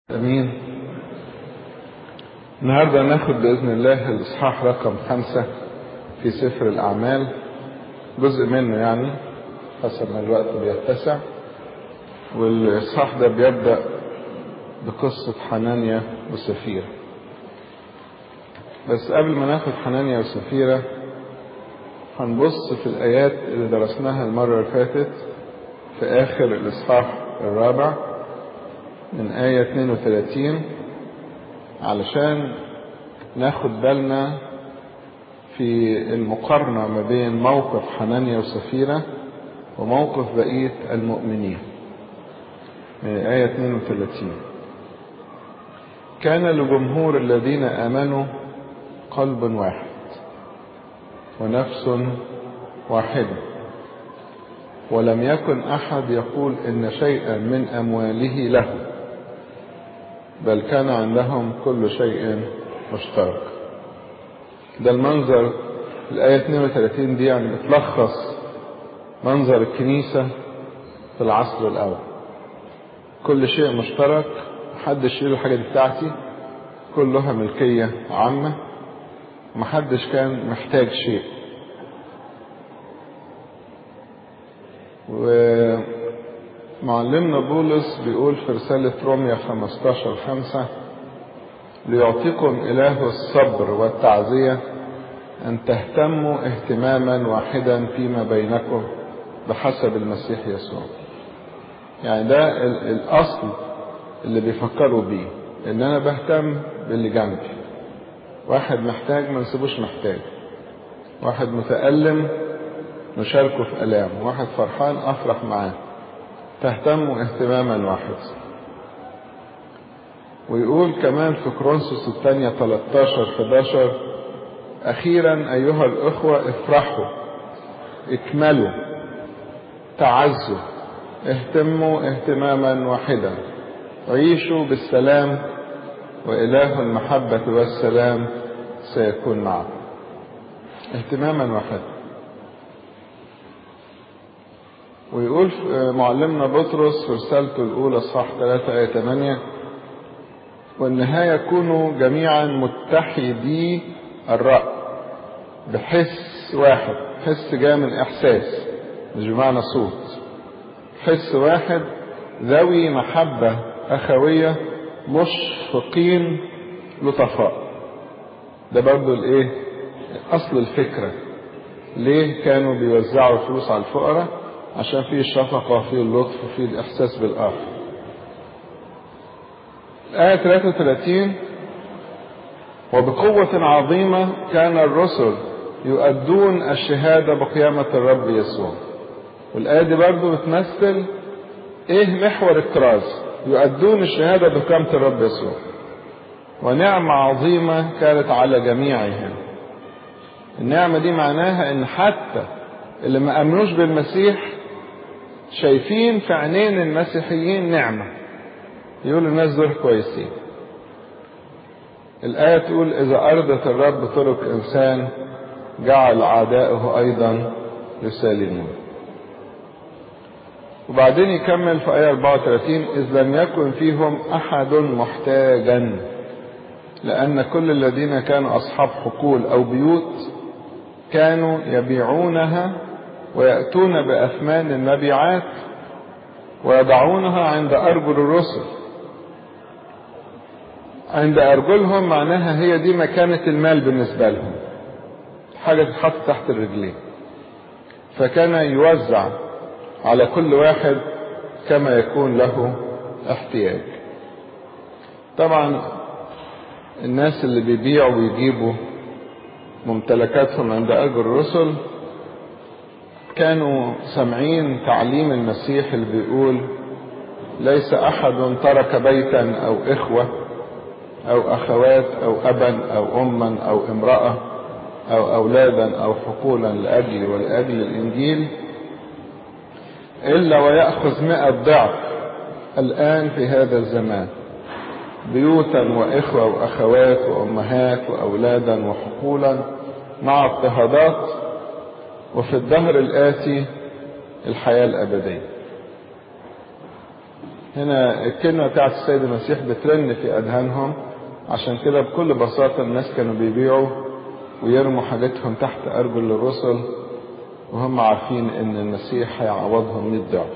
امين النهارده ناخد باذن الله الاصحاح رقم خمسة في سفر الاعمال جزء منه يعني حسب ما الوقت بيتسع والاصحاح ده بيبدا بقصه حنانيا وسفيره بس قبل ما ناخد حنانيا وسفيره هنبص في الايات اللي درسناها المره اللي فاتت في اخر الاصحاح الرابع من آية 32 علشان ناخد بالنا في المقارنة ما بين موقف حنانيا وسفيرة وموقف بقية المؤمنين من آية 32 كان لجمهور الذين آمنوا قلب واحد ونفس واحدة ولم يكن أحد يقول إن شيئا من أمواله له بل كان عندهم كل شيء مشترك ده المنظر الآية 32 دي يعني بتلخص منظر الكنيسة في العصر الأول كل شيء مشترك محدش يقول الحاجة دي بتاعتي كلها ملكية عامة محدش كان محتاج شيء ومعلمنا بولس بيقول في رسالة روميا 15 5 ليعطيكم إله الصبر والتعزية أن تهتموا اهتماما واحدا فيما بينكم بحسب المسيح يسوع يعني ده الأصل اللي بيفكروا بيه إن أنا بهتم باللي جنبي واحد محتاج ما نسيبوش محتاج واحد متألم نشاركه في ألام واحد فرحان أفرح معاه تهتموا اهتماما واحدا ويقول كمان في كرونسوس الثانية 13 11 أخيرا أيها الأخوة افرحوا اكملوا تعزوا اهتموا اهتماما واحدا عيشوا بالسلام وإله المحبة والسلام سيكون معكم اهتماما واحدا ويقول معلمنا بطرس في رسالته الأولى صح 3 آية 8 والنهاية كونوا جميعا متحدي الرأي بحس واحد حس جاء من إحساس مش بمعنى صوت حس واحد ذوي محبة أخوية مشفقين لطفاء ده برضو الايه اصل الفكرة ليه كانوا بيوزعوا الفلوس على الفقراء عشان فيه الشفقة وفيه اللطف وفيه الإحساس بالآخر آية 33 وبقوة عظيمة كان الرسل يؤدون الشهادة بقيامة الرب يسوع والآية دي برضو بتمثل إيه محور الكراز يؤدون الشهادة بقيامة الرب يسوع ونعمة عظيمة كانت على جميعهم النعمة دي معناها إن حتى اللي ما أمنوش بالمسيح شايفين في عينين المسيحيين نعمة يقول الناس دول كويسين الآية تقول إذا أرضت الرب طرق إنسان جعل أعدائه أيضا يسالمون وبعدين يكمل في آية 34 إذ لم يكن فيهم أحد محتاجا لأن كل الذين كانوا أصحاب حقول أو بيوت كانوا يبيعونها ويأتون بأثمان المبيعات ويضعونها عند أرجل الرسل عند أرجلهم معناها هي دي مكانة المال بالنسبة لهم حاجة تتحط تحت الرجلين فكان يوزع على كل واحد كما يكون له احتياج طبعا الناس اللي بيبيعوا ويجيبوا ممتلكاتهم عند أرجل الرسل كانوا سامعين تعليم المسيح اللي بيقول ليس أحد ترك بيتا أو إخوة أو أخوات أو أبا أو أما أو امرأة أو أولادا أو حقولا لأجلي ولأجل الإنجيل إلا ويأخذ مئة ضعف الآن في هذا الزمان بيوتا وإخوة وأخوات وأمهات وأولادا وحقولا مع اضطهادات وفي الدهر الآتي الحياة الأبدية هنا الكلمة بتاعت السيد المسيح بترن في أذهانهم عشان كده بكل بساطة الناس كانوا بيبيعوا ويرموا حاجتهم تحت أرجل الرسل وهم عارفين إن المسيح هيعوضهم 100 ضعف.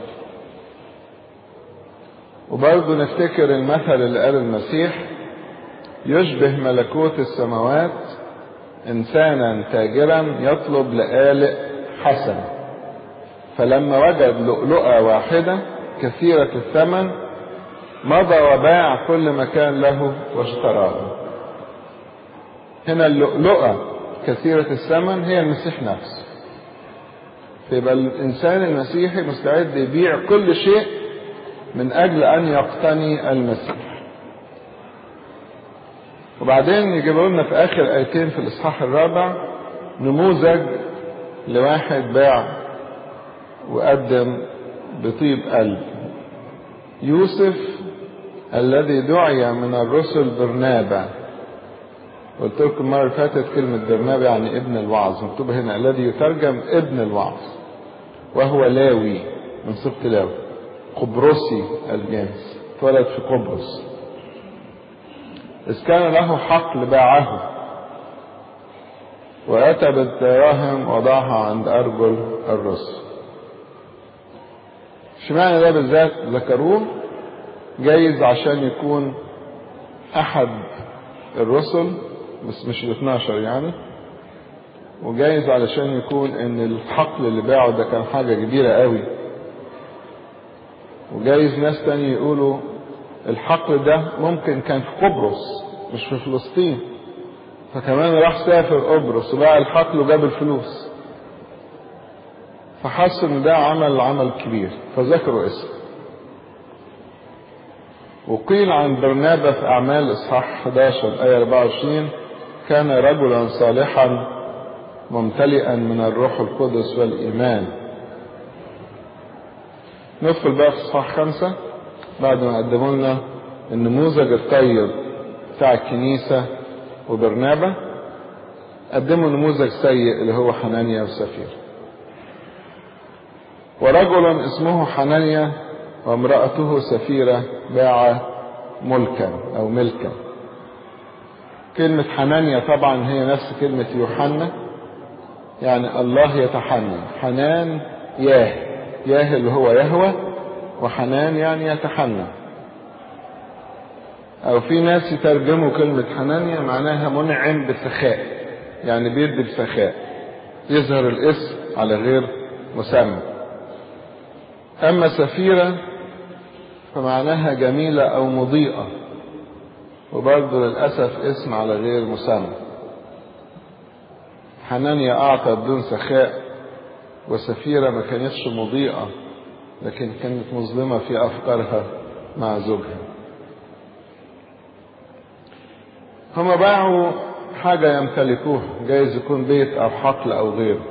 وبرضه نفتكر المثل اللي قاله المسيح يشبه ملكوت السماوات إنسانا تاجرا يطلب لآلئ حسن فلما وجد لؤلؤة واحدة كثيرة الثمن مضى وباع كل ما كان له واشتراها هنا اللؤلؤة كثيرة الثمن هي المسيح نفسه فيبقى الإنسان المسيحي مستعد يبيع كل شيء من أجل أن يقتني المسيح وبعدين يجيبوا لنا في آخر آيتين في الإصحاح الرابع نموذج لواحد باع وقدم بطيب قلب يوسف الذي دعي من الرسل برنابا قلت لكم المرة اللي فاتت كلمة برنابا يعني ابن الوعظ مكتوب هنا الذي يترجم ابن الوعظ وهو لاوي من سبط لاوي قبرصي الجنس اتولد في قبرص إذ كان له حقل باعه وأتى بالدراهم وضعها عند أرجل الرسل اشمعنى ده بالذات ذكروه جايز عشان يكون أحد الرسل بس مش ال 12 يعني وجايز علشان يكون ان الحقل اللي باعه ده كان حاجة كبيرة قوي وجايز ناس تاني يقولوا الحقل ده ممكن كان في قبرص مش في فلسطين فكمان راح سافر قبرص وباع الحقل وجاب الفلوس فحس ان ده عمل عمل كبير فذكروا اسمه وقيل عن برنابا في أعمال إصحاح 11 آية 24 كان رجلا صالحا ممتلئا من الروح القدس والإيمان ندخل بقى في إصحاح خمسة بعد ما قدموا لنا النموذج الطيب بتاع الكنيسة وبرنابا قدموا نموذج سيء اللي هو حنانيا وسفير ورجل اسمه حنانيا وامرأته سفيرة باع ملكا أو ملكا كلمة حنانيا طبعا هي نفس كلمة يوحنا يعني الله يتحنن حنان ياه ياه اللي هو يهوى وحنان يعني يتحنن أو في ناس يترجموا كلمة حنانيا معناها منعم بسخاء يعني بيدي بسخاء يظهر الاسم على غير مسمى أما سفيرة فمعناها جميلة أو مضيئة وبرضه للأسف اسم على غير مسمى حنانيا أعطى بدون سخاء وسفيرة ما كانتش مضيئة لكن كانت مظلمة في أفكارها مع زوجها هما باعوا حاجة يمتلكوها جايز يكون بيت أو حقل أو غيره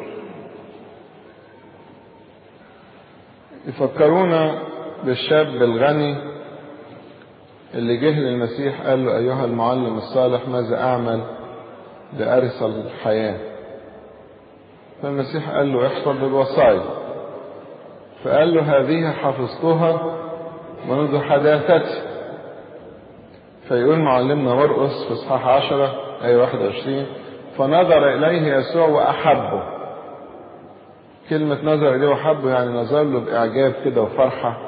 يفكرونا بالشاب الغني اللي جه للمسيح قال له أيها المعلم الصالح ماذا أعمل لأرث الحياة فالمسيح قال له احفظ الوصايا فقال له هذه حفظتها منذ حداثتي فيقول معلمنا مرقس في اصحاح عشرة أي واحد وعشرين فنظر إليه يسوع وأحبه كلمة نظر إليه وحبه يعني نظر له بإعجاب كده وفرحة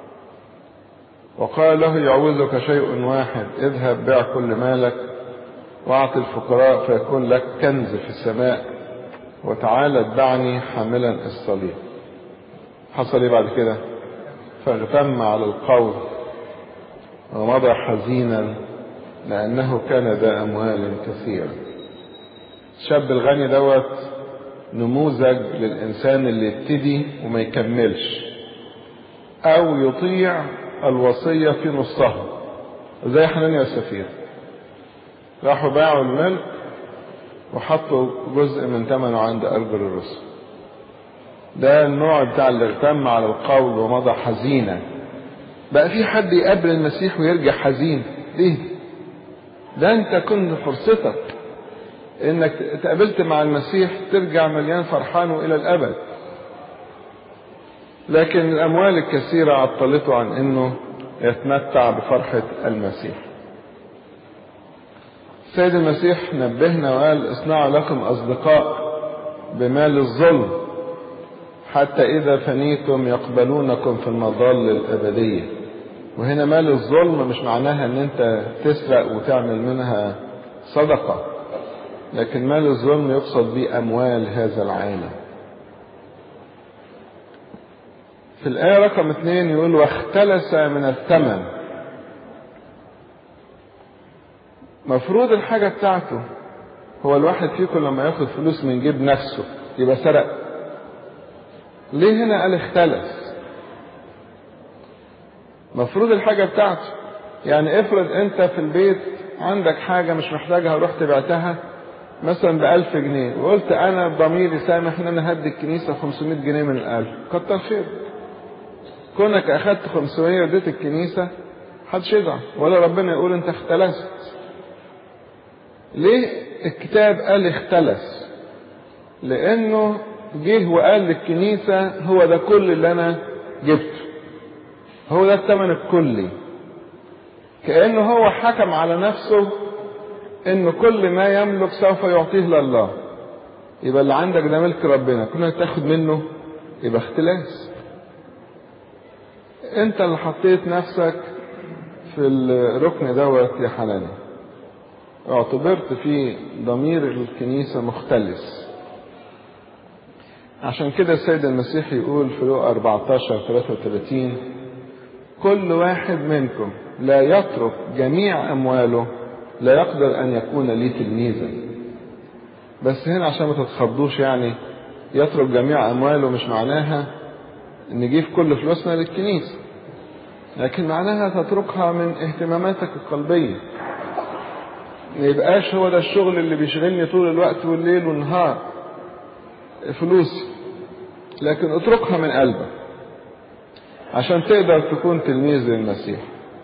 وقال له يعوزك شيء واحد اذهب بيع كل مالك واعط الفقراء فيكون لك كنز في السماء وتعالى اتبعني حاملا الصليب حصل ايه بعد كده فاغتم على القول ومضى حزينا لأنه كان ذا أموال كثيرة الشاب الغني دوت نموذج للإنسان اللي يبتدي وما يكملش أو يطيع الوصية في نصها زي حنانيا السفير راحوا باعوا الملك وحطوا جزء من ثمنه عند أرجل الرسل ده النوع بتاع اللي اغتم على القول ومضى حزينا بقى في حد يقابل المسيح ويرجع حزين ليه ده انت كنت فرصتك انك تقابلت مع المسيح ترجع مليان فرحان والى الابد لكن الاموال الكثيرة عطلته عن انه يتمتع بفرحة المسيح السيد المسيح نبهنا وقال اصنعوا لكم أصدقاء بمال الظلم حتى إذا فنيتم يقبلونكم في المظال الأبدية وهنا مال الظلم مش معناها ان انت تسرق وتعمل منها صدقة لكن مال الظلم يقصد به أموال هذا العالم في الآية رقم اثنين يقول واختلس من الثمن مفروض الحاجة بتاعته هو الواحد فيكم لما ياخد فلوس من جيب نفسه يبقى سرق ليه هنا قال اختلس مفروض الحاجة بتاعته يعني افرض انت في البيت عندك حاجة مش محتاجها ورحت بعتها مثلا بألف جنيه وقلت انا ضميري سامح ان انا هدي الكنيسة 500 جنيه من الألف كتر خير كونك اخدت 500 وديت الكنيسة محدش يزعل ولا ربنا يقول انت اختلست ليه الكتاب قال اختلس لانه جه وقال للكنيسة هو ده كل اللي انا جبته هو ده الثمن الكلي كأنه هو حكم على نفسه ان كل ما يملك سوف يعطيه لله يبقى اللي عندك ده ملك ربنا كنا تاخد منه يبقى اختلاس انت اللي حطيت نفسك في الركن دوت يا حناني اعتبرت في ضمير الكنيسة مختلس عشان كده السيد المسيح يقول في لوقا 14 33 كل واحد منكم لا يترك جميع أمواله لا يقدر أن يكون لي تلميذا بس هنا عشان ما تتخضوش يعني يترك جميع أمواله مش معناها نجيب كل فلوسنا للكنيسة لكن معناها تتركها من اهتماماتك القلبية ما يبقاش هو ده الشغل اللي بيشغلني طول الوقت والليل والنهار فلوسي لكن اتركها من قلبك عشان تقدر تكون تلميذ للمسيح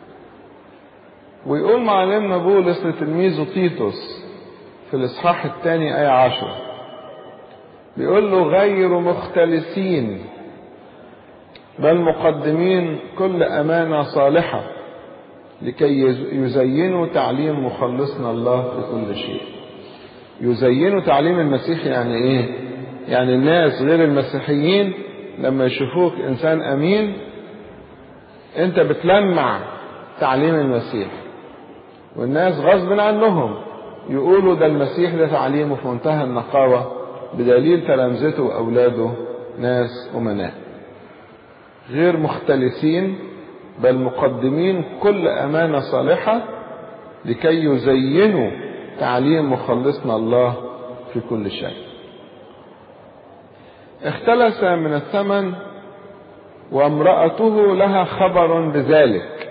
ويقول معلمنا بولس لتلميذه تيتوس في الإصحاح الثاني آية عشر بيقول له غير مختلسين بل مقدمين كل أمانة صالحة لكي يزينوا تعليم مخلصنا الله في كل شيء يزينوا تعليم المسيح يعني ايه يعني الناس غير المسيحيين لما يشوفوك انسان امين انت بتلمع تعليم المسيح والناس غصب عنهم يقولوا ده المسيح ده تعليمه في منتهى النقاوة بدليل تلامذته وأولاده ناس أمناء غير مختلسين بل مقدمين كل أمانة صالحة لكي يزينوا تعليم مخلصنا الله في كل شيء اختلس من الثمن وامرأته لها خبر بذلك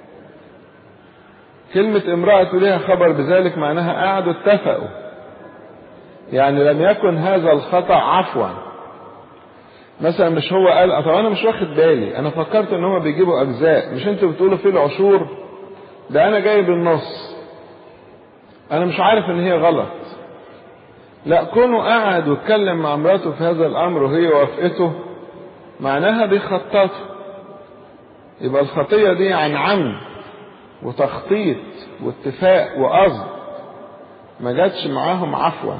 كلمة امرأته لها خبر بذلك معناها قعدوا اتفقوا يعني لم يكن هذا الخطأ عفوا مثلا مش هو قال طب انا مش واخد بالي انا فكرت ان هما بيجيبوا اجزاء مش انتوا بتقولوا في العشور ده انا جايب النص انا مش عارف ان هي غلط لا كونه قعد واتكلم مع مراته في هذا الامر وهي وافقته معناها بيخططوا يبقى الخطيه دي عن عمد وتخطيط واتفاق وقصد ما جاتش معاهم عفوا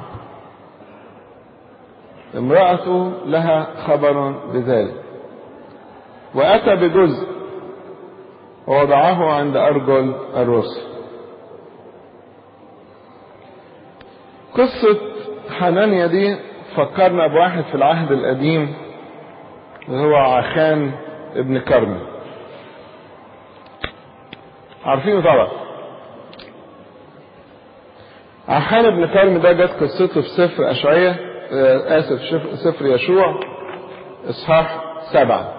امرأته لها خبر بذلك وأتى بجزء ووضعه عند أرجل الرسل قصة حنانيا دي فكرنا بواحد في العهد القديم اللي هو عخان ابن كرمي عارفينه طبعا عخان ابن كرمي ده جت قصته في سفر أشعية آسف سفر يشوع إصحاح سبعة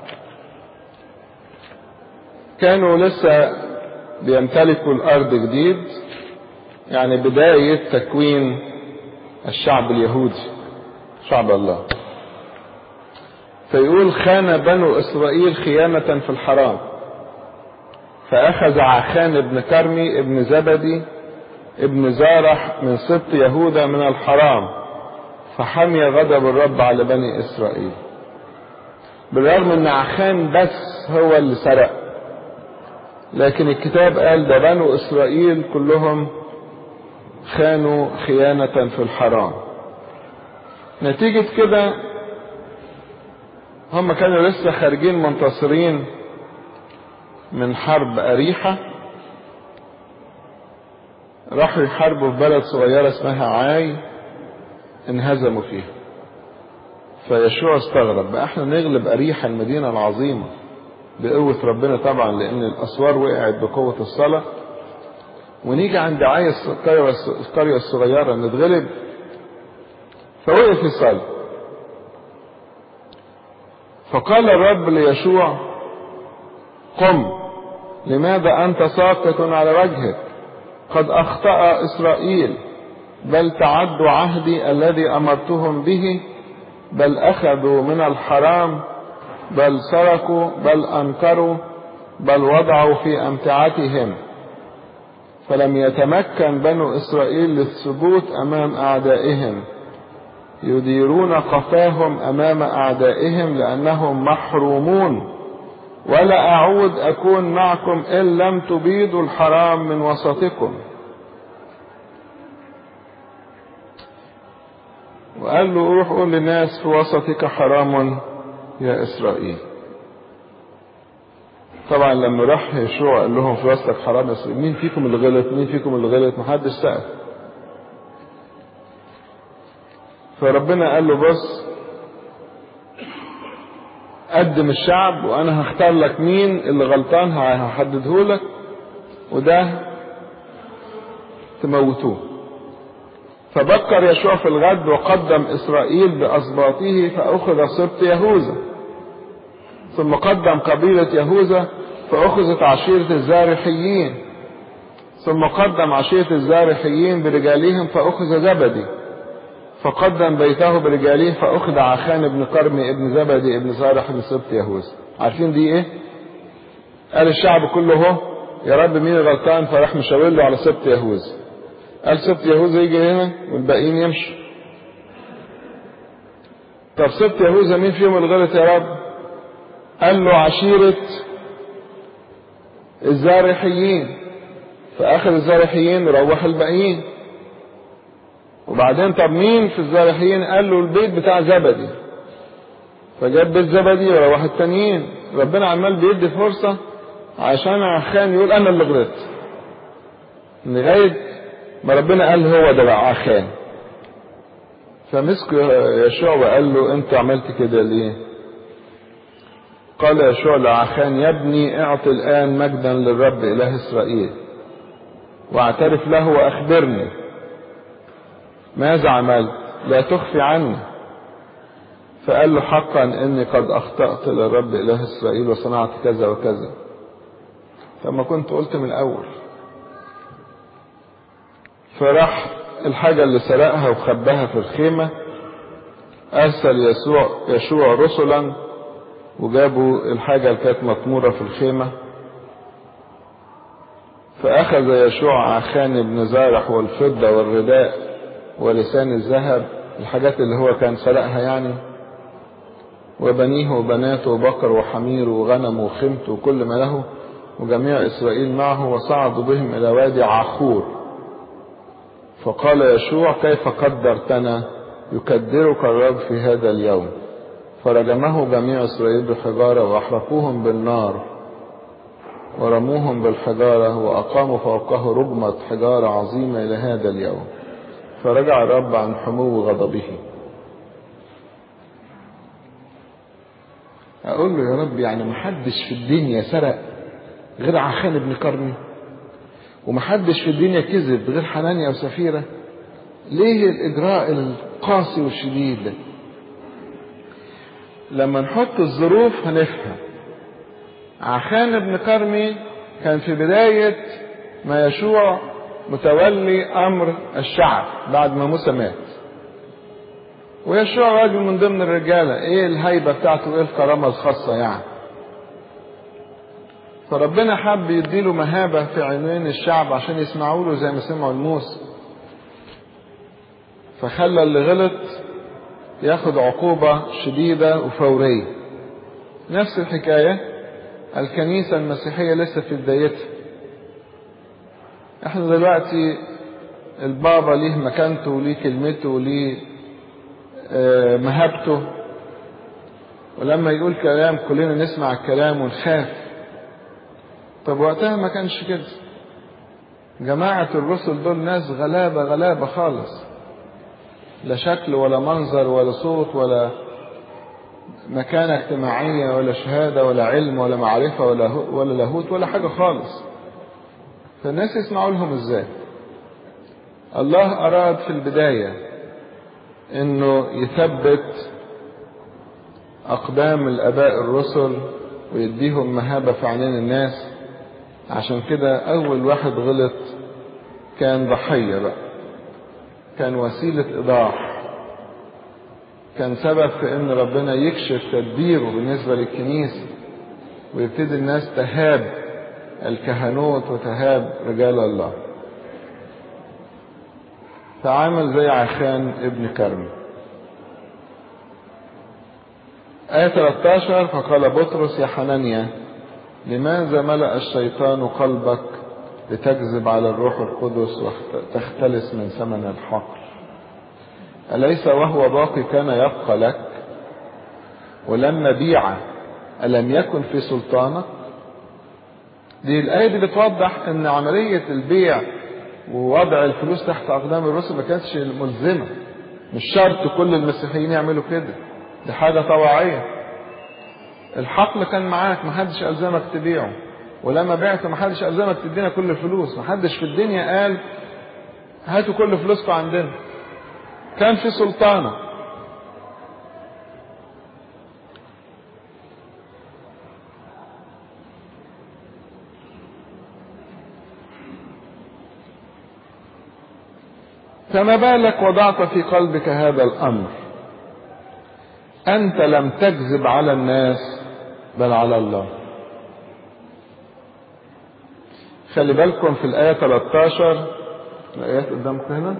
كانوا لسه بيمتلكوا الأرض جديد يعني بداية تكوين الشعب اليهودي شعب الله فيقول خان بنو إسرائيل خيانة في الحرام فأخذ عخان ابن كرمي ابن زبدي ابن زارح من سبط يهوذا من الحرام فحمي غضب الرب على بني إسرائيل بالرغم ان عخان بس هو اللي سرق لكن الكتاب قال ده بنو إسرائيل كلهم خانوا خيانة في الحرام نتيجة كده هم كانوا لسه خارجين منتصرين من حرب أريحة راحوا يحاربوا في بلد صغيرة اسمها عاي انهزموا فيها فيشوع استغرب بقى احنا نغلب أريحة المدينة العظيمة بقوة ربنا طبعا لأن الأسوار وقعت بقوة الصلاة ونيجي عند عاي القرية الصغيرة نتغلب فوقف يصلي فقال الرب ليشوع قم لماذا أنت ساقط على وجهك قد أخطأ إسرائيل بل تعدوا عهدي الذي أمرتهم به بل أخذوا من الحرام بل سرقوا بل أنكروا بل وضعوا في أمتعتهم فلم يتمكن بنو إسرائيل للثبوت أمام أعدائهم يديرون قفاهم أمام أعدائهم لأنهم محرومون ولا أعود أكون معكم إن لم تبيدوا الحرام من وسطكم وقال له روح قول للناس في وسطك حرام يا إسرائيل طبعا لما راح يشوع قال لهم في وسطك حرام يا إسرائيل مين فيكم اللي غلط مين فيكم اللي غلط محدش سأل فربنا قال له بص قدم الشعب وانا هختار لك مين اللي غلطان هحدده لك وده تموتوه فبكر يشوع في الغد وقدم اسرائيل باسباطه فاخذ سبط يهوذا ثم قدم قبيلة يهوذا فاخذت عشيرة الزارحيين ثم قدم عشيرة الزارحيين برجالهم فاخذ زبدي فقدم بيته برجاله فأخذ عخان بن قرمي ابن زبدي ابن زارح من سبط يهوذا عارفين دي ايه قال الشعب كله هو يا رب مين غلطان فراح مشاور له على سبط يهوذا قال سبط يهوذا يجي هنا والباقيين يمشوا طب سبط يهوذا مين فيهم اللي غلط يا رب قال له عشيرة الزارحيين فأخذ الزارحيين وروح الباقيين وبعدين طب مين في الزارحيين قال له البيت بتاع زبدي فجاب بيت زبدي وروح التانيين ربنا عمال بيدي فرصة عشان عخان يقول انا اللي غلطت لغاية ما ربنا قال هو ده بقى عخان فمسك يشوع وقال له انت عملت كده ليه قال يشوع لعخان يا ابني اعط الان مجدا للرب اله اسرائيل واعترف له واخبرني ماذا عملت لا تخفي عني فقال له حقا اني قد اخطأت للرب اله اسرائيل وصنعت كذا وكذا فما كنت قلت من الاول فراح الحاجة اللي سرقها وخباها في الخيمة ارسل يسوع يشوع رسلا وجابوا الحاجة اللي كانت مطمورة في الخيمة فأخذ يشوع عخان بن زارح والفضة والرداء ولسان الذهب الحاجات اللي هو كان سرقها يعني وبنيه وبناته وبقر وحمير وغنم وخمت وكل ما له وجميع إسرائيل معه وصعدوا بهم إلى وادي عخور فقال يشوع كيف قدرتنا يكدرك الرب في هذا اليوم فرجمه جميع إسرائيل بحجارة وأحرقوهم بالنار ورموهم بالحجارة وأقاموا فوقه رجمة حجارة عظيمة إلى هذا اليوم فرجع الرب عن حمو غضبه أقول له يا رب يعني محدش في الدنيا سرق غير عخان بن كرمي ومحدش في الدنيا كذب غير حنانيا وسفيرة ليه الإجراء القاسي والشديد ده لما نحط الظروف هنفهم عخان بن كرمي كان في بداية ما يشوع متولي أمر الشعب بعد ما موسى مات ويشوع راجل من ضمن الرجالة ايه الهيبة بتاعته ايه الكرامة الخاصة يعني فربنا حب يديله مهابة في عينين الشعب عشان يسمعوا له زي ما سمعوا لموسى فخلى اللي غلط ياخد عقوبة شديدة وفورية نفس الحكاية الكنيسة المسيحية لسه في بدايتها احنا دلوقتي البابا ليه مكانته وليه كلمته وليه آه مهابته ولما يقول كلام كلنا نسمع الكلام ونخاف طب وقتها ما كانش كده جماعة الرسل دول ناس غلابة غلابة خالص لا شكل ولا منظر ولا صوت ولا مكانة اجتماعية ولا شهادة ولا علم ولا معرفة ولا ولا لاهوت ولا حاجة خالص فالناس يسمعوا لهم ازاي الله أراد في البداية انه يثبت أقدام الآباء الرسل ويديهم مهابة في عينين الناس عشان كده أول واحد غلط كان ضحية بقى كان وسيلة إيضاح كان سبب في إن ربنا يكشف تدبيره بالنسبة للكنيسة ويبتدي الناس تهاب الكهنوت وتهاب رجال الله تعامل زي عخان ابن كرم آية 13 فقال بطرس يا حنانيا لماذا ملأ الشيطان قلبك لتكذب على الروح القدس وتختلس من ثمن الحقل أليس وهو باقي كان يبقى لك ولما بيع ألم يكن في سلطانك دي الآية دي بتوضح أن عملية البيع ووضع الفلوس تحت أقدام الرسل ما كانتش ملزمة مش شرط كل المسيحيين يعملوا كده دي حاجة طوعية الحقل كان معاك محدش ألزمك تبيعه ولما بعته محدش ألزمك تدينا كل الفلوس محدش في الدنيا قال هاتوا كل فلوسكم عندنا كان في سلطانة فما بالك وضعت في قلبك هذا الأمر أنت لم تكذب على الناس بل على الله خلي بالكم في الآية 13 الآيات قدامكم هنا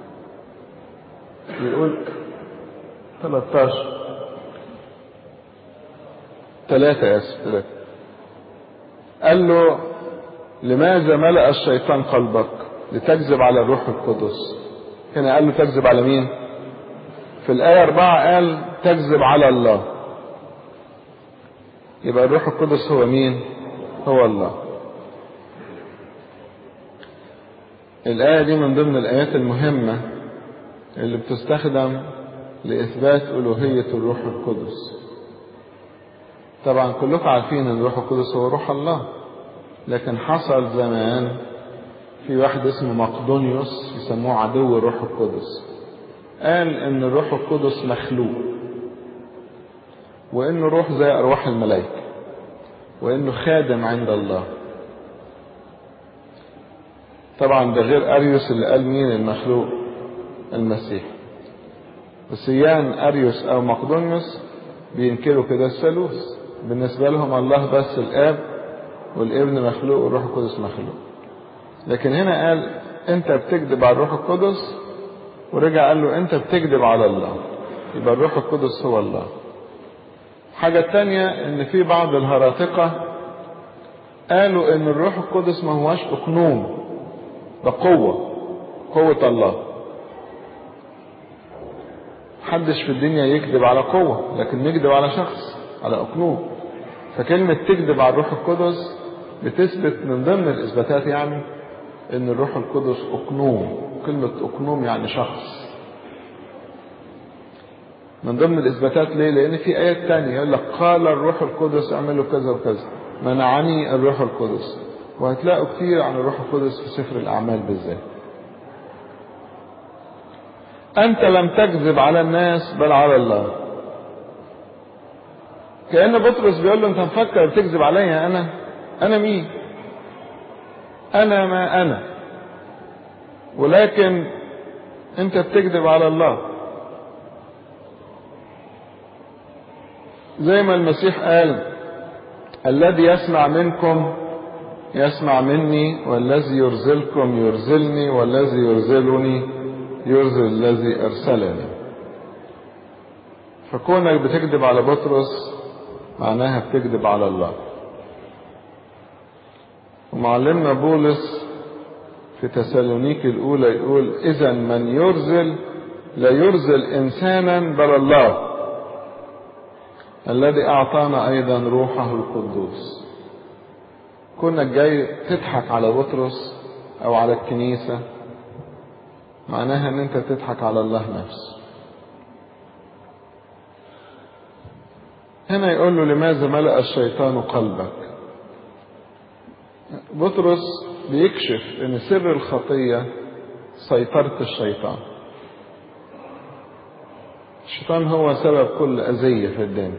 بيقول 13 ثلاثة آسف ثلاثة قال له لماذا ملأ الشيطان قلبك لتكذب على الروح القدس هنا قال له تكذب على مين في الآية أربعة قال تكذب على الله يبقى الروح القدس هو مين هو الله الآية دي من ضمن الآيات المهمة اللي بتستخدم لإثبات ألوهية الروح القدس طبعا كلكم عارفين ان الروح القدس هو روح الله لكن حصل زمان في واحد اسمه مقدونيوس يسموه عدو الروح القدس قال ان الروح القدس مخلوق وانه روح زي ارواح الملائكه وانه خادم عند الله طبعا ده غير اريوس اللي قال مين المخلوق المسيح وسيان اريوس او مقدونيوس بينكروا كده الثالوث بالنسبه لهم الله بس الاب والابن مخلوق والروح القدس مخلوق لكن هنا قال انت بتكذب على الروح القدس ورجع قال له انت بتكذب على الله يبقى الروح القدس هو الله حاجة تانية ان في بعض الهراطقة قالوا ان الروح القدس ما هواش اقنوم ده قوة قوة الله محدش في الدنيا يكذب على قوة لكن نكذب على شخص على اقنوم فكلمة تكذب على الروح القدس بتثبت من ضمن الاثباتات يعني ان الروح القدس اقنوم كلمة اقنوم يعني شخص من ضمن الاثباتات ليه لان في ايات تانية يقول لك قال الروح القدس اعملوا كذا وكذا منعني الروح القدس وهتلاقوا كتير عن الروح القدس في سفر الاعمال بالذات انت لم تكذب على الناس بل على الله كأن بطرس بيقول له انت مفكر بتكذب عليا انا انا مين انا ما انا ولكن انت بتكذب على الله زي ما المسيح قال الذي يسمع منكم يسمع مني والذي يرزلكم يرزلني والذي يرزلني يرزل الذي ارسلني فكونك بتكذب على بطرس معناها بتكذب على الله ومعلمنا بولس في تسالونيك الأولى يقول إذا من يرزل لا يرزل إنسانا بل الله الذي أعطانا أيضا روحه القدوس كنا جاي تضحك على بطرس أو على الكنيسة معناها ان انت تضحك على الله نفسه هنا يقول له لماذا ملأ الشيطان قلبك بطرس بيكشف ان سر الخطية سيطرة الشيطان الشيطان هو سبب كل أذية في الدنيا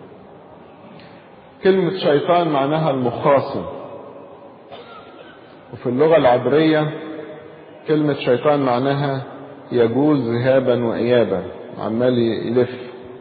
كلمة شيطان معناها المخاصم وفي اللغة العبرية كلمة شيطان معناها يجوز ذهابا وإيابا عمال يلف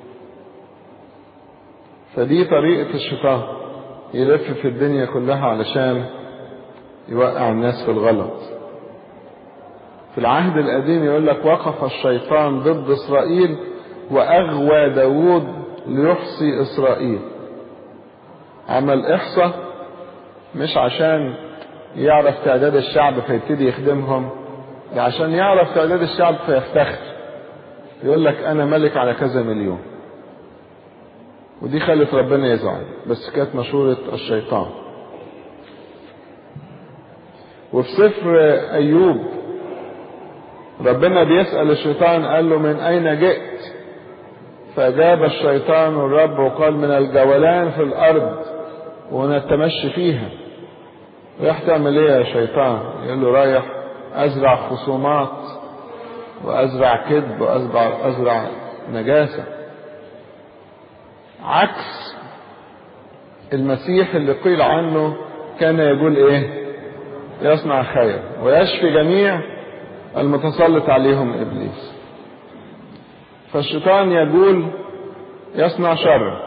فدي طريقة الشيطان يلف في الدنيا كلها علشان يوقع الناس في الغلط في العهد القديم يقول لك وقف الشيطان ضد إسرائيل وأغوى داود ليحصي إسرائيل عمل إحصى مش عشان يعرف تعداد الشعب فيبتدي يخدمهم ده عشان يعرف تعداد الشعب فيفتخر يقول لك انا ملك على كذا مليون ودي خلت ربنا يزعل بس كانت مشورة الشيطان وفي سفر ايوب ربنا بيسأل الشيطان قال له من اين جئت فاجاب الشيطان الرب وقال من الجولان في الارض ونتمشي فيها رايح تعمل ايه يا شيطان يقول له رايح ازرع خصومات وازرع كذب وازرع ازرع نجاسه عكس المسيح اللي قيل عنه كان يقول ايه يصنع خير ويشفي جميع المتسلط عليهم ابليس فالشيطان يقول يصنع شر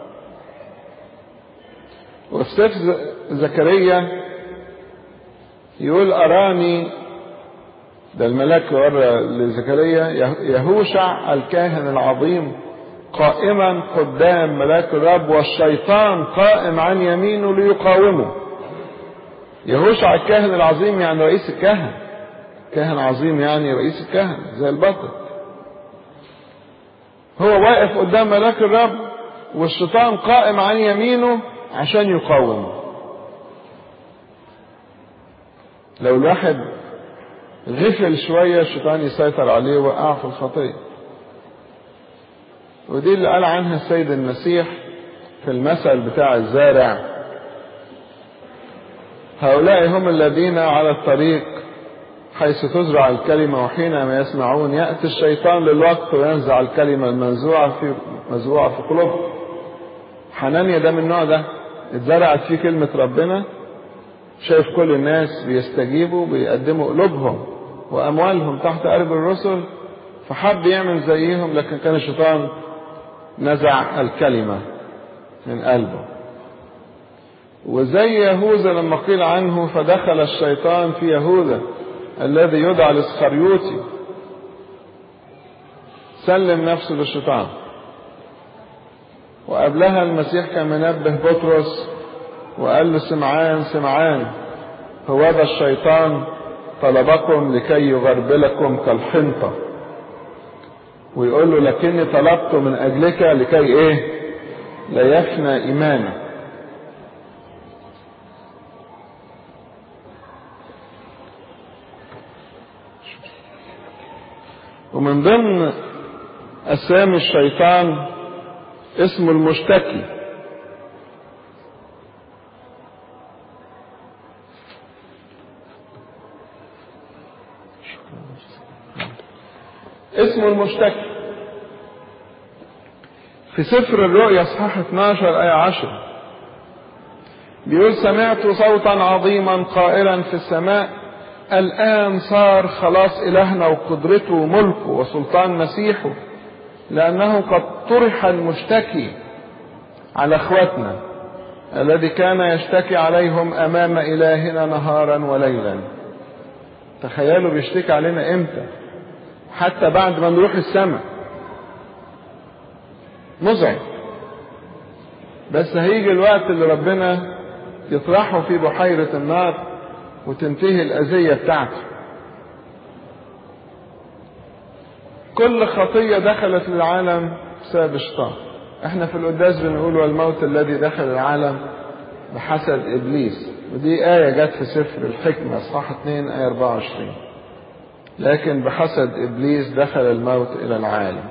وفي سفر زكريا يقول أراني ده الملاك ورى لزكريا يهوشع الكاهن العظيم قائما قدام ملاك الرب والشيطان قائم عن يمينه ليقاومه يهوشع الكاهن العظيم يعني رئيس الكهنة كاهن عظيم يعني رئيس الكهنة زي البطل هو واقف قدام ملاك الرب والشيطان قائم عن يمينه عشان يقاومه لو الواحد غفل شوية الشيطان يسيطر عليه وقع في الخطية ودي اللي قال عنها السيد المسيح في المثل بتاع الزارع هؤلاء هم الذين على الطريق حيث تزرع الكلمة وحينما يسمعون يأتي الشيطان للوقت وينزع الكلمة المنزوعة في مزروعة في قلوبهم حنانيا ده من النوع ده اتزرعت فيه كلمة ربنا شايف كل الناس بيستجيبوا بيقدموا قلوبهم وأموالهم تحت أرجل الرسل فحب يعمل زيهم لكن كان الشيطان نزع الكلمة من قلبه وزي يهوذا لما قيل عنه فدخل الشيطان في يهوذا الذي يدعى الاسخريوطي سلم نفسه للشيطان وقبلها المسيح كان منبه بطرس وقال له سمعان سمعان هو ذا الشيطان طلبكم لكي يغربلكم كالحنطة ويقول له لكني طلبت من أجلك لكي إيه لا يفنى إيمانك ومن ضمن أسامي الشيطان اسمه المشتكي اسمه المشتكي في سفر الرؤيا اصحاح 12 آية 10 بيقول سمعت صوتا عظيما قائلا في السماء الآن صار خلاص إلهنا وقدرته وملكه وسلطان مسيحه لأنه قد طرح المشتكي على اخواتنا الذي كان يشتكي عليهم أمام إلهنا نهارا وليلا تخيلوا بيشتكي علينا إمتى حتى بعد ما نروح السماء مزعج بس هيجي الوقت اللي ربنا يطرحه في بحيرة النار وتنتهي الأذية بتاعته كل خطية دخلت للعالم بسبب الشيطان احنا في القداس بنقول والموت الذي دخل العالم بحسب ابليس ودي آية جت في سفر الحكمة اصحاح 2 آية 24 لكن بحسب ابليس دخل الموت الى العالم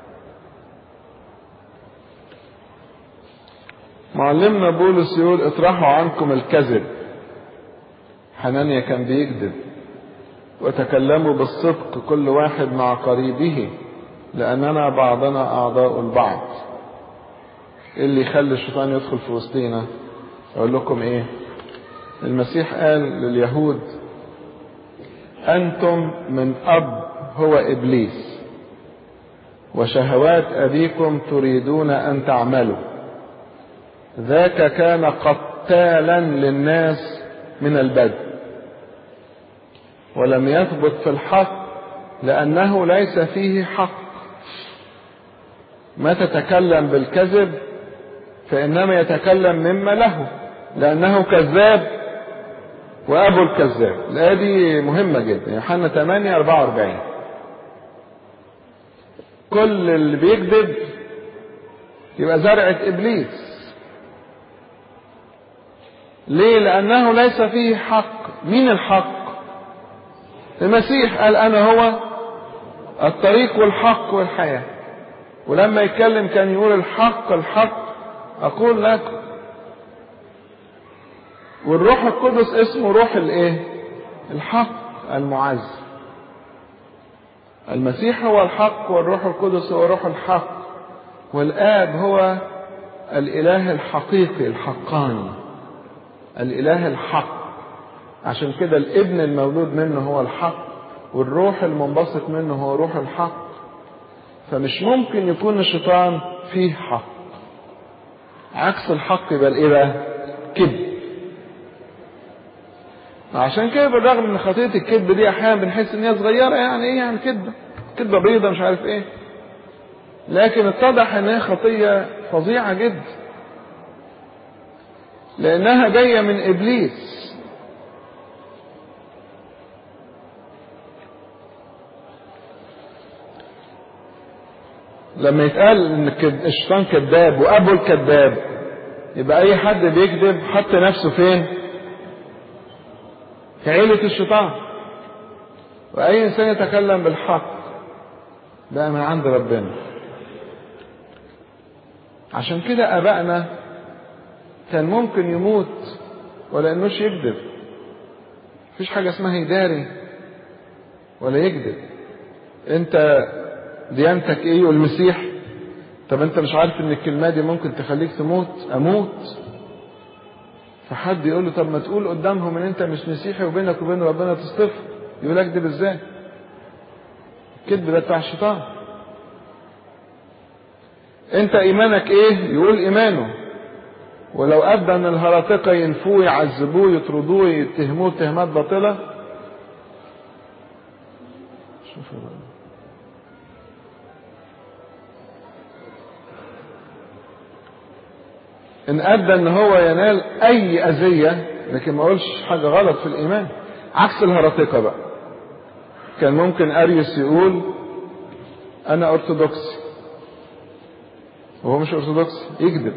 معلمنا بولس يقول اطرحوا عنكم الكذب حنانيا كان بيكذب وتكلموا بالصدق كل واحد مع قريبه لأننا بعضنا أعضاء البعض إيه اللي يخلي الشيطان يدخل في وسطينا أقول لكم إيه المسيح قال لليهود أنتم من أب هو إبليس وشهوات أبيكم تريدون أن تعملوا ذاك كان قتالا للناس من البدء ولم يثبت في الحق لأنه ليس فيه حق ما تتكلم بالكذب فإنما يتكلم مما له لأنه كذاب وأبو الكذاب الآية دي مهمة جدا يوحنا 8 44 كل اللي بيكذب يبقى زرعة إبليس ليه لأنه ليس فيه حق مين الحق المسيح قال أنا هو الطريق والحق والحياة ولما يتكلم كان يقول الحق الحق أقول لكم والروح القدس اسمه روح الايه الحق المعز المسيح هو الحق والروح القدس هو روح الحق والآب هو الإله الحقيقي الحقاني الإله الحق عشان كده الابن المولود منه هو الحق والروح المنبسط منه هو روح الحق فمش ممكن يكون الشيطان فيه حق عكس الحق يبقى الايه بقى كذب عشان كده بالرغم من خطية الكذب دي احيانا بنحس ان هي صغيرة يعني ايه يعني كذبة كذبة بيضة مش عارف ايه لكن اتضح ان هي خطية فظيعة جدا لانها جاية من ابليس لما يتقال ان الشيطان كذاب وابو الكذاب يبقى اي حد بيكذب حط نفسه فين في عيلة الشيطان واي انسان يتكلم بالحق بقى من عند ربنا عشان كده ابائنا كان ممكن يموت ولا انوش يكذب مفيش حاجة اسمها يداري ولا يكذب انت ديانتك ايه والمسيح طب انت مش عارف ان الكلمه دي ممكن تخليك تموت اموت فحد يقول له طب ما تقول قدامهم ان انت مش مسيحي وبينك وبين ربنا تصطف يقول اكذب ازاي الكذب ده بتاع الشيطان انت ايمانك ايه يقول ايمانه ولو ابدى ان الهراطقه ينفوه يعذبوه يطردوه يتهموه تهمات باطله شوفوا بقى ان ادى ان هو ينال اي اذيه لكن ما اقولش حاجه غلط في الايمان عكس الهرطقه بقى كان ممكن اريوس يقول انا ارثوذكسي وهو مش ارثوذكسي يكذب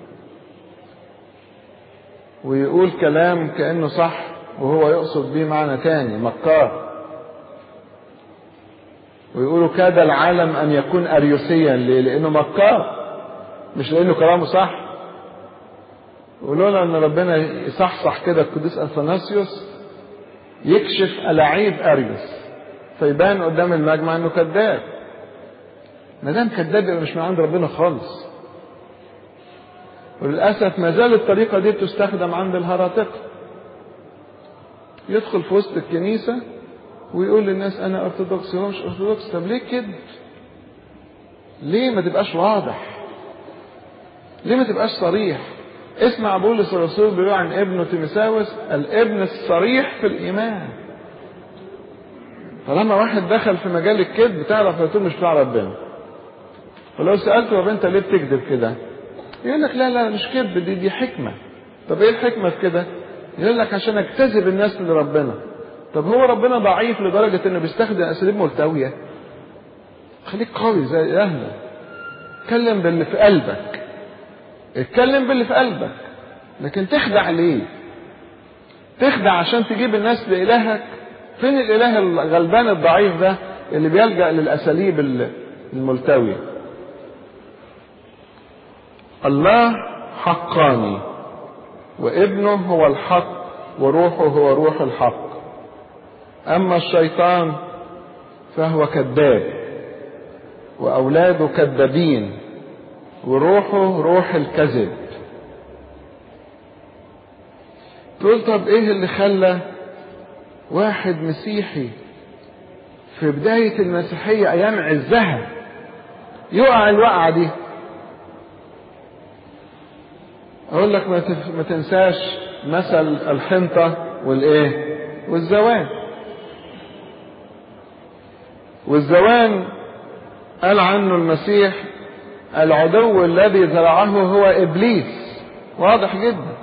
ويقول كلام كانه صح وهو يقصد بيه معنى تاني مكار ويقولوا كاد العالم ان يكون اريوسيا ليه لانه مكار مش لانه كلامه صح ولولا ان ربنا يصحصح كده القديس اثناسيوس يكشف الاعيب اريوس فيبان قدام المجمع انه كذاب ما دام كذاب يبقى مش من عند ربنا خالص وللاسف ما زال الطريقه دي تستخدم عند الهراطقه يدخل في وسط الكنيسه ويقول للناس انا ارثوذكسي هو مش ارثوذكسي طب ليه كده ليه ما تبقاش واضح ليه ما تبقاش صريح اسمع بولس الرسول بيقول عن ابنه تيمساوس الابن الصريح في الايمان طالما واحد دخل في مجال الكذب تعرف يا مش بتاع ربنا ولو سالته طب انت ليه بتكذب كده يقول لك لا لا مش كذب دي دي حكمه طب ايه الحكمة في كده يقول لك عشان اجتذب الناس لربنا طب هو ربنا ضعيف لدرجة انه بيستخدم اساليب ملتوية خليك قوي زي اهله اتكلم باللي في قلبك اتكلم باللي في قلبك لكن تخدع ليه تخدع عشان تجيب الناس لإلهك فين الإله الغلبان الضعيف ده اللي بيلجأ للأساليب الملتوية الله حقاني وابنه هو الحق وروحه هو روح الحق أما الشيطان فهو كذاب وأولاده كذابين وروحه روح الكذب تقول طب ايه اللي خلى واحد مسيحي في بداية المسيحية أيام عزها يقع الوقعة دي أقول لك ما تنساش مثل الحنطة والإيه والزوان والزوان قال عنه المسيح العدو الذي زرعه هو إبليس واضح جدا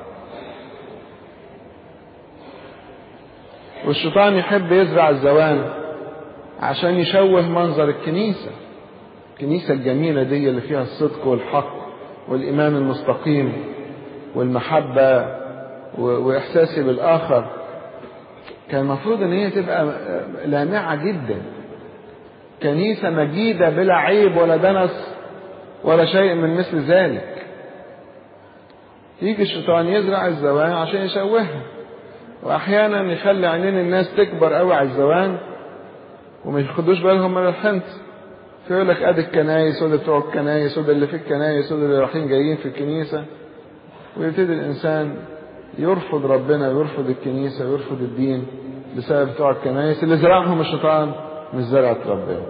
والشيطان يحب يزرع الزوان عشان يشوه منظر الكنيسة الكنيسة الجميلة دي اللي فيها الصدق والحق والإيمان المستقيم والمحبة وإحساسي بالآخر كان المفروض إن هي تبقى لامعة جدا كنيسة مجيدة بلا عيب ولا دنس ولا شيء من مثل ذلك يجي الشيطان يزرع الزوان عشان يشوهها واحيانا يخلي عينين الناس تكبر قوي على الزوان وما ياخدوش بالهم من الحنط فيقول لك ادي الكنايس وده بتوع الكنايس وده اللي في الكنايس وده اللي رايحين جايين في الكنيسه ويبتدي الانسان يرفض ربنا ويرفض الكنيسه ويرفض الدين بسبب بتوع الكنايس اللي زرعهم الشيطان مش زرعه ربنا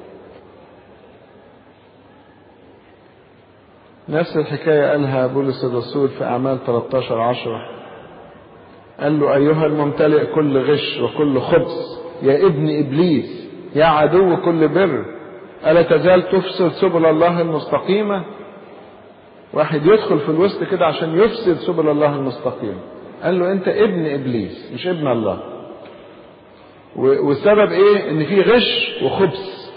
نفس الحكايه قالها بولس الرسول في اعمال 13 10 قال له أيها الممتلئ كل غش وكل خبث يا ابن إبليس يا عدو كل بر ألا تزال تفسد سبل الله المستقيمة واحد يدخل في الوسط كده عشان يفسد سبل الله المستقيمة قال له أنت ابن إبليس مش ابن الله والسبب إيه إن في غش وخبث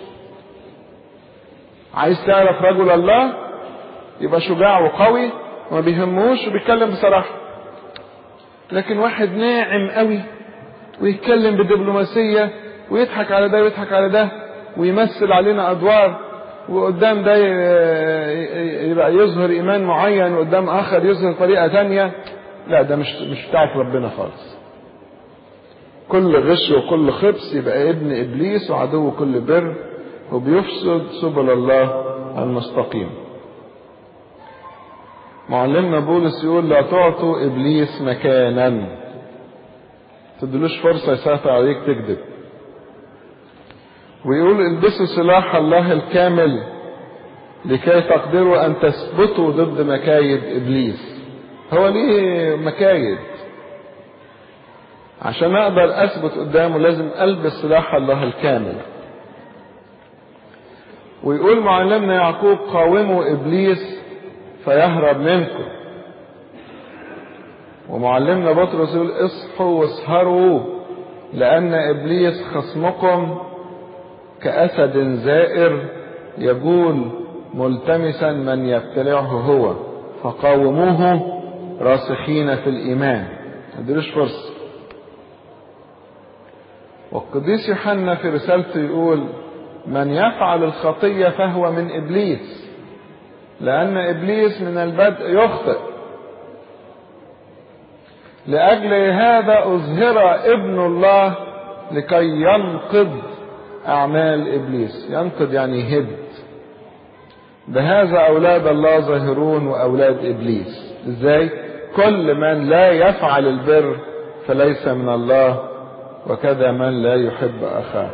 عايز تعرف رجل الله يبقى شجاع وقوي وما بيهموش وبيتكلم بصراحه لكن واحد ناعم قوي ويتكلم بدبلوماسية ويضحك على ده ويضحك على ده ويمثل علينا أدوار وقدام ده يبقى يظهر إيمان معين وقدام آخر يظهر طريقة تانية لا ده مش مش بتاعت ربنا خالص كل غش وكل خبث يبقى ابن إبليس وعدو كل بر وبيفسد سبل الله المستقيم معلمنا بولس يقول لا تعطوا ابليس مكانا تدلوش فرصه يسيطر عليك تكذب ويقول البسوا سلاح الله الكامل لكي تقدروا ان تثبتوا ضد مكايد ابليس هو ليه مكايد عشان اقدر اثبت قدامه لازم البس سلاح الله الكامل ويقول معلمنا يعقوب قاوموا ابليس فيهرب منكم ومعلمنا بطرس يقول اصحوا واسهروا لأن إبليس خصمكم كأسد زائر يقول ملتمسا من يبتلعه هو فقاوموه راسخين في الإيمان ما فرصة والقديس يوحنا في رسالته يقول من يفعل الخطية فهو من إبليس لأن إبليس من البدء يخطئ لأجل هذا أظهر ابن الله لكي ينقض أعمال إبليس ينقض يعني هد بهذا أولاد الله ظاهرون وأولاد إبليس إزاي؟ كل من لا يفعل البر فليس من الله وكذا من لا يحب أخاه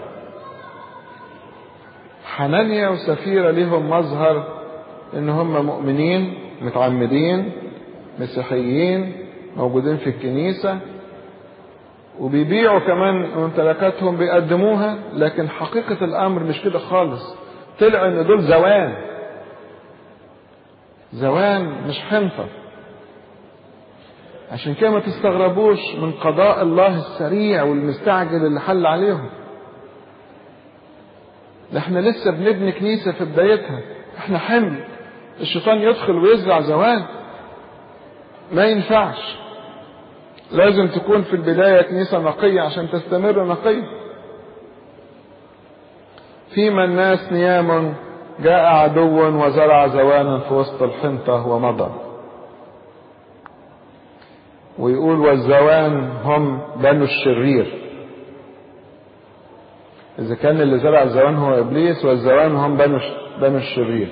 حنانيا وسفيرة لهم مظهر ان هم مؤمنين متعمدين مسيحيين موجودين في الكنيسة وبيبيعوا كمان ممتلكاتهم بيقدموها لكن حقيقة الأمر مش كده خالص طلع إن دول زوان زوان مش حنطة عشان كده ما تستغربوش من قضاء الله السريع والمستعجل اللي حل عليهم ده احنا لسه بنبني كنيسة في بدايتها احنا حمل الشيطان يدخل ويزرع زوال ما ينفعش لازم تكون في البداية كنيسة نقية عشان تستمر نقية فيما الناس نيام جاء عدو وزرع زوانا في وسط الحنطة ومضى ويقول والزوان هم بنو الشرير إذا كان اللي زرع الزوان هو إبليس والزوان هم بنو بنو الشرير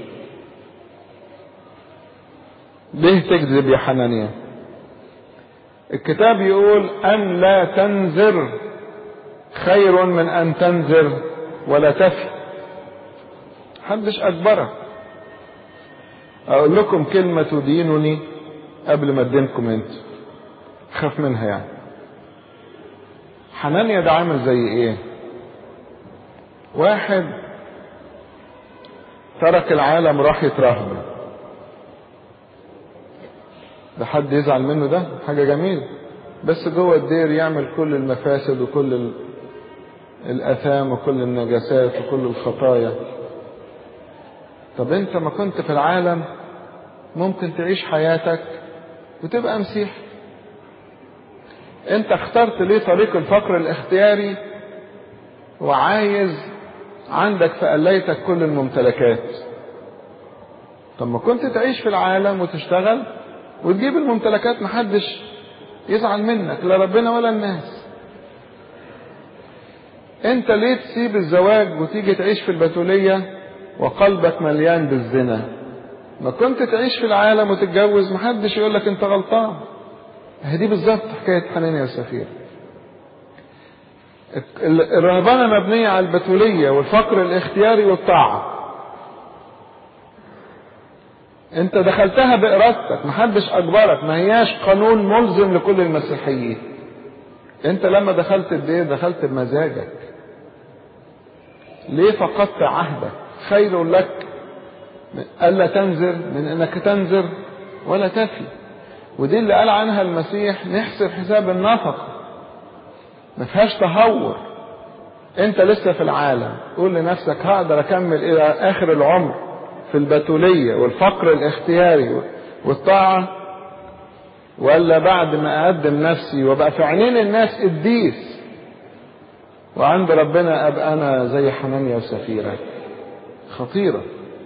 ليه تكذب يا حنانيا الكتاب يقول أن لا تنذر خير من أن تنذر ولا تفي محدش أجبرك أقول لكم كلمة تدينني قبل ما أدينكم أنت خاف منها يعني حنانيا ده عامل زي إيه واحد ترك العالم راح يترهبن ده حد يزعل منه ده حاجة جميلة بس جوه الدير يعمل كل المفاسد وكل الآثام وكل النجاسات وكل الخطايا طب انت ما كنت في العالم ممكن تعيش حياتك وتبقى مسيح انت اخترت ليه طريق الفقر الاختياري وعايز عندك في قليتك كل الممتلكات طب ما كنت تعيش في العالم وتشتغل وتجيب الممتلكات محدش يزعل منك لا ربنا ولا الناس انت ليه تسيب الزواج وتيجي تعيش في البتولية وقلبك مليان بالزنا ما كنت تعيش في العالم وتتجوز محدش يقول لك انت غلطان دي بالظبط حكاية حنانيا وسفير الرهبنة مبنية على البتولية والفقر الاختياري والطاعة انت دخلتها بارادتك محدش اجبرك ما هياش قانون ملزم لكل المسيحيين انت لما دخلت الدير دخلت بمزاجك ليه فقدت عهدك خير لك الا تنذر من انك تنذر ولا تفي ودي اللي قال عنها المسيح نحسب حساب النفقه ما فيهاش تهور انت لسه في العالم قول لنفسك هقدر اكمل الى اخر العمر في البتولية والفقر الاختياري والطاعة ولا بعد ما اقدم نفسي وابقى في عينين الناس قديس وعند ربنا ابقى انا زي حنانيا وسفيرة خطيرة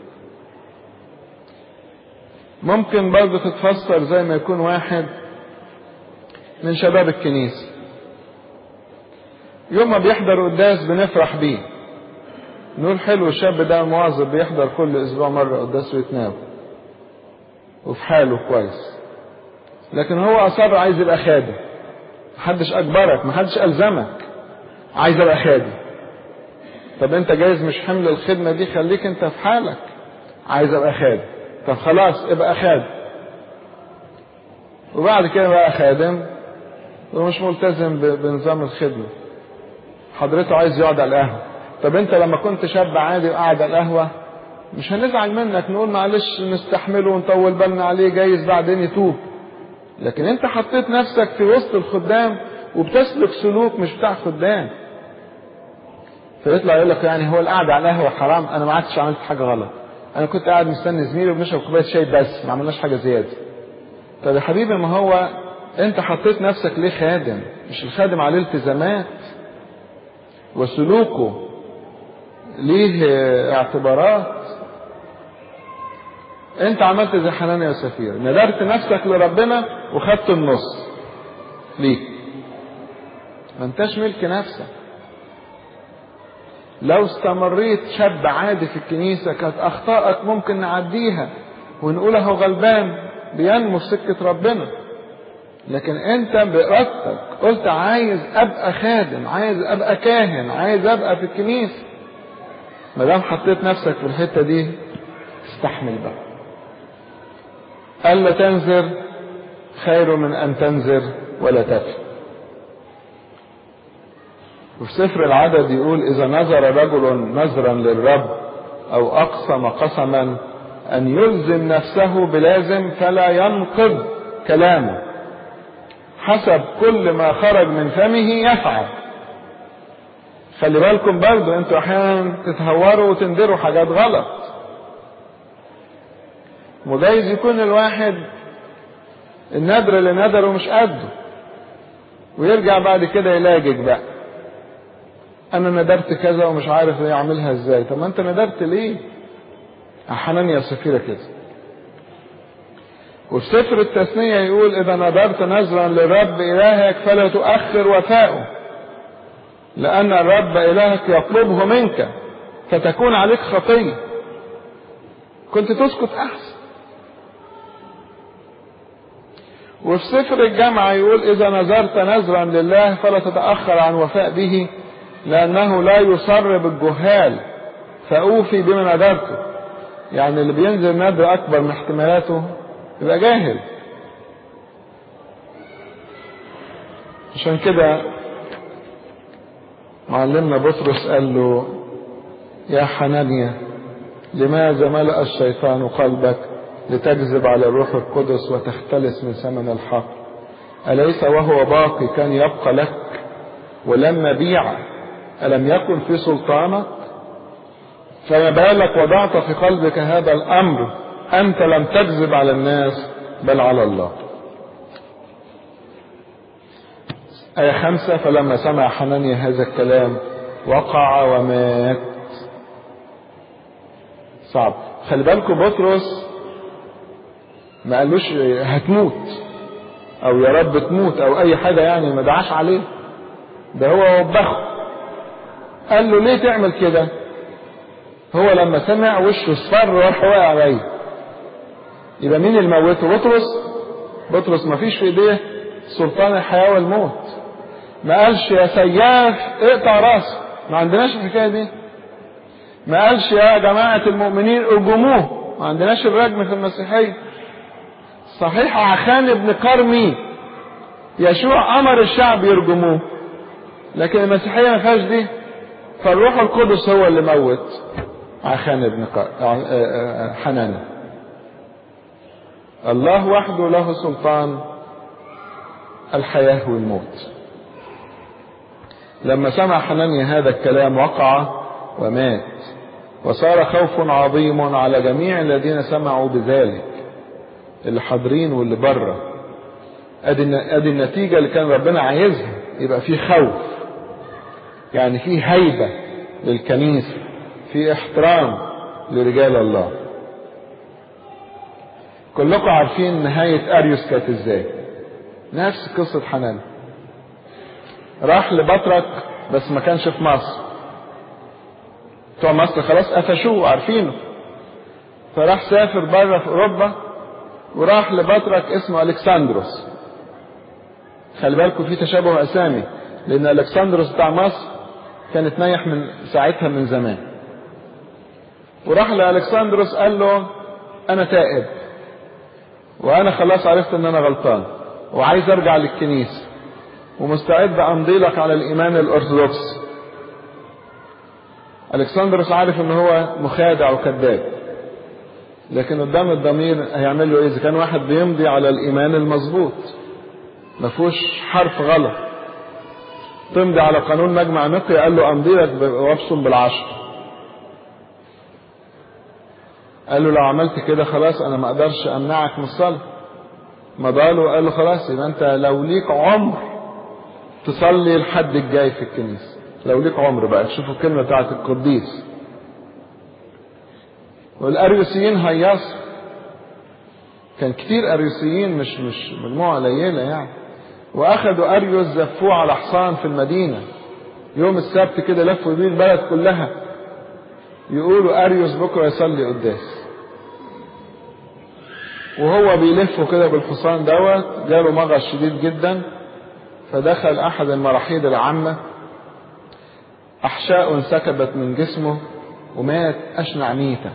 ممكن برضه تتفسر زي ما يكون واحد من شباب الكنيسه يوم ما بيحضر قداس بنفرح بيه نقول حلو الشاب ده مواظب بيحضر كل اسبوع مره قداس ويتناول وفي حاله كويس لكن هو اصر عايز يبقى خادم محدش اجبرك محدش الزمك عايز ابقى خادم طب انت جايز مش حمل الخدمه دي خليك انت في حالك عايز ابقى خادم طب خلاص ابقى خادم وبعد كده بقى خادم ومش ملتزم بنظام الخدمه حضرته عايز يقعد على القهوة طب انت لما كنت شاب عادي وقاعد على القهوة مش هنزعل منك نقول معلش نستحمله ونطول بالنا عليه جايز بعدين يتوب لكن انت حطيت نفسك في وسط الخدام وبتسلك سلوك مش بتاع خدام فيطلع يقول لك يعني هو القعدة على القهوة حرام انا ما عادش عملت حاجة غلط انا كنت قاعد مستني زميلي وبنشرب كوباية شاي بس ما عملناش حاجة زيادة طب يا حبيبي ما هو انت حطيت نفسك ليه خادم مش الخادم عليه التزامات وسلوكه ليه اعتبارات انت عملت زي حنانيا وسفير ندرت نفسك لربنا وخدت النص ليك ما انتش ملك نفسك لو استمريت شاب عادي في الكنيسة كانت أخطائك ممكن نعديها ونقولها غلبان بينمو في سكة ربنا لكن انت بإرادتك قلت عايز ابقى خادم عايز ابقى كاهن عايز ابقى في الكنيسة ما دام حطيت نفسك في الحتة دي استحمل بقى ألا تنذر خير من أن تنذر ولا تفي وفي سفر العدد يقول إذا نذر رجل نذرا للرب أو أقسم قسما أن يلزم نفسه بلازم فلا ينقض كلامه حسب كل ما خرج من فمه يفعل خلي بالكم برضو انتوا احيانا تتهوروا وتندروا حاجات غلط وجايز يكون الواحد النذر اللي نذره مش قده ويرجع بعد كده يلاجج بقى انا ندرت كذا ومش عارف يعملها ازاي طب ما انت ندرت ليه حنانيا سفيرة كده وفي سفر التثنية يقول إذا نذرت نذرا للرب إلهك فلا تؤخر وفاؤه لأن الرب إلهك يطلبه منك فتكون عليك خطية كنت تسكت أحسن وفي سفر الجامعة يقول إذا نذرت نذرا لله فلا تتأخر عن وفاء به لأنه لا يصر بالجهال فأوفي بما نذرته يعني اللي بينزل نذر أكبر من احتمالاته يبقى جاهل عشان كده معلمنا بطرس قال له يا حنانيا لماذا ملأ الشيطان قلبك لتكذب على الروح القدس وتختلس من ثمن الحق أليس وهو باقي كان يبقى لك ولما بيع ألم يكن في سلطانك فما بالك وضعت في قلبك هذا الأمر أنت لم تكذب على الناس بل على الله آية خمسة فلما سمع حنانيا هذا الكلام وقع ومات صعب خلي بالكم بطرس ما قالوش هتموت او يا رب تموت او اي حاجة يعني ما دعاش عليه ده هو وبخه قال له ليه تعمل كده هو لما سمع وشه اصفر وراح واقع عليه يبقى مين اللي موته بطرس بطرس ما فيش في ايديه سلطان الحياة والموت ما قالش يا سياف اقطع راسه ما عندناش الحكاية دي ما قالش يا جماعة المؤمنين ارجموه ما عندناش الرجم في المسيحية صحيح عخان ابن كرمي يشوع امر الشعب يرجموه لكن المسيحية ما فيهاش دي فالروح القدس هو اللي موت عخان ابن حنان الله وحده له سلطان الحياة والموت لما سمع حنانيا هذا الكلام وقع ومات وصار خوف عظيم على جميع الذين سمعوا بذلك اللي حاضرين واللي بره ادي ادي النتيجه اللي كان ربنا عايزها يبقى في خوف يعني في هيبه للكنيسه في احترام لرجال الله كلكم عارفين نهايه اريوس كانت ازاي نفس قصه حنان راح لبطرك بس ما كانش في مصر بتوع مصر خلاص قفشوه عارفينه فراح سافر بره في اوروبا وراح لبطرك اسمه الكسندروس خلي بالكم في تشابه اسامي لان الكسندروس بتاع مصر كان اتنيح من ساعتها من زمان وراح لالكسندروس قال له انا تائب وانا خلاص عرفت ان انا غلطان وعايز ارجع للكنيسه ومستعد امضي لك على الايمان الارثوذكسي الكسندروس عارف ان هو مخادع وكذاب لكن قدام الضمير هيعمل له ايه اذا كان واحد بيمضي على الايمان المظبوط ما فيهوش حرف غلط تمضي على قانون مجمع نقي قال له امضي لك وابصم بالعشر قال له لو عملت كده خلاص انا ما اقدرش امنعك من الصلاه مضاله قال له خلاص يبقى انت لو ليك عمر تصلي الحد الجاي في الكنيسه لو ليك عمر بقى تشوفوا الكلمه بتاعت القديس والاريوسيين هيصوا كان كتير اريوسيين مش مش مجموعه قليله يعني واخدوا اريوس زفوه على حصان في المدينه يوم السبت كده لفوا بيه البلد كلها يقولوا اريوس بكره يصلي قداس وهو بيلفه كده بالحصان دوت جاله مغص شديد جدا فدخل احد المراحيض العامه احشاء انسكبت من جسمه ومات اشنع ميته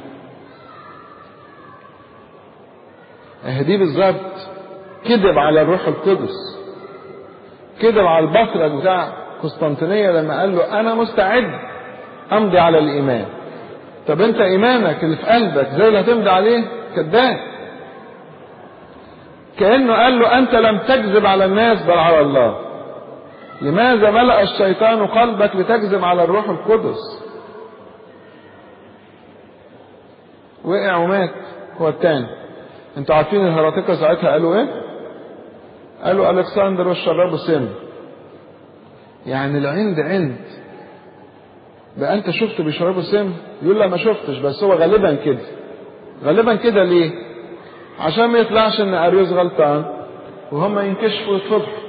دي بالظبط كذب على الروح القدس كذب على البطرك بتاع قسطنطينية لما قال له أنا مستعد أمضي على الإيمان طب أنت إيمانك اللي في قلبك زي اللي هتمضي عليه كذاب كأنه قال له أنت لم تكذب على الناس بل على الله لماذا ملأ الشيطان قلبك لتكذب على الروح القدس وقع ومات هو التاني انتوا عارفين الهراطقة ساعتها قالوا ايه قالوا الكسندر والشراب سم يعني العند عند بقى انت شفت بيشربوا سم يقول لا ما شفتش بس هو غالبا كده غالبا كده ليه عشان ما يطلعش ان اريوس غلطان وهم ينكشفوا ويتفضحوا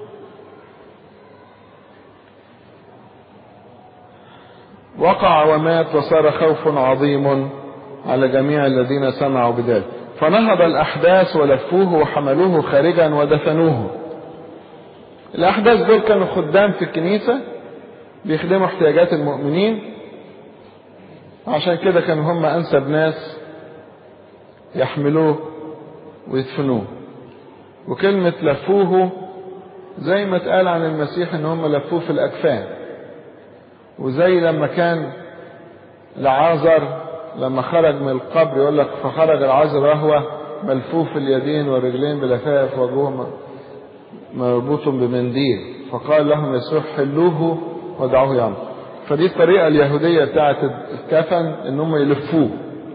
وقع ومات وصار خوف عظيم على جميع الذين سمعوا بذلك فنهض الأحداث ولفوه وحملوه خارجا ودفنوه الأحداث دول كانوا خدام في الكنيسة بيخدموا احتياجات المؤمنين عشان كده كانوا هم أنسب ناس يحملوه ويدفنوه وكلمة لفوه زي ما اتقال عن المسيح ان هم لفوه في الأكفان وزي لما كان لعازر لما خرج من القبر يقول لك فخرج العازر وهو ملفوف اليدين والرجلين بلفائف وجهه مربوط بمنديل فقال لهم يسوع حلوه ودعوه ينظر فدي الطريقة اليهودية بتاعت الكفن ان هم يلفوه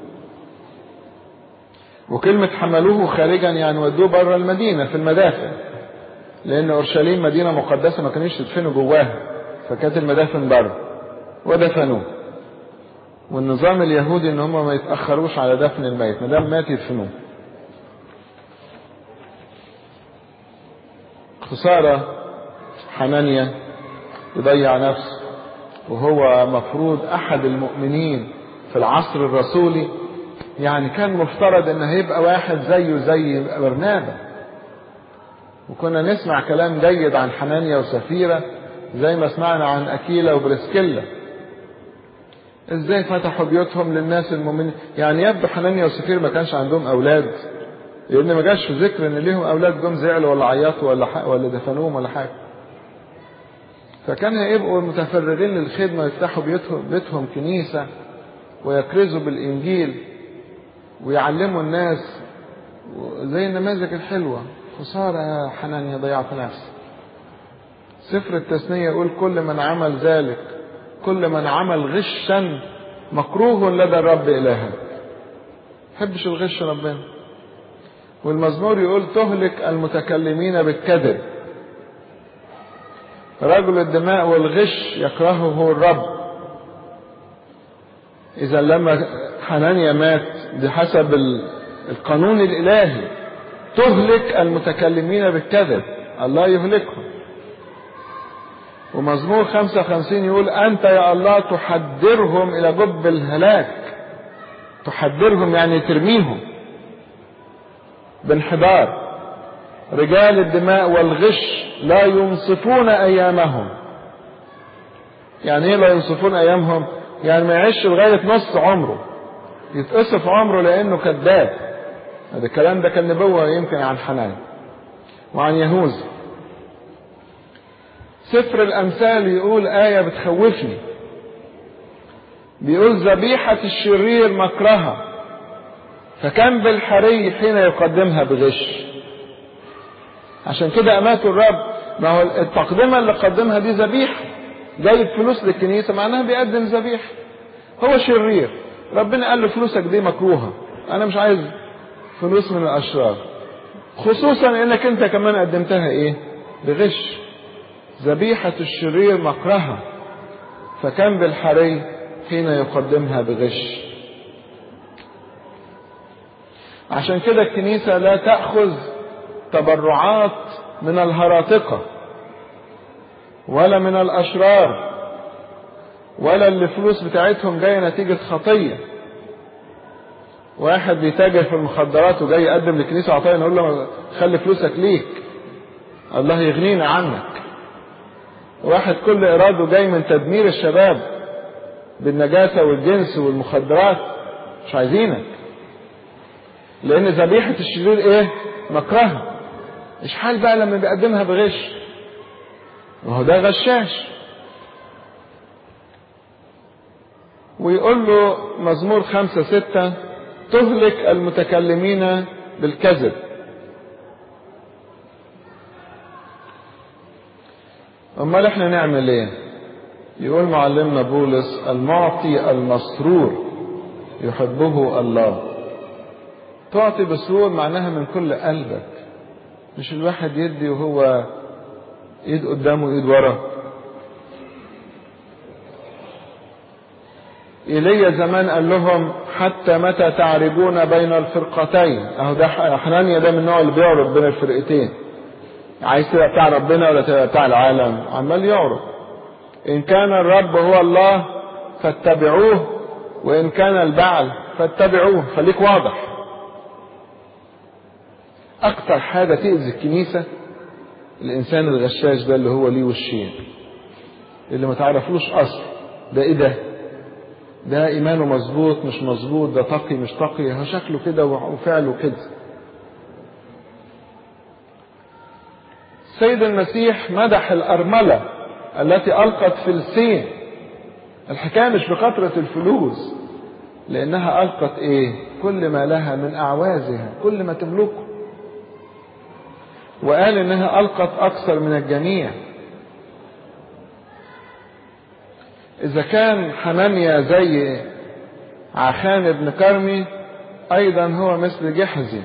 وكلمة حملوه خارجا يعني ودوه بره المدينة في المدافن لأن أورشليم مدينة مقدسة ما كانوش يدفنوا جواها فكانت المدافن بره ودفنوه والنظام اليهودي ان هم ما يتأخروش على دفن الميت ما دام مات يدفنوه خسارة حنانيا يضيع نفسه وهو مفروض أحد المؤمنين في العصر الرسولي يعني كان مفترض ان هيبقى واحد زيه زي برنابا وكنا نسمع كلام جيد عن حنانيا وسفيرة زي ما سمعنا عن أكيلا وبرسكيلا ازاي فتحوا بيوتهم للناس المؤمنين يعني يبدو حنانيا وسفير ما كانش عندهم اولاد لان ما جاش في ذكر ان ليهم اولاد جم زعلوا ولا عيطوا ولا حق ولا دفنوهم ولا حاجه فكان هيبقوا متفرغين للخدمه ويفتحوا بيوتهم بيتهم كنيسه ويكرزوا بالانجيل ويعلموا الناس زي النماذج الحلوه خساره يا حنانيا ضيعت نفسي سفر التثنيه يقول كل من عمل ذلك كل من عمل غشا مكروه لدى الرب إلها حبش الغش ربنا والمزمور يقول تهلك المتكلمين بالكذب رجل الدماء والغش يكرهه الرب إذا لما حنانيا مات بحسب القانون الإلهي تهلك المتكلمين بالكذب الله يهلكهم ومزمور 55 يقول أنت يا الله تحذرهم إلى جب الهلاك تحذرهم يعني ترميهم بانحدار رجال الدماء والغش لا ينصفون أيامهم يعني ايه لا ينصفون أيامهم يعني ما يعيش لغاية نص عمره يتقصف عمره لأنه كذاب هذا الكلام ده كان نبوة يمكن عن حنان وعن يهوذا سفر الأمثال يقول آية بتخوفني بيقول ذبيحة الشرير مكرها فكان بالحري حين يقدمها بغش عشان كده أماتوا الرب ما هو التقدمة اللي قدمها دي ذبيحة جايب فلوس للكنيسة معناها بيقدم ذبيحة هو شرير ربنا قال له فلوسك دي مكروهة أنا مش عايز فلوس من الأشرار خصوصا إنك أنت كمان قدمتها إيه بغش ذبيحة الشرير مكرهة فكان بالحري حين يقدمها بغش عشان كده الكنيسة لا تأخذ تبرعات من الهراطقة ولا من الأشرار ولا اللي الفلوس بتاعتهم جاية نتيجة خطية واحد بيتاجر في المخدرات وجاي يقدم للكنيسة عطايا نقول له خلي فلوسك ليك الله يغنينا عنك واحد كل إراده جاي من تدمير الشباب بالنجاسة والجنس والمخدرات مش عايزينك لأن ذبيحة الشرير إيه؟ مكرهة إيش حال بقى لما بيقدمها بغش؟ ما هو ده غشاش ويقول له مزمور خمسة ستة تهلك المتكلمين بالكذب امال احنا نعمل ايه يقول معلمنا بولس المعطي المسرور يحبه الله تعطي بسرور معناها من كل قلبك مش الواحد يدي وهو ايد قدامه وايد ورا ايليا زمان قال لهم حتى متى تعرجون بين الفرقتين اهو ده حنانيا ده من النوع اللي بيعرض بين الفرقتين عايز تبقى بتاع ربنا ولا تبقى بتاع العالم عمال يعرض ان كان الرب هو الله فاتبعوه وان كان البعل فاتبعوه خليك واضح اكتر حاجه تاذي الكنيسه الانسان الغشاش ده اللي هو ليه وشين اللي ما تعرفلوش اصل ده ايه ده ده ايمانه مظبوط مش مظبوط ده تقي مش تقي هو شكله كده وفعله كده السيد المسيح مدح الارمله التي القت فلسين الحكايه مش بكثره الفلوس لانها القت ايه كل ما لها من اعوازها كل ما تملكه وقال انها القت اكثر من الجميع اذا كان حنانيا زي عخان بن كرمي ايضا هو مثل جحزي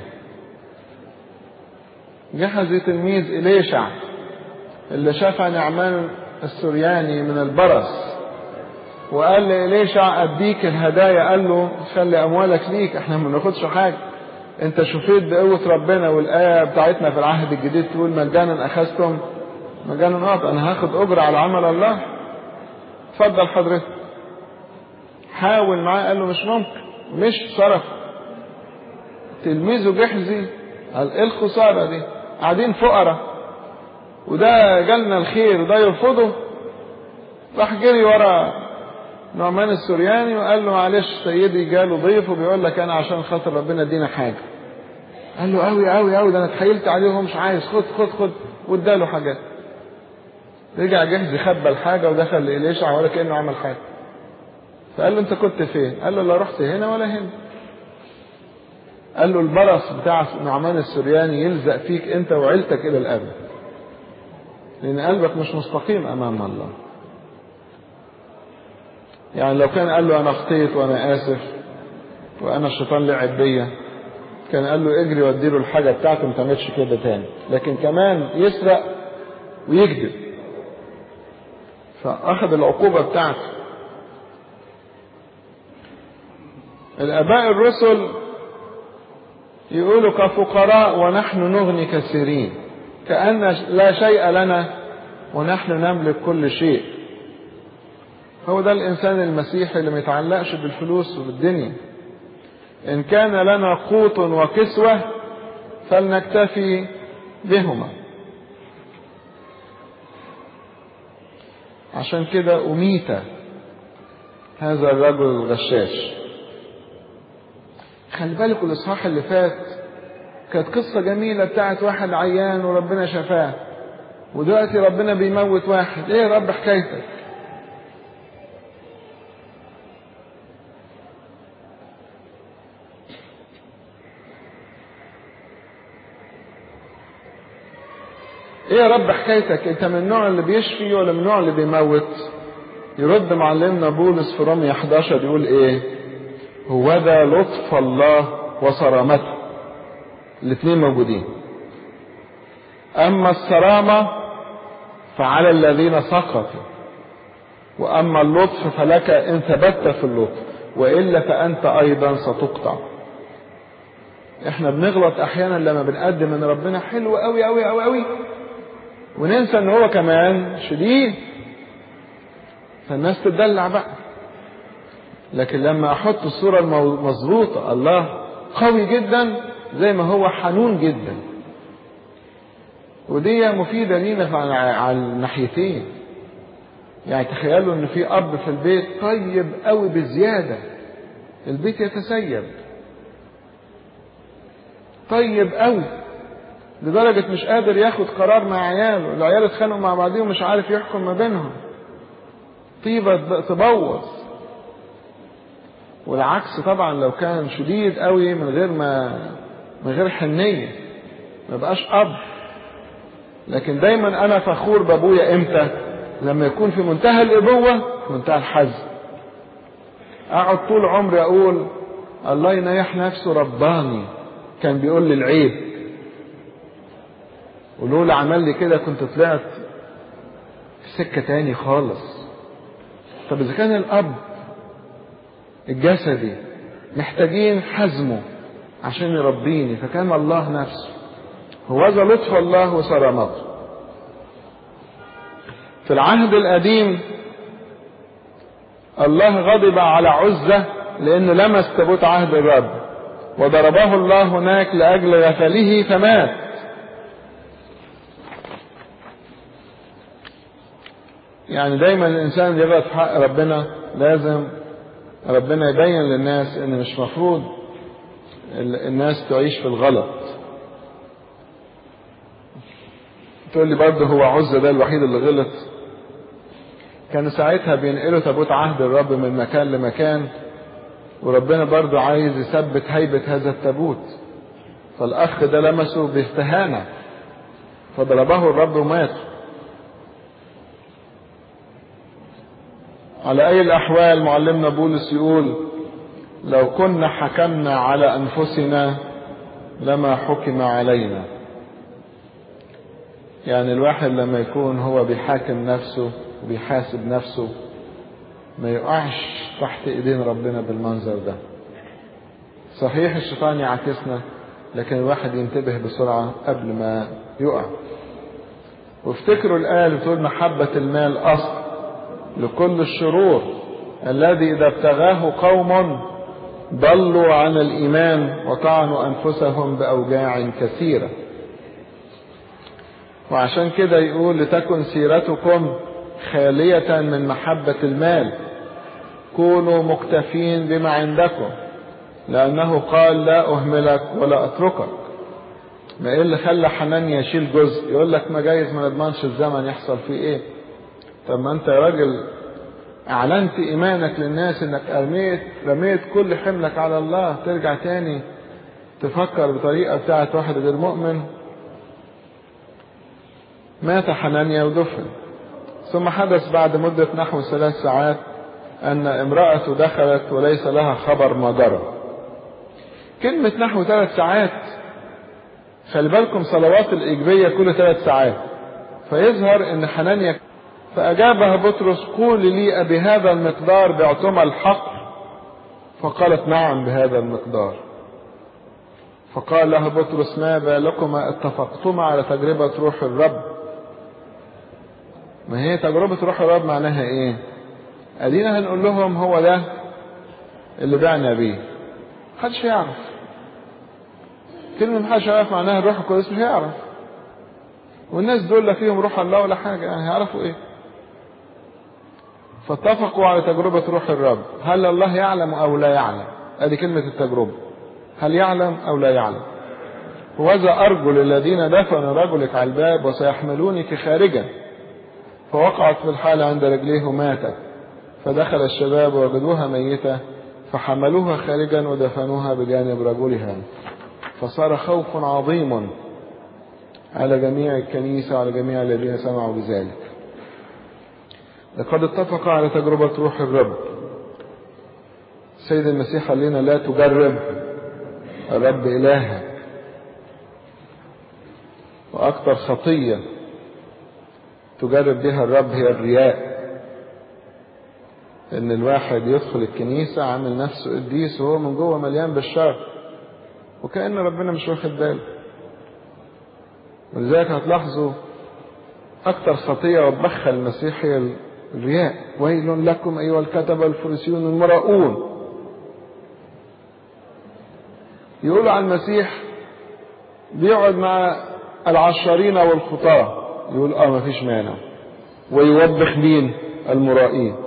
جحزي تلميذ اليشع اللي شفى نعمان السرياني من البرص وقال لإليشع أديك الهدايا قال له خلي أموالك ليك احنا ما بناخدش حاجة انت شفيت بقوة ربنا والآية بتاعتنا في العهد الجديد تقول مجانا أخذتم مجانا أعطى أنا هاخد أجر على عمل الله اتفضل حضرتك حاول معاه قال له مش ممكن مش صرف تلميذه جحزي قال ايه الخسارة دي قاعدين فقراء وده جالنا الخير وده يرفضه راح جري ورا نعمان السورياني وقال له معلش سيدي جاله ضيف وبيقول لك انا عشان خاطر ربنا ادينا حاجه قال له قوي قوي قوي ده انا اتحايلت عليه وهو مش عايز خد خد خد واداله حاجات رجع جهز خبى الحاجه ودخل لإليشع ولا كانه عمل حاجه فقال له انت كنت فين قال له لا رحت هنا ولا هنا قال له البرص بتاع نعمان السرياني يلزق فيك انت وعيلتك الى الابد لان قلبك مش مستقيم امام الله يعني لو كان قال له انا اخطيت وانا اسف وانا الشيطان لعب بيا كان قال له اجري واديله الحاجه بتاعته ما تعملش كده تاني لكن كمان يسرق ويكذب فاخذ العقوبه بتاعته الاباء الرسل يقولوا كفقراء ونحن نغني كثيرين كأن لا شيء لنا ونحن نملك كل شيء هو ده الإنسان المسيحي اللي ما يتعلقش بالفلوس وبالدنيا إن كان لنا قوت وكسوة فلنكتفي بهما عشان كده أميت هذا الرجل الغشاش خلي بالك الإصحاح اللي فات كانت قصة جميلة بتاعت واحد عيان وربنا شفاه ودلوقتي ربنا بيموت واحد ايه يا رب حكايتك ايه يا رب حكايتك انت من النوع اللي بيشفي ولا من النوع اللي بيموت يرد معلمنا بولس في رومية 11 يقول ايه هو ذا لطف الله وصرامته الاثنين موجودين اما الصرامة فعلى الذين سقطوا واما اللطف فلك ان ثبت في اللطف والا فانت ايضا ستقطع احنا بنغلط احيانا لما بنقدم ان ربنا حلو قوي قوي قوي قوي وننسى ان هو كمان شديد فالناس تدلع بقى لكن لما احط الصوره المظبوطه الله قوي جدا زي ما هو حنون جدا ودي مفيدة لينا على الناحيتين يعني تخيلوا ان في اب في البيت طيب قوي بزيادة البيت يتسيب طيب قوي لدرجة مش قادر ياخد قرار مع عياله العيال اتخانقوا مع بعضهم مش عارف يحكم ما بينهم طيبة تبوظ والعكس طبعا لو كان شديد قوي من غير ما من غير حنية ما بقاش أب لكن دايما أنا فخور بأبويا إمتى لما يكون في منتهى الابوه في منتهى الحزم اقعد طول عمري اقول الله ينيح نفسه رباني كان بيقول لي العيب ولولا عمل لي كده كنت طلعت في سكه تاني خالص طب اذا كان الاب الجسدي محتاجين حزمه عشان يربيني فكان الله نفسه هو ذا لطف الله وصرامته في العهد القديم الله غضب على عزة لأنه لمس تابوت عهد الرب وضربه الله هناك لأجل غفله فمات يعني دايما الإنسان يغلط في حق ربنا لازم ربنا يبين للناس ان مش مفروض الناس تعيش في الغلط تقول لي برضه هو عزة ده الوحيد اللي غلط كانوا ساعتها بينقلوا تابوت عهد الرب من مكان لمكان وربنا برضه عايز يثبت هيبة هذا التابوت فالأخ ده لمسه باستهانة فضربه الرب ومات على أي الأحوال معلمنا بولس يقول لو كنا حكمنا على أنفسنا لما حكم علينا يعني الواحد لما يكون هو بيحاكم نفسه وبيحاسب نفسه ما يقعش تحت ايدين ربنا بالمنظر ده صحيح الشيطان يعاكسنا لكن الواحد ينتبه بسرعة قبل ما يقع وافتكروا الآية اللي بتقول محبة المال أصل لكل الشرور الذي إذا ابتغاه قوم ضلوا عن الإيمان وطعنوا أنفسهم بأوجاع كثيرة وعشان كده يقول لتكن سيرتكم خالية من محبة المال كونوا مكتفين بما عندكم لأنه قال لا أهملك ولا أتركك ما إيه اللي خلى حنانيا يشيل جزء يقول لك ما جايز ما نضمنش الزمن يحصل فيه إيه طب ما أنت يا راجل أعلنت إيمانك للناس إنك رميت رميت كل حملك على الله ترجع تاني تفكر بطريقة بتاعت واحد غير مؤمن مات حنانيا ودفن ثم حدث بعد مدة نحو ثلاث ساعات أن امرأة دخلت وليس لها خبر ما جرى كلمة نحو ثلاث ساعات خلي بالكم صلوات الإيجابية كل ثلاث ساعات فيظهر أن حنانيا فأجابها بطرس قول لي بهذا المقدار بعتم الحق فقالت نعم بهذا المقدار فقال لها بطرس ما بالكما اتفقتما على تجربة روح الرب ما هي تجربة روح الرب معناها ايه ادينا هنقول لهم هو ده اللي بعنا بيه محدش هيعرف كلمة محدش هيعرف معناها الروح القدس مش هيعرف والناس دول لا فيهم روح الله ولا حاجة يعني هيعرفوا ايه فاتفقوا على تجربة روح الرب هل الله يعلم أو لا يعلم ادي كلمة التجربة هل يعلم أو لا يعلم وذا أرجل الذين دفنوا رجلك على الباب وسيحملونك خارجا فوقعت في الحال عند رجليه وماتت فدخل الشباب وجدوها ميتة فحملوها خارجا ودفنوها بجانب رجلها فصار خوف عظيم على جميع الكنيسة وعلى جميع الذين سمعوا بذلك لقد اتفق على تجربة روح الرب سيد المسيح قال لنا لا تجرب الرب إلهك وأكثر خطية تجرب بها الرب هي الرياء ان الواحد يدخل الكنيسة عامل نفسه قديس وهو من جوه مليان بالشر وكأن ربنا مش واخد باله ولذلك هتلاحظوا أكثر خطية وبخ المسيح هي الرياء ويل لكم أيها الكتبة الفريسيون المراؤون يقولوا عن المسيح بيقعد مع العشارين والخطاه يقول اه ما فيش مانع ويوبخ مين المرائين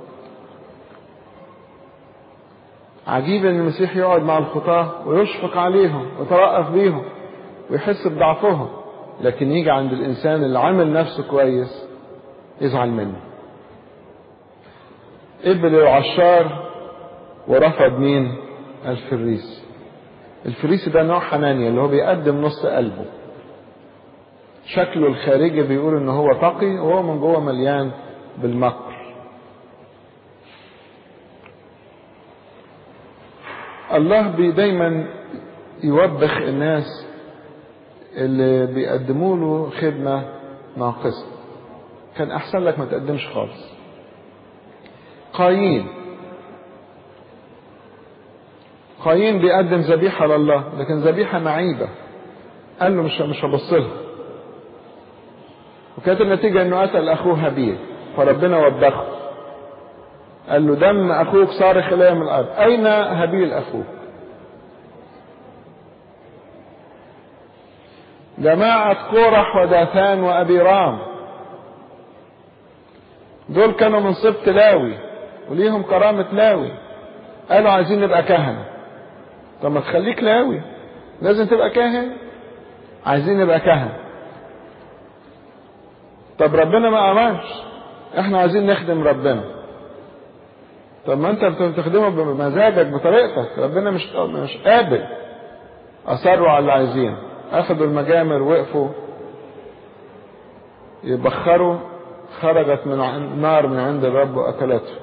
عجيب ان المسيح يقعد مع الخطاة ويشفق عليهم ويترأف بيهم ويحس بضعفهم لكن يجي عند الانسان اللي عامل نفسه كويس يزعل منه قبل العشار ورفض مين الفريس الفريسي ده نوع حنانيا اللي هو بيقدم نص قلبه شكله الخارجي بيقول ان هو تقي وهو من جوه مليان بالمكر الله بي دايما يوبخ الناس اللي بيقدموا له خدمة ناقصة كان أحسن لك ما تقدمش خالص قايين قايين بيقدم ذبيحة لله لكن ذبيحة معيبة قال له مش مش هبص لها وكانت النتيجة انه قتل اخوه هابيل فربنا وبخه قال له دم اخوك صارخ الي من الارض اين هابيل اخوك جماعة كورح وداثان وأبيرام دول كانوا من سبط لاوي وليهم كرامة لاوي قالوا عايزين نبقى كهنة طب ما تخليك لاوي لازم تبقى كاهن عايزين نبقى كهنة طب ربنا ما أمرش احنا عايزين نخدم ربنا طب ما انت بتخدمه بمزاجك بطريقتك ربنا مش مش قابل اصروا على اللي عايزينه اخذوا المجامر وقفوا يبخروا خرجت من نار من عند الرب واكلته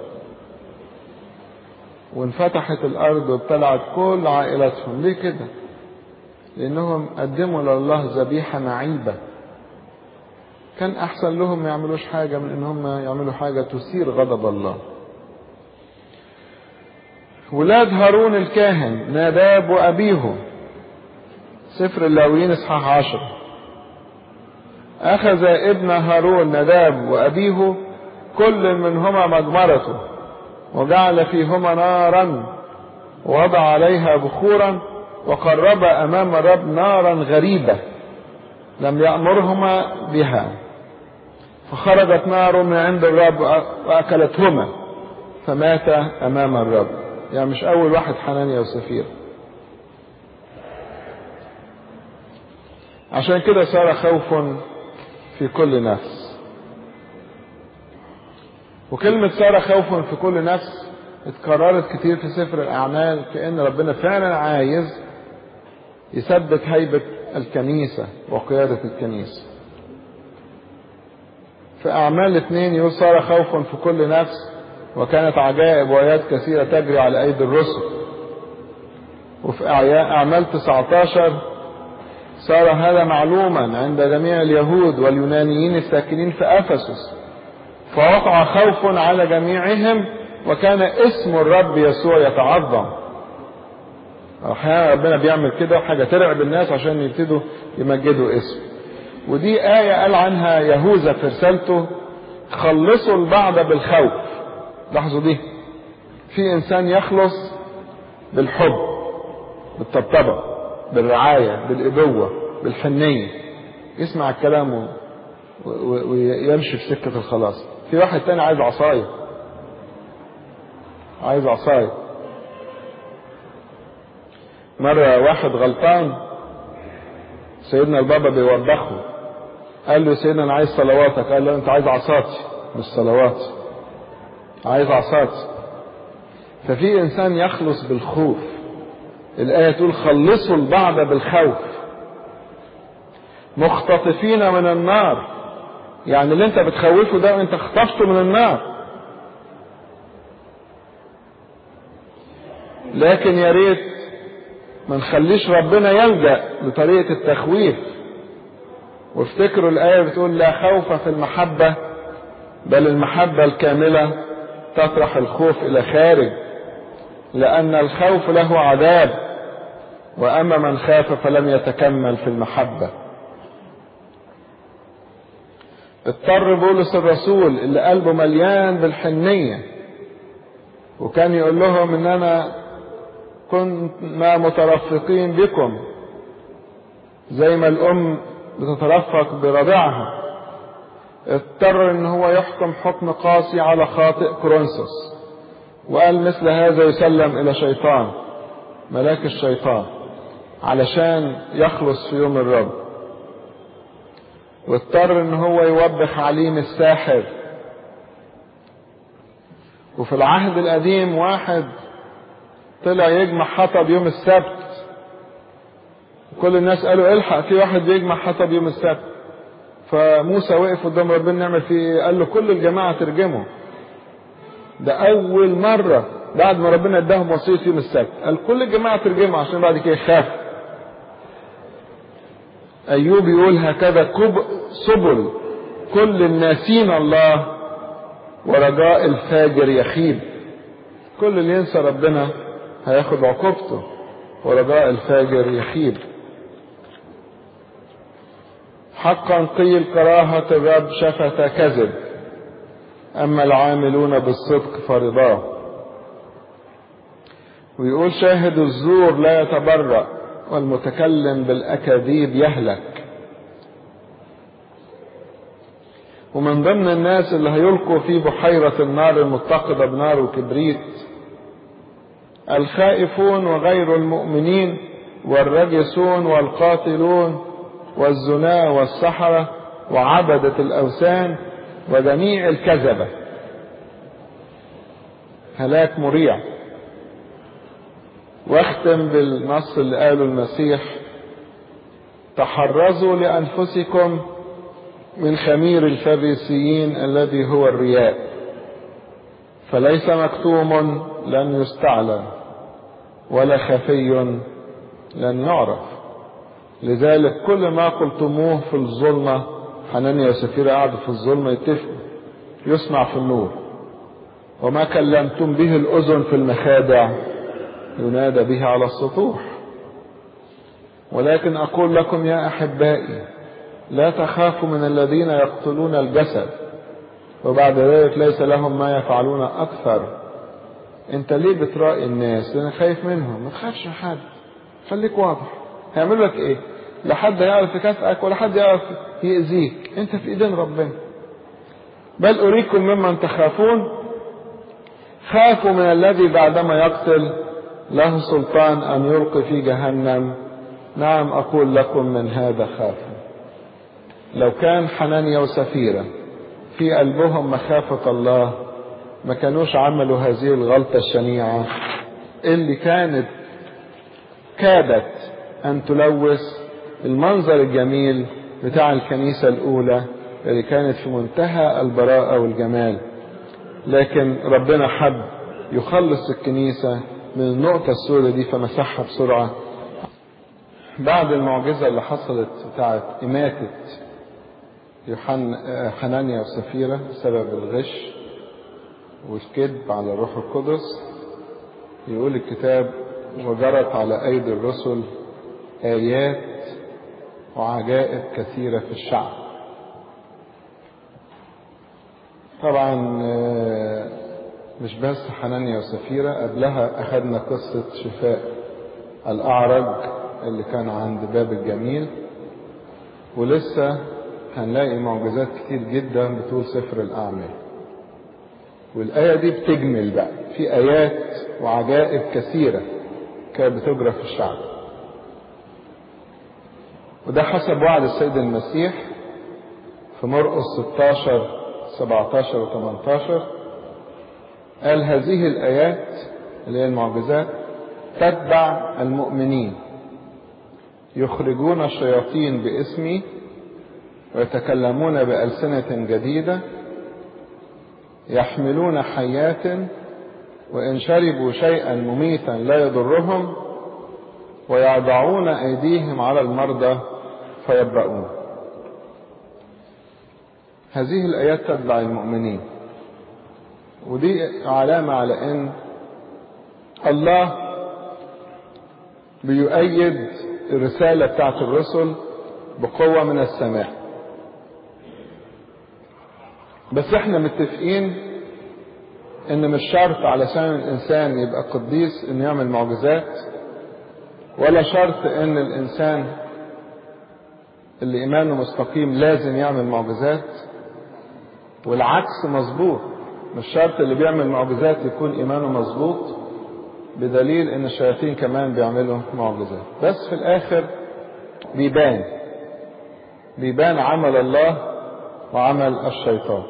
وانفتحت الارض وابتلعت كل عائلتهم ليه كده لانهم قدموا لله ذبيحه معيبه كان احسن لهم ما يعملوش حاجه من ان هم يعملوا حاجه تثير غضب الله ولاد هارون الكاهن ناداب وابيه سفر اللاويين اصحاح عشر اخذ ابن هارون نداب وابيه كل منهما مجمرته وجعل فيهما نارا ووضع عليها بخورا وقرب امام الرب نارا غريبه لم يامرهما بها فخرجت نار من عند الرب واكلتهما فمات امام الرب يعني مش اول واحد حنانيا وسفير عشان كده صار خوف في كل نفس وكلمة صار خوف في كل نفس اتكررت كتير في سفر الأعمال كأن ربنا فعلا عايز يثبت هيبة الكنيسة وقيادة الكنيسة في أعمال اثنين يقول صار خوف في كل نفس وكانت عجائب وآيات كثيرة تجري على أيدي الرسل وفي أعمال 19 صار هذا معلوما عند جميع اليهود واليونانيين الساكنين في افسس فوقع خوف على جميعهم وكان اسم الرب يسوع يتعظم احيانا ربنا بيعمل كده حاجه ترعب الناس عشان يبتدوا يمجدوا اسمه ودي آية قال عنها يهوذا في رسالته خلصوا البعض بالخوف لاحظوا دي في إنسان يخلص بالحب بالطبطبة بالرعاية بالإبوة بالحنية يسمع الكلام ويمشي في سكة الخلاص في واحد تاني عايز عصاية عايز عصاية مرة واحد غلطان سيدنا البابا بيوبخه قال له سيدنا انا عايز صلواتك قال له انت عايز عصاتي مش صلواتي عايز عصاتي ففي انسان يخلص بالخوف الآية تقول خلصوا البعض بالخوف مختطفين من النار يعني اللي انت بتخوفه ده انت خطفته من النار لكن يا ريت ما نخليش ربنا يلجأ لطريقة التخويف وافتكروا الآية بتقول لا خوف في المحبة بل المحبة الكاملة تطرح الخوف إلى خارج لأن الخوف له عذاب وأما من خاف فلم يتكمل في المحبة اضطر بولس الرسول اللي قلبه مليان بالحنية وكان يقول لهم ان انا كنا مترفقين بكم زي ما الام بتترفق برضعها اضطر ان هو يحكم حكم قاسي على خاطئ كورنثوس وقال مثل هذا يسلم الى شيطان ملاك الشيطان علشان يخلص في يوم الرب واضطر ان هو يوبخ عليم الساحر وفي العهد القديم واحد طلع يجمع حطب يوم السبت كل الناس قالوا الحق في واحد بيجمع حطب يوم السبت فموسى وقف قدام ربنا نعمل فيه ايه قال له كل الجماعة ترجموا ده اول مرة بعد ما ربنا اداهم وصية يوم السبت قال كل الجماعة ترجموا عشان بعد كده يخاف ايوب يقول هكذا كب سبل كل الناسين الله ورجاء الفاجر يخيب كل اللي ينسى ربنا هياخد عقوبته ورجاء الفاجر يخيب حقا قيل كراهة الرب شفة كذب أما العاملون بالصدق فرضاه ويقول شاهد الزور لا يتبرأ والمتكلم بالأكاذيب يهلك ومن ضمن الناس اللي هيلقوا في بحيرة النار المتقدة بنار وكبريت الخائفون وغير المؤمنين والرجسون والقاتلون والزنا والسحرة وعبدة الأوثان وجميع الكذبة هلاك مريع واختم بالنص اللي قاله المسيح تحرزوا لأنفسكم من خمير الفريسيين الذي هو الرياء فليس مكتوم لن يستعلن ولا خفي لن يعرف لذلك كل ما قلتموه في الظلمة حنانيا وسفيرة قعدوا في الظلمة يتفقوا يسمع في النور وما كلمتم به الأذن في المخادع ينادى به على السطوح ولكن أقول لكم يا أحبائي لا تخافوا من الذين يقتلون الجسد وبعد ذلك ليس لهم ما يفعلون أكثر أنت ليه بترائي الناس؟ لأن خايف منهم ما تخافش من حد خليك واضح هيعمل لك إيه؟ لا حد يعرف يكافئك ولا حد يعرف يأذيك أنت في إيدين ربنا بل أريكم ممن تخافون خافوا من الذي بعدما يقتل له سلطان أن يلقي في جهنم نعم أقول لكم من هذا خافوا لو كان حنانيا وسفيرة في قلبهم مخافة الله ما كانوش عملوا هذه الغلطة الشنيعة اللي كانت كادت أن تلوث المنظر الجميل بتاع الكنيسة الأولى اللي كانت في منتهى البراءة والجمال لكن ربنا حب يخلص الكنيسة من النقطة السوداء دي فمسحها بسرعة بعد المعجزة اللي حصلت بتاعت إماتة يوحنا حنانيا وسفيرة بسبب الغش والكذب على الروح القدس يقول الكتاب وجرت على أيدي الرسل آيات وعجائب كثيرة في الشعب طبعا مش بس حنانيا وسفيرة قبلها أخذنا قصة شفاء الأعرج اللي كان عند باب الجميل ولسه هنلاقي معجزات كتير جدا بطول سفر الأعمال والآية دي بتجمل بقى في آيات وعجائب كثيرة كانت بتجرى في الشعب وده حسب وعد السيد المسيح في مرقس 16 17 و 18 قال هذه الآيات اللي هي المعجزات تتبع المؤمنين يخرجون الشياطين باسمي ويتكلمون بألسنة جديدة يحملون حيات وإن شربوا شيئا مميتا لا يضرهم ويضعون أيديهم على المرضى فيبرؤون هذه الآيات تتبع المؤمنين ودي علامة على أن الله بيؤيد الرسالة بتاعت الرسل بقوة من السماء بس احنا متفقين ان مش شرط علشان الانسان يبقى قديس انه يعمل معجزات ولا شرط ان الانسان اللي ايمانه مستقيم لازم يعمل معجزات والعكس مظبوط مش شرط اللي بيعمل معجزات يكون ايمانه مظبوط بدليل ان الشياطين كمان بيعملوا معجزات بس في الاخر بيبان بيبان عمل الله وعمل الشيطان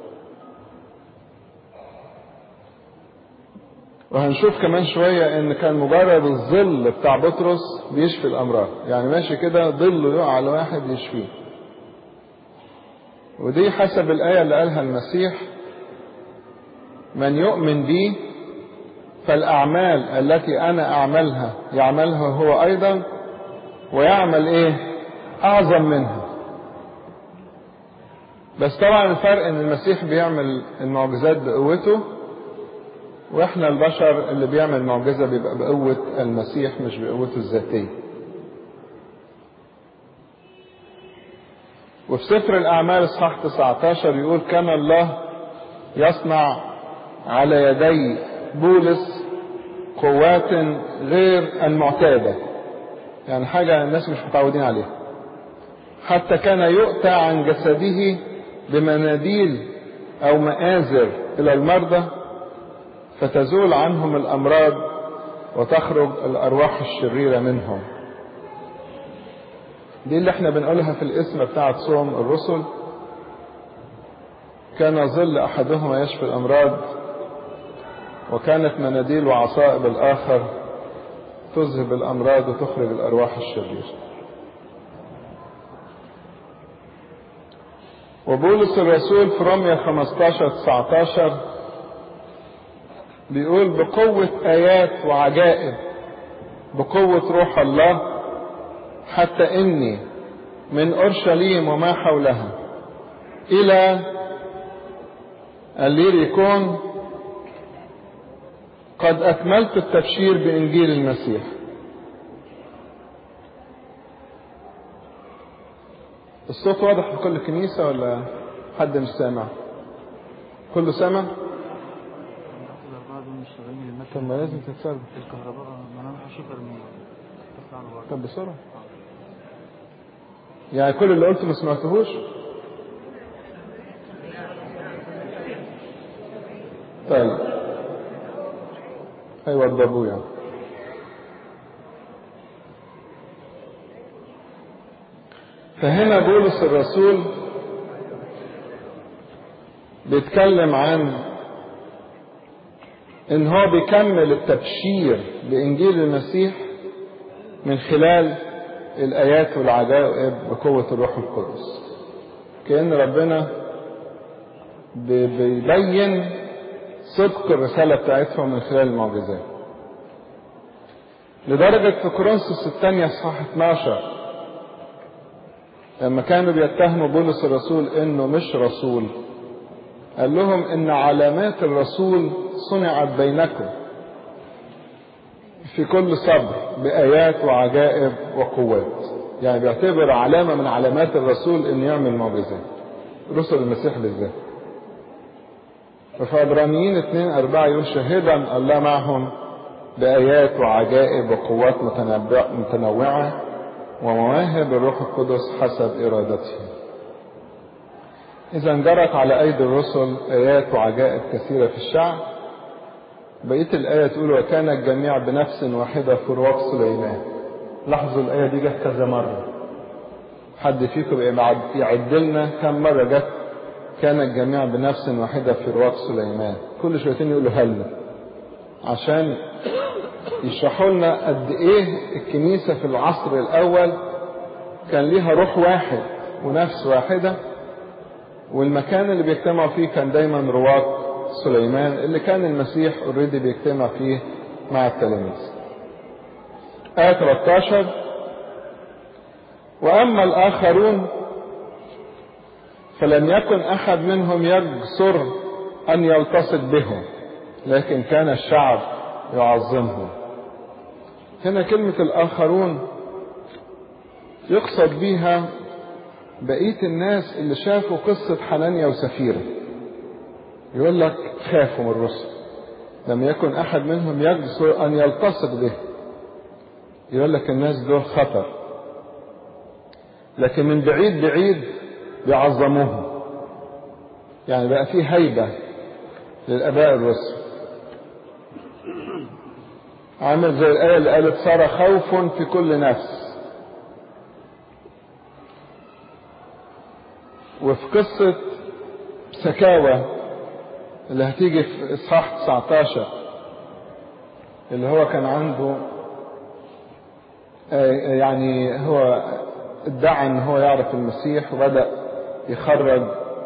وهنشوف كمان شوية ان كان مجرد الظل بتاع بطرس بيشفي الامراض يعني ماشي كده ظله يقع على واحد يشفيه ودي حسب الآية اللي قالها المسيح من يؤمن بي فالأعمال التي أنا أعملها يعملها هو أيضا ويعمل إيه أعظم منها بس طبعا الفرق ان المسيح بيعمل المعجزات بقوته واحنا البشر اللي بيعمل معجزة بيبقى بقوة المسيح مش بقوته الذاتية وفي سفر الأعمال إصحاح 19 يقول كان الله يصنع على يدي بولس قوات غير المعتادة يعني حاجة الناس مش متعودين عليها حتى كان يؤتى عن جسده بمناديل أو مآزر إلى المرضى فتزول عنهم الأمراض وتخرج الأرواح الشريرة منهم دي اللي احنا بنقولها في الاسم بتاعة صوم الرسل كان ظل أحدهما يشفي الأمراض وكانت مناديل وعصائب الآخر تذهب الأمراض وتخرج الأرواح الشريرة وبولس الرسول في رمية 15 19 بيقول بقوة آيات وعجائب بقوة روح الله حتى إني من أورشليم وما حولها إلى الليريكون قد أكملت التبشير بإنجيل المسيح الصوت واضح في كل كنيسة ولا حد مش سامع كله سامع طب ما لازم تتصرف الكهرباء ما انا هشوف ارمي طب بسرعة يعني كل اللي قلته ما سمعتهوش طيب ايوه الضبو يعني فهنا بولس الرسول بيتكلم عن ان هو بيكمل التبشير بانجيل المسيح من خلال الايات والعجائب بقوه الروح القدس كان ربنا بيبين صدق الرساله بتاعتهم من خلال المعجزات لدرجه في كورنثوس الثانيه اصحاح 12 لما كانوا بيتهموا بولس الرسول انه مش رسول قال لهم ان علامات الرسول صنعت بينكم في كل صبر بايات وعجائب وقوات يعني بيعتبر علامة من علامات الرسول انه يعمل معجزات رسل المسيح بالذات ففي عبرانيين 2 4 يقول شهدا الله معهم بآيات وعجائب وقوات متنوعة ومواهب الروح القدس حسب إرادته إذا جرت على أيدي الرسل آيات وعجائب كثيرة في الشعب بقية الآية تقول وكان الجميع بنفس واحدة في رواق سليمان لاحظوا الآية دي جت كذا مرة حد فيكم يعد لنا كم مرة جت كان الجميع بنفس واحدة في رواق سليمان كل شويتين يقولوا هل عشان يشرحوا لنا قد ايه الكنيسة في العصر الاول كان ليها روح واحد ونفس واحدة والمكان اللي بيجتمعوا فيه كان دايما رواق سليمان اللي كان المسيح اوريدي بيجتمع فيه مع التلاميذ آية 13 وأما الآخرون فلم يكن أحد منهم يجسر أن يلتصق بهم لكن كان الشعب يعظمهم هنا كلمة الآخرون يقصد بيها بقية الناس اللي شافوا قصة حنانيا وسفيرة يقول لك خافوا من الرسل لم يكن أحد منهم يجسر أن يلتصق به يقول لك الناس دول خطر لكن من بعيد بعيد بيعظموهم يعني بقى في هيبة للآباء الرسل عامل زي الآية اللي قالت صار خوف في كل نفس وفي قصة سكاوى اللي هتيجي في إصحاح 19 اللي هو كان عنده يعني هو ادعى ان هو يعرف المسيح وبدأ يخرج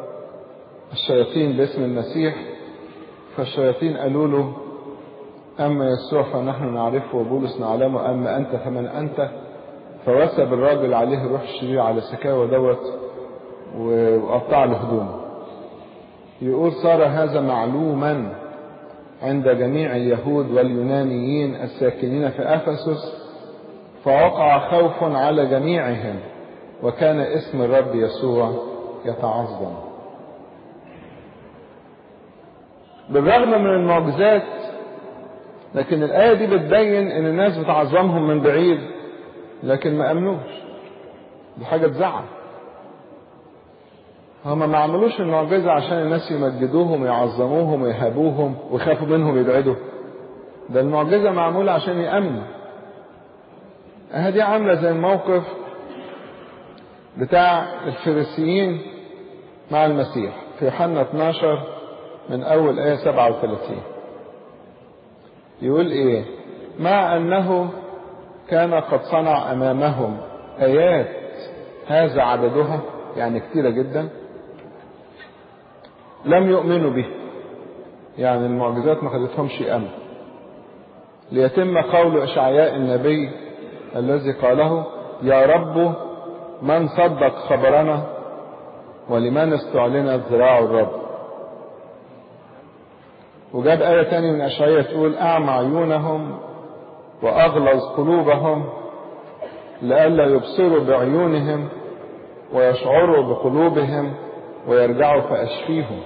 الشياطين باسم المسيح فالشياطين قالوا له أما يسوع فنحن نعرفه وبولس نعلمه أما أنت فمن أنت فوسب الراجل عليه روح الشرير على سكاوى دوت وقطع له هدومه يقول صار هذا معلوما عند جميع اليهود واليونانيين الساكنين في افسس فوقع خوف على جميعهم وكان اسم الرب يسوع يتعظم بالرغم من المعجزات لكن الآية دي بتبين إن الناس بتعظمهم من بعيد لكن ما أمنوش دي حاجة تزعل هما ما عملوش المعجزة عشان الناس يمجدوهم ويعظموهم ويهابوهم ويخافوا منهم ويبعدوا ده المعجزة معمولة عشان يأمنوا دي عاملة زي الموقف بتاع الفريسيين مع المسيح في يوحنا 12 من أول آية 37 يقول إيه مع أنه كان قد صنع أمامهم آيات هذا عددها يعني كثيرة جدا لم يؤمنوا به يعني المعجزات ما خدتهمش أمن ليتم قول إشعياء النبي الذي قاله يا رب من صدق خبرنا ولمن استعلنت ذراع الرب وجاب آية تانية من أشعياء تقول أعمى عيونهم وأغلظ قلوبهم لئلا يبصروا بعيونهم ويشعروا بقلوبهم ويرجعوا فأشفيهم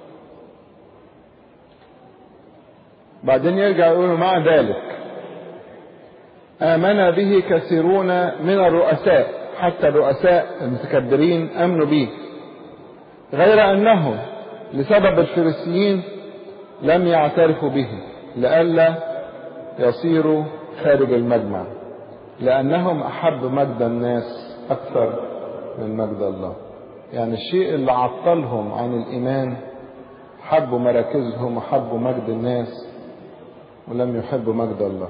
بعدين يرجع يقول مع ذلك آمن به كثيرون من الرؤساء حتى الرؤساء المتكبرين آمنوا به غير أنهم لسبب الفريسيين لم يعترفوا به لئلا يصيروا خارج المجمع لأنهم أحب مجد الناس أكثر من مجد الله يعني الشيء اللي عطلهم عن الإيمان حبوا مراكزهم وحبوا مجد الناس ولم يحبوا مجد الله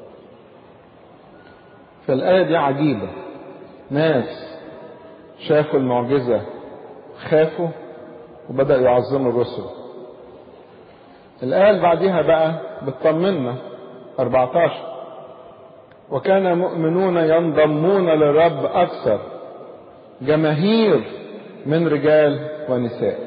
فالآية دي عجيبة ناس شافوا المعجزة خافوا وبدأ يعظموا الرسل الآية اللي بعديها بقى بتطمنا 14 وكان مؤمنون ينضمون للرب أكثر جماهير من رجال ونساء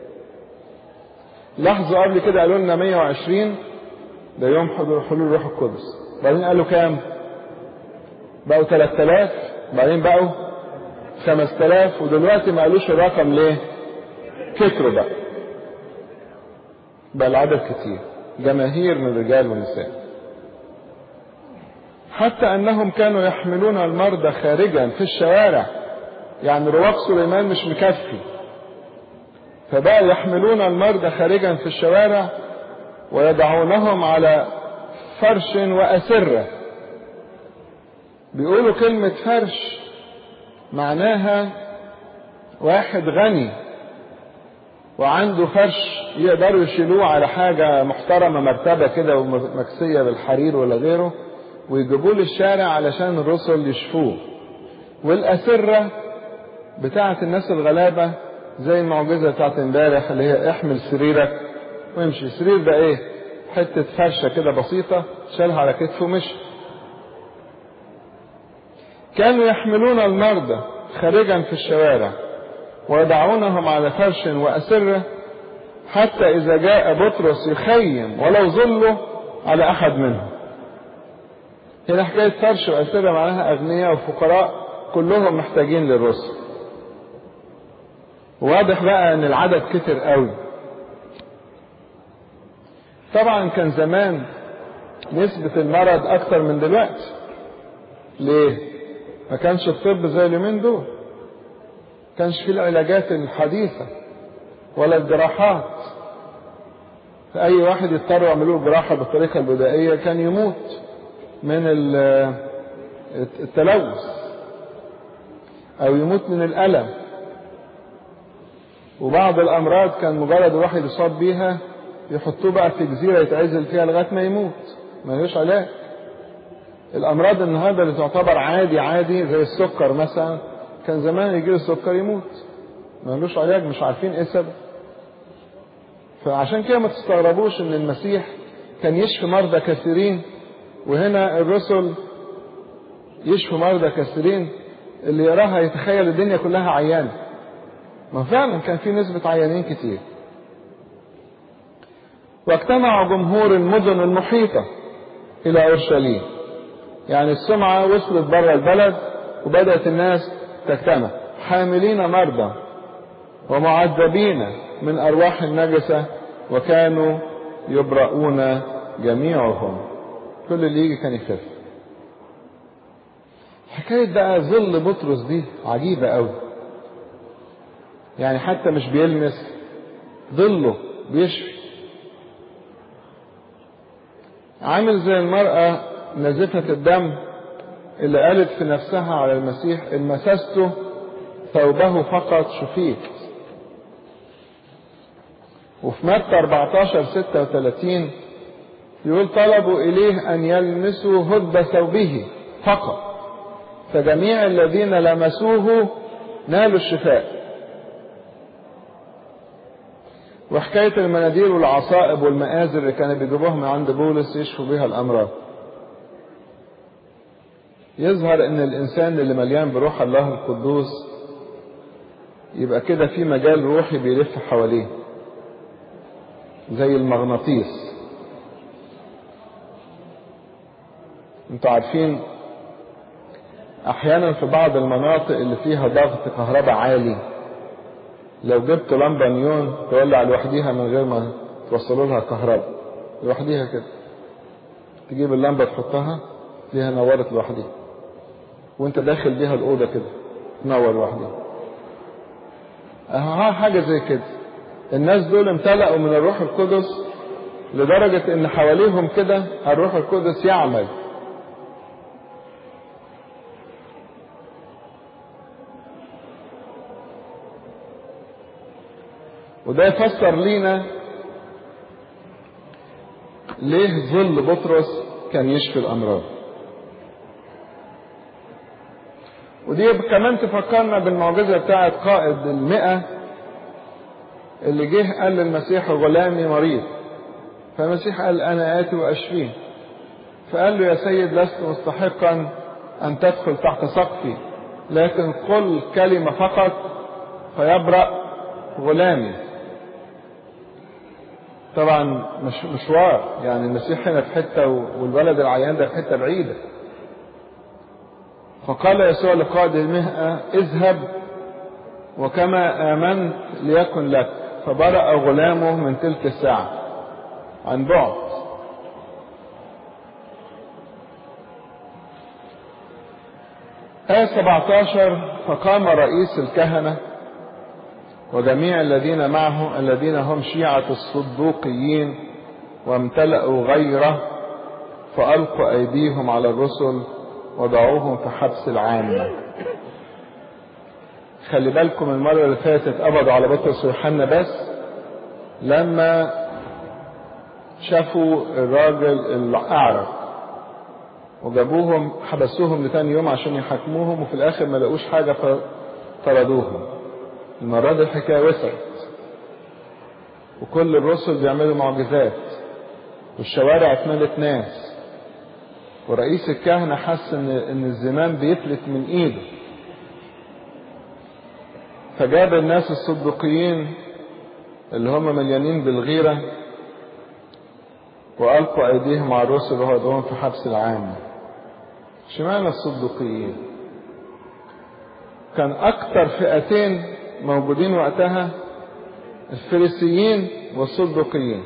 لاحظوا قبل كده قالوا لنا 120 ده يوم حلول الروح القدس بعدين قالوا كام بقوا 3000 بعدين بقوا 5000 ودلوقتي ما قالوش الرقم ليه كتروا بقى بقى العدد كتير جماهير من رجال ونساء حتى انهم كانوا يحملون المرضى خارجا في الشوارع يعني رواق سليمان مش مكفي فبقى يحملون المرضى خارجا في الشوارع ويضعونهم على فرش وأسرة بيقولوا كلمة فرش معناها واحد غني وعنده فرش يقدروا يشيلوه على حاجة محترمة مرتبة كده ومكسية بالحرير ولا غيره ويجيبوه للشارع علشان الرسل يشفوه والأسرة بتاعة الناس الغلابة زي المعجزة بتاعت امبارح اللي هي احمل سريرك وامشي السرير ده ايه حتة فرشة كده بسيطة شالها على كتفه ومشي كانوا يحملون المرضى خارجا في الشوارع ويضعونهم على فرش وأسرة حتى إذا جاء بطرس يخيم ولو ظله على أحد منهم هنا حكاية فرش وأسرة معناها أغنياء وفقراء كلهم محتاجين للرسل واضح بقى ان العدد كتر قوي طبعا كان زمان نسبة المرض اكتر من دلوقتي ليه ما كانش الطب زي اليومين دول كانش في العلاجات الحديثة ولا الجراحات فأي واحد يضطروا يعملوا جراحة بالطريقة البدائية كان يموت من التلوث أو يموت من الألم وبعض الأمراض كان مجرد واحد يصاب بيها يحطوه بقى في جزيرة يتعزل فيها لغاية ما يموت ملوش علاج الأمراض النهاردة اللي تعتبر عادي عادي زي السكر مثلا كان زمان يجي السكر يموت ملوش علاج مش عارفين ايه السبب فعشان كده ما تستغربوش ان المسيح كان يشفي مرضى كثيرين وهنا الرسل يشفي مرضى كثيرين اللي يراها يتخيل الدنيا كلها عيانة ما فعلا كان في نسبة عيانين كتير واجتمع جمهور المدن المحيطة إلى أورشليم يعني السمعة وصلت بره البلد وبدأت الناس تجتمع حاملين مرضى ومعذبين من أرواح النجسة وكانوا يبرؤون جميعهم كل اللي يجي كان يخف حكاية بقى ظل بطرس دي عجيبة قوي يعني حتى مش بيلمس ظله بيشفي عامل زي المرأة نزفة الدم اللي قالت في نفسها على المسيح إن مسسته ثوبه فقط شفيت وفي متى 14 36 يقول طلبوا إليه أن يلمسوا هدب ثوبه فقط فجميع الذين لمسوه نالوا الشفاء وحكاية المناديل والعصائب والمآزر اللي كانوا بيجيبوها من عند بولس يشفوا بيها الأمراض يظهر ان الانسان اللي مليان بروح الله القدوس يبقى كده في مجال روحي بيلف حواليه زي المغناطيس انتوا عارفين احيانا في بعض المناطق اللي فيها ضغط كهرباء عالي لو جبت لمبه نيون تولع لوحديها من غير ما توصلوا لها كهرباء لوحديها كده تجيب اللمبه تحطها تلاقيها نورت لوحديها وانت داخل بيها الاوضه كده تنور لوحدها اهو حاجه زي كده الناس دول امتلأوا من الروح القدس لدرجة ان حواليهم كده الروح القدس يعمل وده يفسر لينا ليه ظل بطرس كان يشفي الامراض ودي كمان تفكرنا بالمعجزة بتاعت قائد المئة اللي جه قال للمسيح غلامي مريض فالمسيح قال أنا آتي وأشفيه فقال له يا سيد لست مستحقا أن تدخل تحت سقفي لكن قل كلمة فقط فيبرأ غلامي طبعا مش مشوار يعني المسيح هنا في حتة والولد العيان ده في حتة بعيدة فقال يسوع لقائد المهأة اذهب وكما آمنت ليكن لك فبرأ غلامه من تلك الساعة عن بعد آية 17 فقام رئيس الكهنة وجميع الذين معه الذين هم شيعة الصدوقيين وامتلأوا غيره فألقوا أيديهم على الرسل وضعوهم في حبس العامة خلي بالكم المرة اللي فاتت قبضوا على بطرس ويوحنا بس لما شافوا الراجل الأعرج وجابوهم حبسوهم لتاني يوم عشان يحاكموهم وفي الآخر ما لقوش حاجة فطردوهم المرة دي الحكاية وسعت وكل الرسل بيعملوا معجزات والشوارع اتملت ناس ورئيس الكهنة حس ان ان الزمام بيفلت من ايده فجاب الناس الصدقيين اللي هم مليانين بالغيرة وألقوا أيديهم على الرسل وهدوهم في حبس العام اشمعنى الصدقيين كان أكثر فئتين موجودين وقتها الفريسيين والصدقيين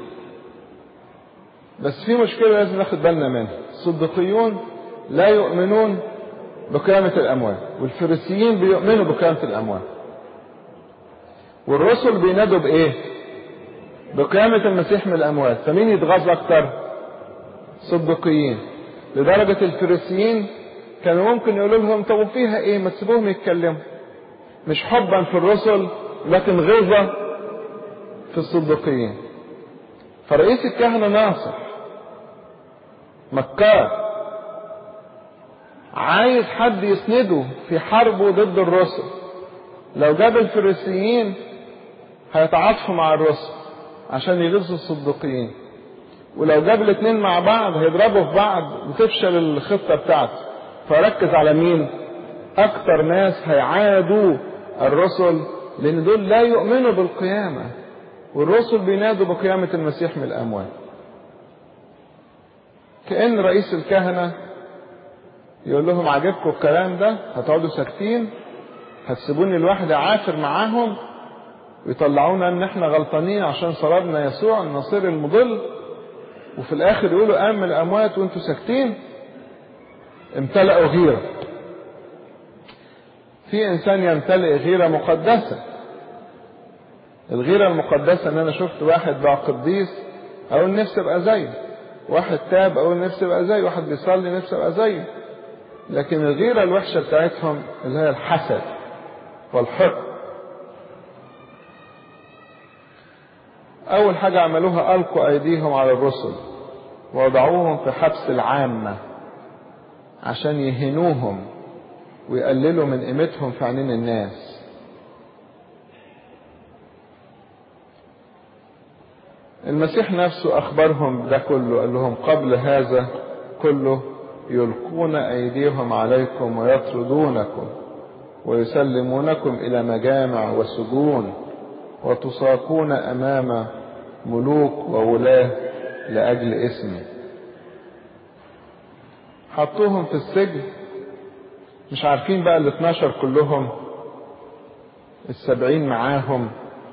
بس في مشكلة لازم ناخد بالنا منها الصدقيون لا يؤمنون بقيامة الأموات والفريسيين بيؤمنوا بقيامة الأموات والرسل بينادوا بإيه؟ بقيامة المسيح من الأموات فمين يتغاظ أكتر؟ صدقيين لدرجة الفريسيين كانوا ممكن يقولوا لهم طب فيها إيه؟ ما تسيبوهم يتكلموا مش حبا في الرسل لكن غيظة في الصدقيين فرئيس الكهنة ناصح مكار عايز حد يسنده في حربه ضد الرسل لو جاب الفريسيين هيتعاطفوا مع الرسل عشان يغزوا الصديقيين ولو جاب الاثنين مع بعض هيضربوا في بعض وتفشل الخطة بتاعته فركز على مين اكتر ناس هيعادوا الرسل لان دول لا يؤمنوا بالقيامة والرسل بينادوا بقيامة المسيح من الاموات كأن رئيس الكهنة يقول لهم عجبكم الكلام ده هتقعدوا ساكتين هتسيبوني لوحدي عافر معاهم ويطلعونا ان احنا غلطانين عشان صلبنا يسوع النصير المضل وفي الاخر يقولوا قام من الاموات وانتوا ساكتين امتلأوا غيرة في انسان يمتلئ غيرة مقدسة الغيرة المقدسة ان انا شفت واحد بقى قديس اقول نفسي ابقى زيه واحد تاب اقول نفسي ابقى زيه واحد بيصلي نفسي ابقى زيه لكن الغيرة الوحشة بتاعتهم اللي هي الحسد والحقد أول حاجة عملوها ألقوا أيديهم على الرسل ووضعوهم في حبس العامة عشان يهنوهم ويقللوا من قيمتهم في عينين الناس المسيح نفسه أخبرهم ده كله قال لهم قبل هذا كله يلقون أيديهم عليكم ويطردونكم ويسلمونكم إلى مجامع وسجون وتساقون أمام ملوك وولاة لأجل اسمي حطوهم في السجن مش عارفين بقى ال 12 كلهم السبعين معاهم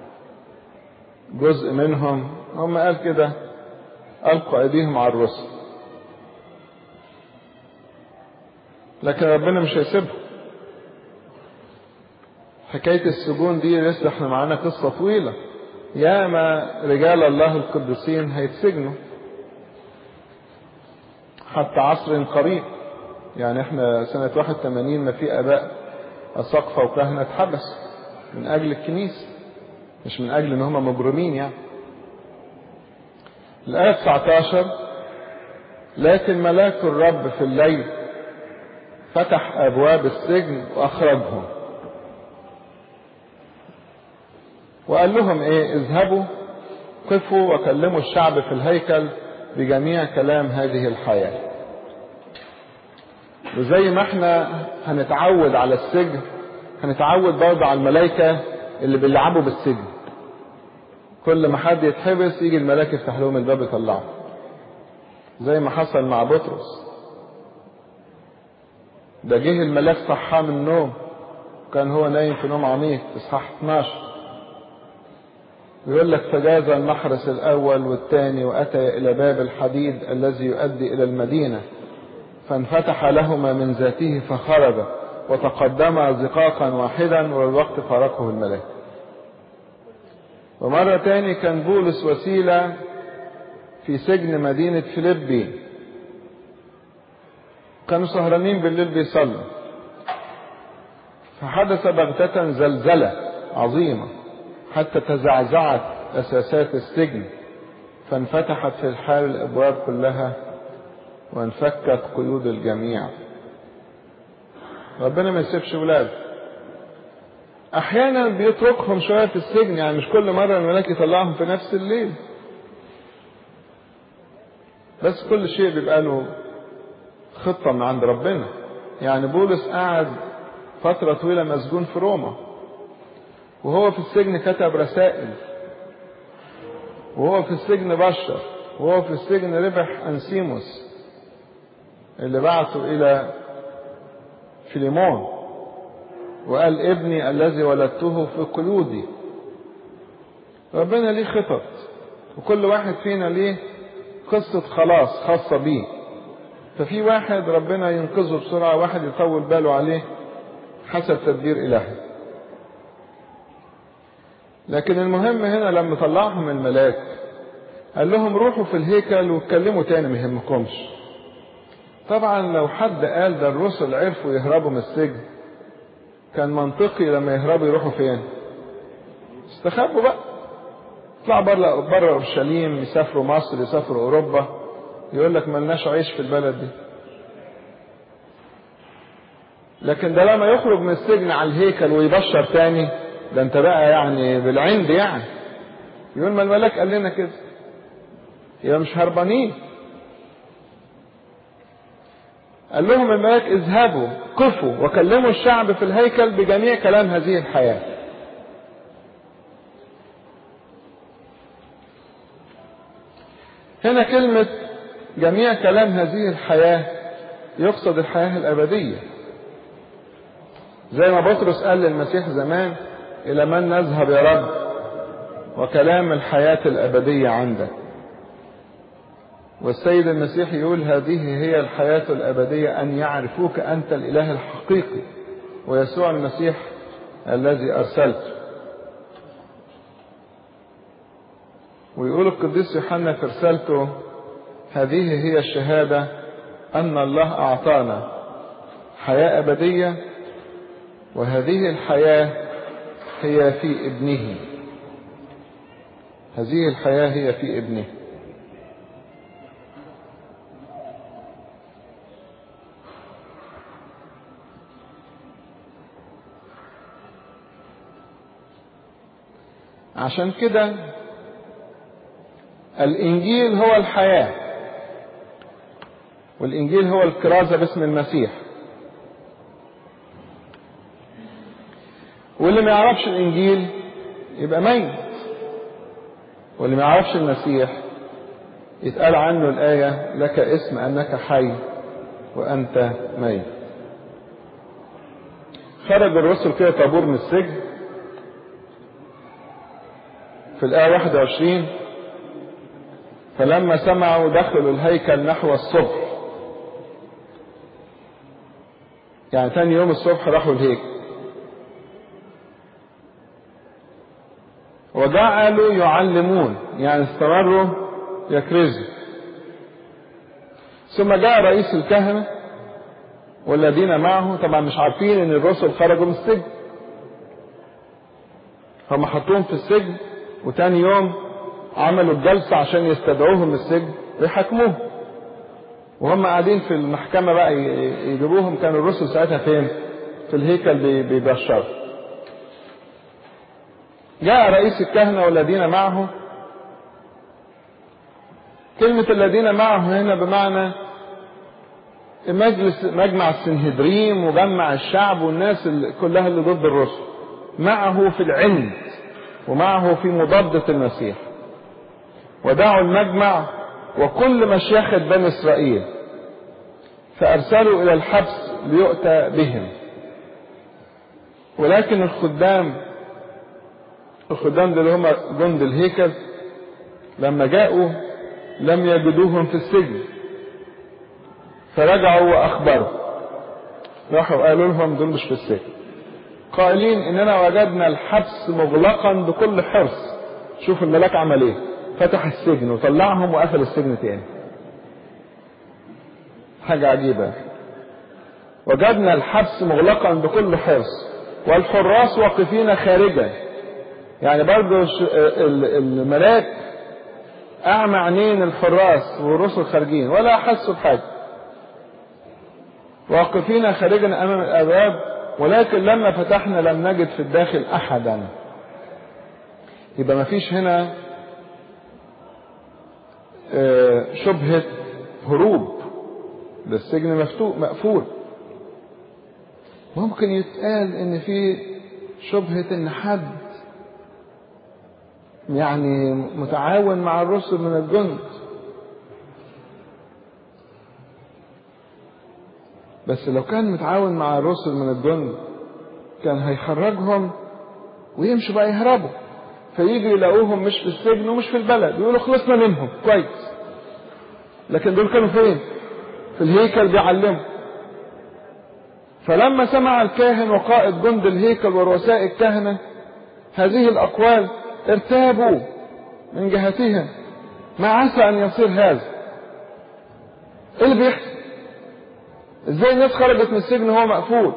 جزء منهم هم قال كده ألقوا أيديهم على الرسل لكن ربنا مش هيسيبهم حكاية السجون دي لسه احنا معانا قصة طويلة ياما رجال الله القديسين هيتسجنوا حتى عصر قريب يعني احنا سنة 81 ما في اباء اساقفة وكهنة اتحبسوا من اجل الكنيسة مش من اجل ان هم مجرمين يعني الآية 19 لكن ملاك الرب في الليل فتح أبواب السجن وأخرجهم وقال لهم إيه اذهبوا قفوا وكلموا الشعب في الهيكل بجميع كلام هذه الحياة وزي ما احنا هنتعود على السجن هنتعود برضه على الملائكة اللي بيلعبوا بالسجن كل ما حد يتحبس يجي الملاك يفتح لهم الباب يطلعه زي ما حصل مع بطرس ده جه الملاك صحاه من النوم كان هو نايم في نوم عميق اصحاح 12 يقول لك فجاز المحرس الاول والثاني واتى الى باب الحديد الذي يؤدي الى المدينه فانفتح لهما من ذاته فخرج وتقدما زقاقا واحدا والوقت فارقه الملاك ومرة تاني كان بولس وسيلة في سجن مدينة فيليبي كانوا سهرانين بالليل بيصلوا فحدث بغتة زلزلة عظيمة حتى تزعزعت أساسات السجن فانفتحت في الحال الأبواب كلها وانفكت قيود الجميع ربنا ما يسيبش ولاده احيانا بيتركهم شويه في السجن يعني مش كل مره الملاك يطلعهم في نفس الليل بس كل شيء بيبقى له خطه من عند ربنا يعني بولس قعد فتره طويله مسجون في روما وهو في السجن كتب رسائل وهو في السجن بشر وهو في السجن ربح انسيموس اللي بعثه الى فيليمون وقال ابني الذي ولدته في قيودي ربنا ليه خطط وكل واحد فينا ليه قصة خلاص خاصة بيه ففي واحد ربنا ينقذه بسرعة واحد يطول باله عليه حسب تدبير إلهي لكن المهم هنا لما طلعهم الملاك قال لهم روحوا في الهيكل واتكلموا تاني ما يهمكمش طبعا لو حد قال ده الرسل عرفوا يهربوا من السجن كان منطقي لما يهربوا يروحوا فين استخبوا بقى يطلعوا بره بره اورشليم يسافروا مصر يسافروا اوروبا يقول لك ملناش عيش في البلد دي لكن ده لما يخرج من السجن على الهيكل ويبشر تاني ده انت بقى يعني بالعند يعني يقول ما الملاك قال لنا كده يبقى مش هربانين قال لهم الملاك اذهبوا قفوا وكلموا الشعب في الهيكل بجميع كلام هذه الحياة هنا كلمة جميع كلام هذه الحياة يقصد الحياة الأبدية زي ما بطرس قال للمسيح زمان إلى من نذهب يا رب وكلام الحياة الأبدية عندك والسيد المسيح يقول هذه هي الحياة الأبدية أن يعرفوك أنت الإله الحقيقي ويسوع المسيح الذي أرسلته ويقول القديس يوحنا في رسالته هذه هي الشهادة أن الله أعطانا حياة أبدية وهذه الحياة هي في ابنه هذه الحياة هي في ابنه عشان كده الإنجيل هو الحياة والإنجيل هو الكرازة باسم المسيح واللي ما يعرفش الإنجيل يبقى ميت واللي ما يعرفش المسيح يتقال عنه الآية لك اسم أنك حي وأنت ميت خرج الرسل كده طابور من السجن في الآية 21 فلما سمعوا دخلوا الهيكل نحو الصبح يعني تاني يوم الصبح راحوا الهيكل وجعلوا يعلمون يعني استمروا يكرزوا ثم جاء رئيس الكهنة والذين معه طبعا مش عارفين ان الرسل خرجوا من السجن هم حطوهم في السجن وتاني يوم عملوا الجلسة عشان يستدعوهم من السجن ويحاكموهم وهم قاعدين في المحكمة بقى يجيبوهم كانوا الرسل ساعتها فين؟ في الهيكل بيبشروا جاء رئيس الكهنة والذين معه كلمة الذين معه هنا بمعنى مجلس مجمع السنهدريم وجمع الشعب والناس اللي كلها اللي ضد الرسل معه في العند ومعه في مضادة المسيح ودعوا المجمع وكل مشيخة بني إسرائيل فأرسلوا إلى الحبس ليؤتى بهم ولكن الخدام الخدام دول هم جند الهيكل لما جاءوا لم يجدوهم في السجن فرجعوا وأخبروا راحوا قالوا لهم دول مش في السجن قائلين إننا وجدنا الحبس مغلقا بكل حرص شوف الملاك عمل ايه فتح السجن وطلعهم وقفل السجن تاني حاجة عجيبة وجدنا الحبس مغلقا بكل حرص والحراس واقفين خارجا يعني برضو الملاك أعمى عينين الحراس والرسل خارجين ولا حسوا بحاجة واقفين خارجا أمام الأبواب ولكن لما فتحنا لم نجد في الداخل أحدا يبقى ما فيش هنا شبهة هروب ده السجن مفتوح مقفول ممكن يتقال ان في شبهة ان حد يعني متعاون مع الرسل من الجند بس لو كان متعاون مع الرسل من الجند كان هيخرجهم ويمشوا بقى يهربوا فيجوا يلاقوهم مش في السجن ومش في البلد يقولوا خلصنا منهم كويس لكن دول كانوا فين في الهيكل بيعلموا فلما سمع الكاهن وقائد جند الهيكل ورؤساء الكهنة هذه الأقوال ارتابوا من جهتهم ما عسى أن يصير هذا ايه اللي بيحصل ازاي الناس خرجت من السجن وهو مقفول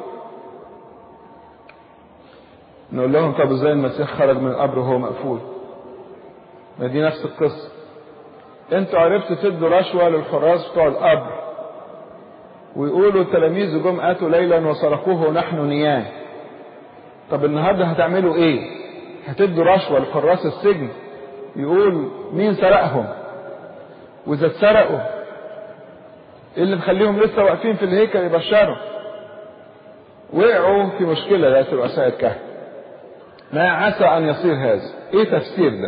نقول لهم طب ازاي المسيح خرج من القبر وهو مقفول ما دي نفس القصة انتوا عرفتوا تدوا رشوة للحراس بتوع القبر ويقولوا التلاميذ جم اتوا ليلا وسرقوه ونحن نياه طب النهارده هتعملوا ايه هتدوا رشوة لحراس السجن يقول مين سرقهم واذا اتسرقوا ايه اللي مخليهم لسه واقفين في الهيكل يبشروا وقعوا في مشكله يا رؤساء الكهنه ما عسى ان يصير هذا ايه تفسير ده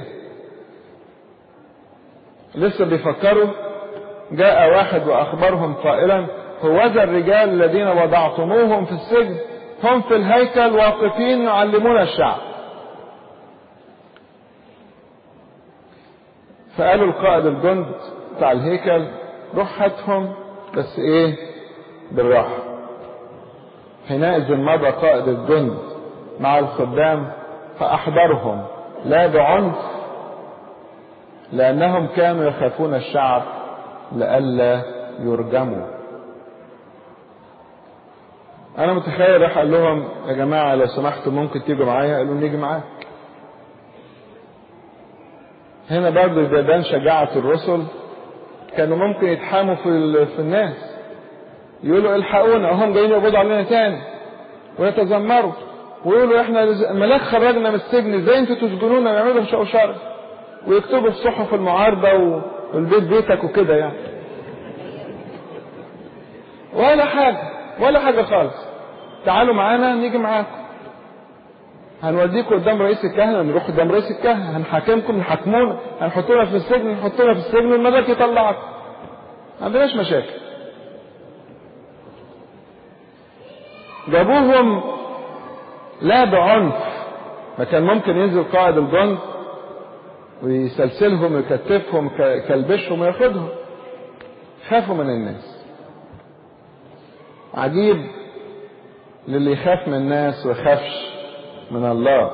لسه بيفكروا جاء واحد واخبرهم قائلا هوذا الرجال الذين وضعتموهم في السجن هم في الهيكل واقفين يعلمون الشعب فقالوا القائد الجند بتاع الهيكل روح هاتهم بس ايه بالراحة حينئذ مضى قائد الجند مع الخدام فأحضرهم لا بعنف لأنهم كانوا يخافون الشعب لئلا يرجموا أنا متخيل راح قال لهم يا جماعة لو سمحتوا ممكن تيجوا معايا قالوا نيجي معاك هنا برضه يبان شجاعة الرسل كانوا ممكن يتحاموا في, في الناس يقولوا الحقونا وهم جايين يقبضوا علينا تاني ويتذمروا ويقولوا احنا الملاك خرجنا من السجن ازاي انتوا تسجنونا ويعملوا شو شر ويكتبوا في صحف المعارضة والبيت بيتك وكده يعني ولا حاجة ولا حاجة خالص تعالوا معانا نيجي معاكم هنوديكم قدام رئيس الكهنة نروح قدام رئيس الكهنة هنحاكمكم نحاكمونا هنحطونا في السجن نحطونا في السجن والملاك يطلعكم ما عندناش مشاكل جابوهم لا بعنف ما كان ممكن ينزل قائد الجند ويسلسلهم ويكتفهم كلبشهم وياخدهم خافوا من الناس عجيب للي يخاف من الناس ويخافش من الله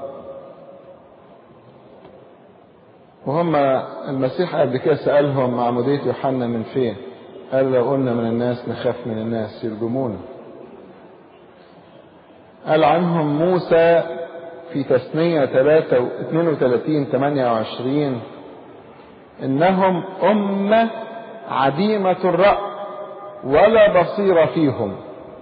وهم المسيح قبل كده سألهم معمودية يوحنا من فين قال لو قلنا من الناس نخاف من الناس يرجمونا قال عنهم موسى في تثنية 3 32 28 إنهم أمة عديمة الرأي ولا بصير فيهم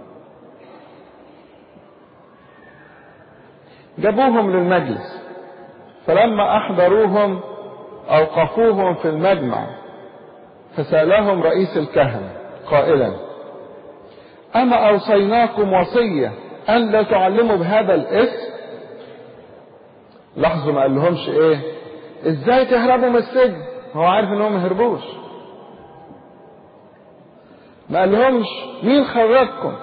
جابوهم للمجلس فلما أحضروهم أوقفوهم في المجمع فسألهم رئيس الكهنة قائلا أما أوصيناكم وصية أن لا تعلموا بهذا الاسم لاحظوا ما قال لهمش ايه ازاي تهربوا من السجن هو عارف ان هم ما هربوش ما قال لهمش مين خرجكم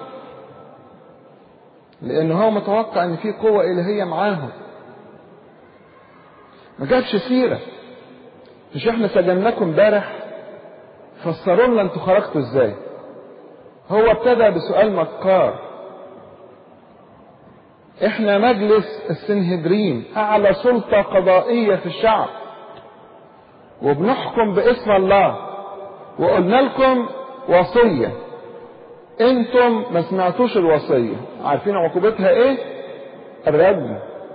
لان هو متوقع ان في قوة الهية معاهم ما جابش سيرة مش احنا سجناكم امبارح فسروا لنا انتوا خرجتوا ازاي هو ابتدى بسؤال مكار احنا مجلس السنهدرين اعلى سلطة قضائية في الشعب وبنحكم باسم الله وقلنا لكم وصية انتم ما سمعتوش الوصية عارفين عقوبتها ايه الرجم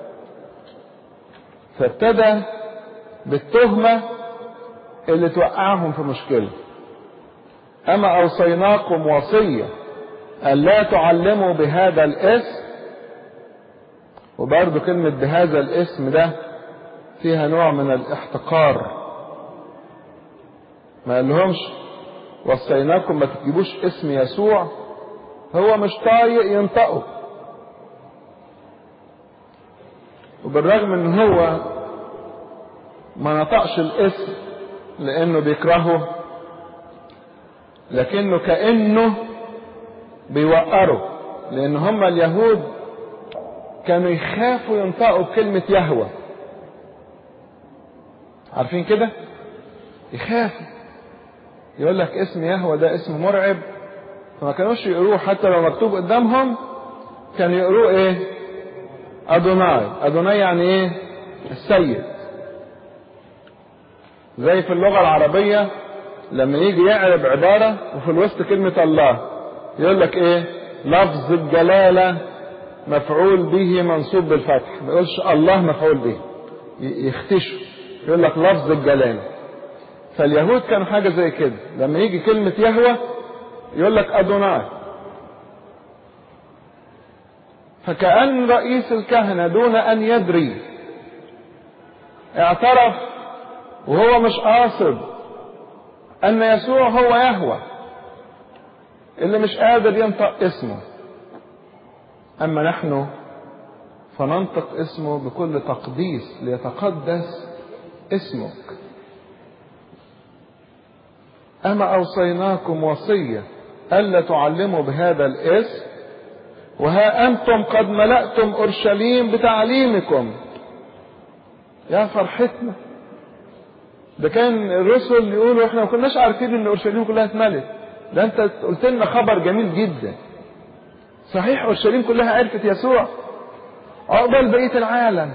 فابتدى بالتهمة اللي توقعهم في مشكلة اما اوصيناكم وصية ان لا تعلموا بهذا الاسم وبرضه كلمة بهذا الاسم ده فيها نوع من الاحتقار ما قالهمش وصيناكم ما تجيبوش اسم يسوع هو مش طايق ينطقه وبالرغم ان هو ما نطقش الاسم لانه بيكرهه لكنه كانه بيوقره لان هم اليهود كانوا يخافوا ينطقوا بكلمة يهوى عارفين كده يخافوا يقول لك اسم يهوى ده اسم مرعب فما كانوش يقروه حتى لو مكتوب قدامهم كانوا يقروه ايه ادوناي ادوناي يعني ايه السيد زي في اللغة العربية لما يجي يعرب عبارة وفي الوسط كلمة الله يقول لك ايه لفظ الجلالة مفعول به منصوب بالفتح ما يقولش الله مفعول به يختشوا يقول لك لفظ الجلالة فاليهود كانوا حاجة زي كده لما يجي كلمة يهوى يقول لك أدوناي فكأن رئيس الكهنة دون أن يدري اعترف وهو مش قاصد ان يسوع هو يهوى اللي مش قادر ينطق اسمه اما نحن فننطق اسمه بكل تقديس ليتقدس اسمك اما اوصيناكم وصيه الا تعلموا بهذا الاسم وها انتم قد ملأتم اورشليم بتعليمكم يا فرحتنا ده كان الرسل يقولوا احنا ما كناش عارفين ان اورشليم كلها اتملت ده انت قلت لنا خبر جميل جدا صحيح اورشليم كلها عرفت يسوع عقبال بقيه العالم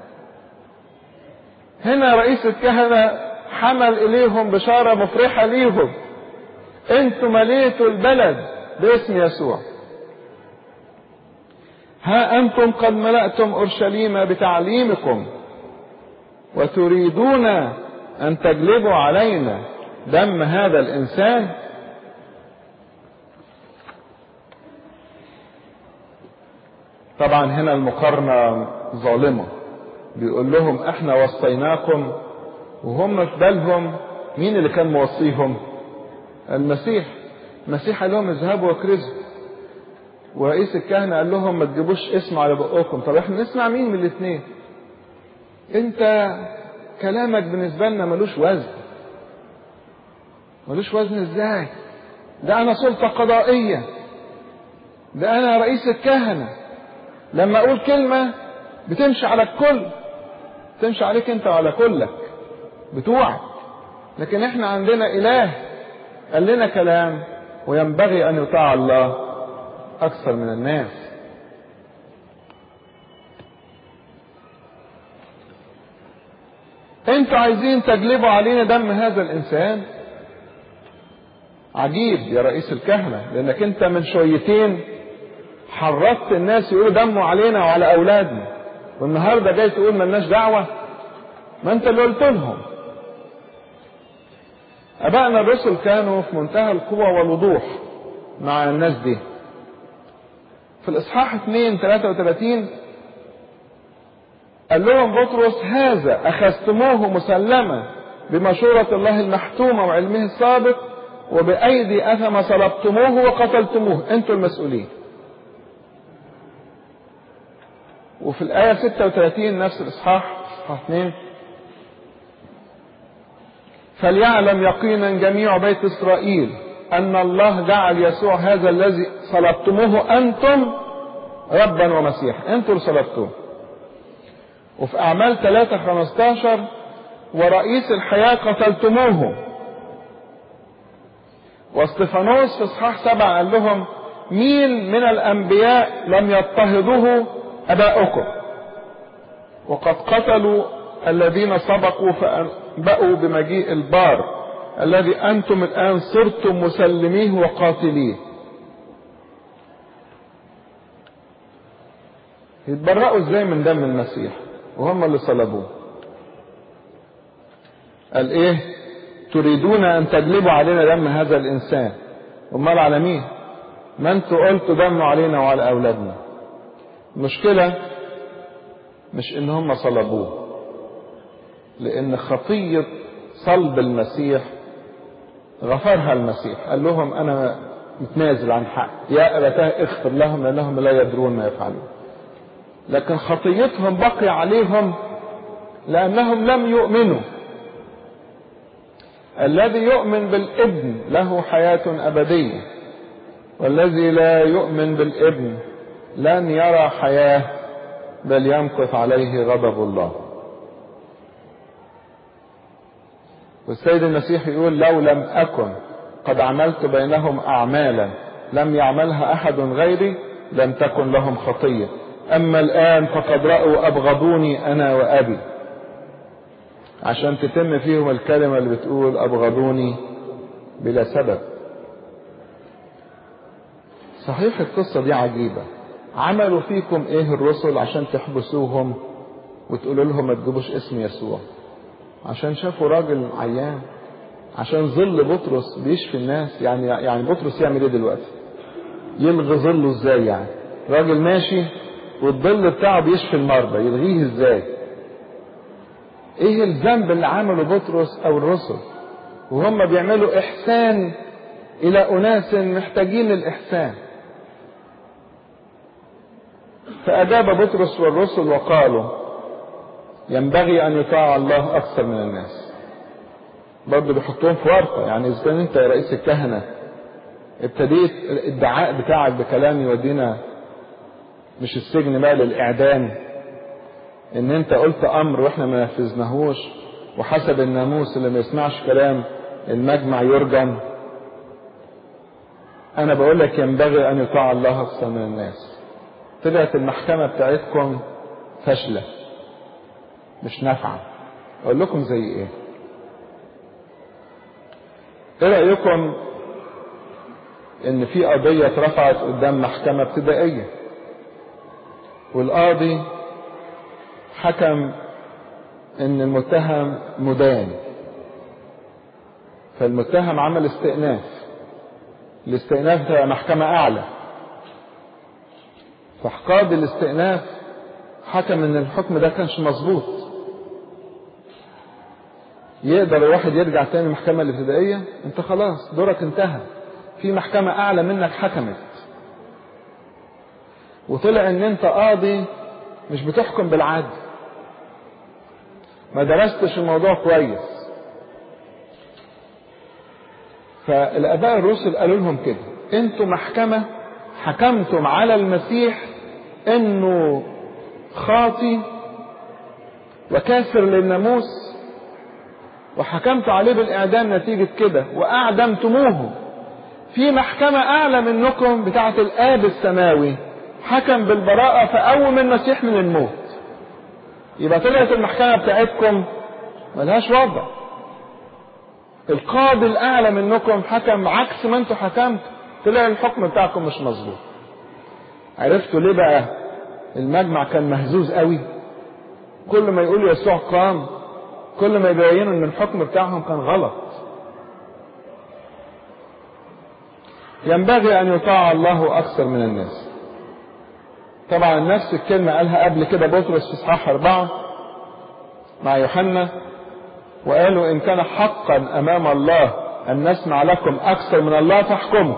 هنا رئيس الكهنه حمل اليهم بشاره مفرحه ليهم انتوا مليتوا البلد باسم يسوع ها انتم قد ملأتم اورشليم بتعليمكم وتريدون ان تجلبوا علينا دم هذا الانسان طبعا هنا المقارنة ظالمة بيقول لهم احنا وصيناكم وهم في بالهم مين اللي كان موصيهم المسيح المسيح قال لهم اذهبوا واكرزوا ورئيس الكهنة قال لهم ما تجيبوش اسم على بقكم طب احنا نسمع مين من الاثنين انت كلامك بالنسبة لنا ملوش وزن ملوش وزن ازاي ده انا سلطة قضائية ده انا رئيس الكهنة لما اقول كلمة بتمشي على الكل تمشي عليك انت وعلى كلك بتوعك لكن احنا عندنا اله قال لنا كلام وينبغي ان يطاع الله اكثر من الناس انتوا عايزين تجلبوا علينا دم هذا الانسان عجيب يا رئيس الكهنه لانك انت من شويتين حرضت الناس يقولوا دموا علينا وعلى اولادنا والنهارده جاي تقول ملناش دعوه ما انت اللي قلت لهم ابائنا الرسل كانوا في منتهى القوه والوضوح مع الناس دي في الاصحاح 2 33 قال لهم بطرس هذا اخذتموه مسلما بمشوره الله المحتومه وعلمه السابق وبايدي اثم صلبتموه وقتلتموه انتم المسؤولين وفي الآية 36 نفس الإصحاح إصحاح 2 فليعلم يقينا جميع بيت إسرائيل أن الله جعل يسوع هذا الذي صلبتموه أنتم ربا ومسيحا أنتم اللي صلبتوه وفي أعمال 3 15 ورئيس الحياة قتلتموه واستفانوس في إصحاح 7 قال لهم مين من الأنبياء لم يضطهدوه أباؤكم وقد قتلوا الذين سبقوا فأنبأوا بمجيء البار الذي أنتم الآن صرتم مسلميه وقاتليه يتبرأوا ازاي من دم المسيح وهم اللي صلبوه قال ايه تريدون ان تجلبوا علينا دم هذا الانسان امال على مين ما انتوا قلتوا دموا علينا وعلى اولادنا المشكلة مش ان هم صلبوه لان خطية صلب المسيح غفرها المسيح قال لهم انا متنازل عن حق يا ابتاه اغفر لهم لانهم لا يدرون ما يفعلون لكن خطيتهم بقي عليهم لانهم لم يؤمنوا الذي يؤمن بالابن له حياة ابدية والذي لا يؤمن بالابن لن يرى حياة بل يمكث عليه غضب الله والسيد المسيح يقول لو لم أكن قد عملت بينهم أعمالا لم يعملها أحد غيري لم تكن لهم خطية أما الآن فقد رأوا أبغضوني أنا وأبي عشان تتم فيهم الكلمة اللي بتقول أبغضوني بلا سبب صحيح القصة دي عجيبة عملوا فيكم ايه الرسل عشان تحبسوهم وتقولوا لهم ما تجيبوش اسم يسوع عشان شافوا راجل عيان عشان ظل بطرس بيشفي الناس يعني يعني بطرس يعمل ايه دلوقتي يلغي ظله ازاي يعني راجل ماشي والظل بتاعه بيشفي المرضى يلغيه ازاي ايه الذنب اللي عمله بطرس او الرسل وهم بيعملوا احسان الى اناس محتاجين الاحسان فاجاب بطرس والرسل وقالوا ينبغي ان يطاع الله اكثر من الناس برضه بيحطوهم في ورطه يعني اذا كان انت يا رئيس الكهنه ابتديت الادعاء بتاعك بكلام يودينا مش السجن بقى للاعدام ان انت قلت امر واحنا ما نفذناهوش وحسب الناموس اللي ما يسمعش كلام المجمع يرجم انا بقول لك ينبغي ان يطاع الله اكثر من الناس طلعت المحكمه بتاعتكم فاشله مش نافعه اقول لكم زي ايه ايه رايكم ان في قضيه اترفعت قدام محكمه ابتدائيه والقاضي حكم ان المتهم مدان فالمتهم عمل استئناف الاستئناف ده محكمة أعلى فقاضي الاستئناف حكم ان الحكم ده كانش مظبوط يقدر الواحد يرجع تاني المحكمة الابتدائية انت خلاص دورك انتهى في محكمة أعلى منك حكمت وطلع ان انت قاضي مش بتحكم بالعدل ما درستش الموضوع كويس فالاباء الرسل قالوا لهم كده انتوا محكمه حكمتم على المسيح انه خاطي وكافر للناموس وحكمتوا عليه بالاعدام نتيجه كده واعدمتموه في محكمه اعلى منكم بتاعه الاب السماوي حكم بالبراءه فقوم المسيح من الموت يبقى طلعت المحكمه بتاعتكم ملهاش وضع القاضي الاعلى منكم حكم عكس ما انتوا حكمتوا طلع الحكم بتاعكم مش مظبوط عرفتوا ليه بقى المجمع كان مهزوز قوي كل ما يقول يسوع قام كل ما يبينوا ان الحكم بتاعهم كان غلط ينبغي ان يطاع الله اكثر من الناس طبعا نفس الكلمة قالها قبل كده بطرس في اصحاح أربعة مع يوحنا وقالوا إن كان حقا أمام الله أن نسمع لكم أكثر من الله فاحكموا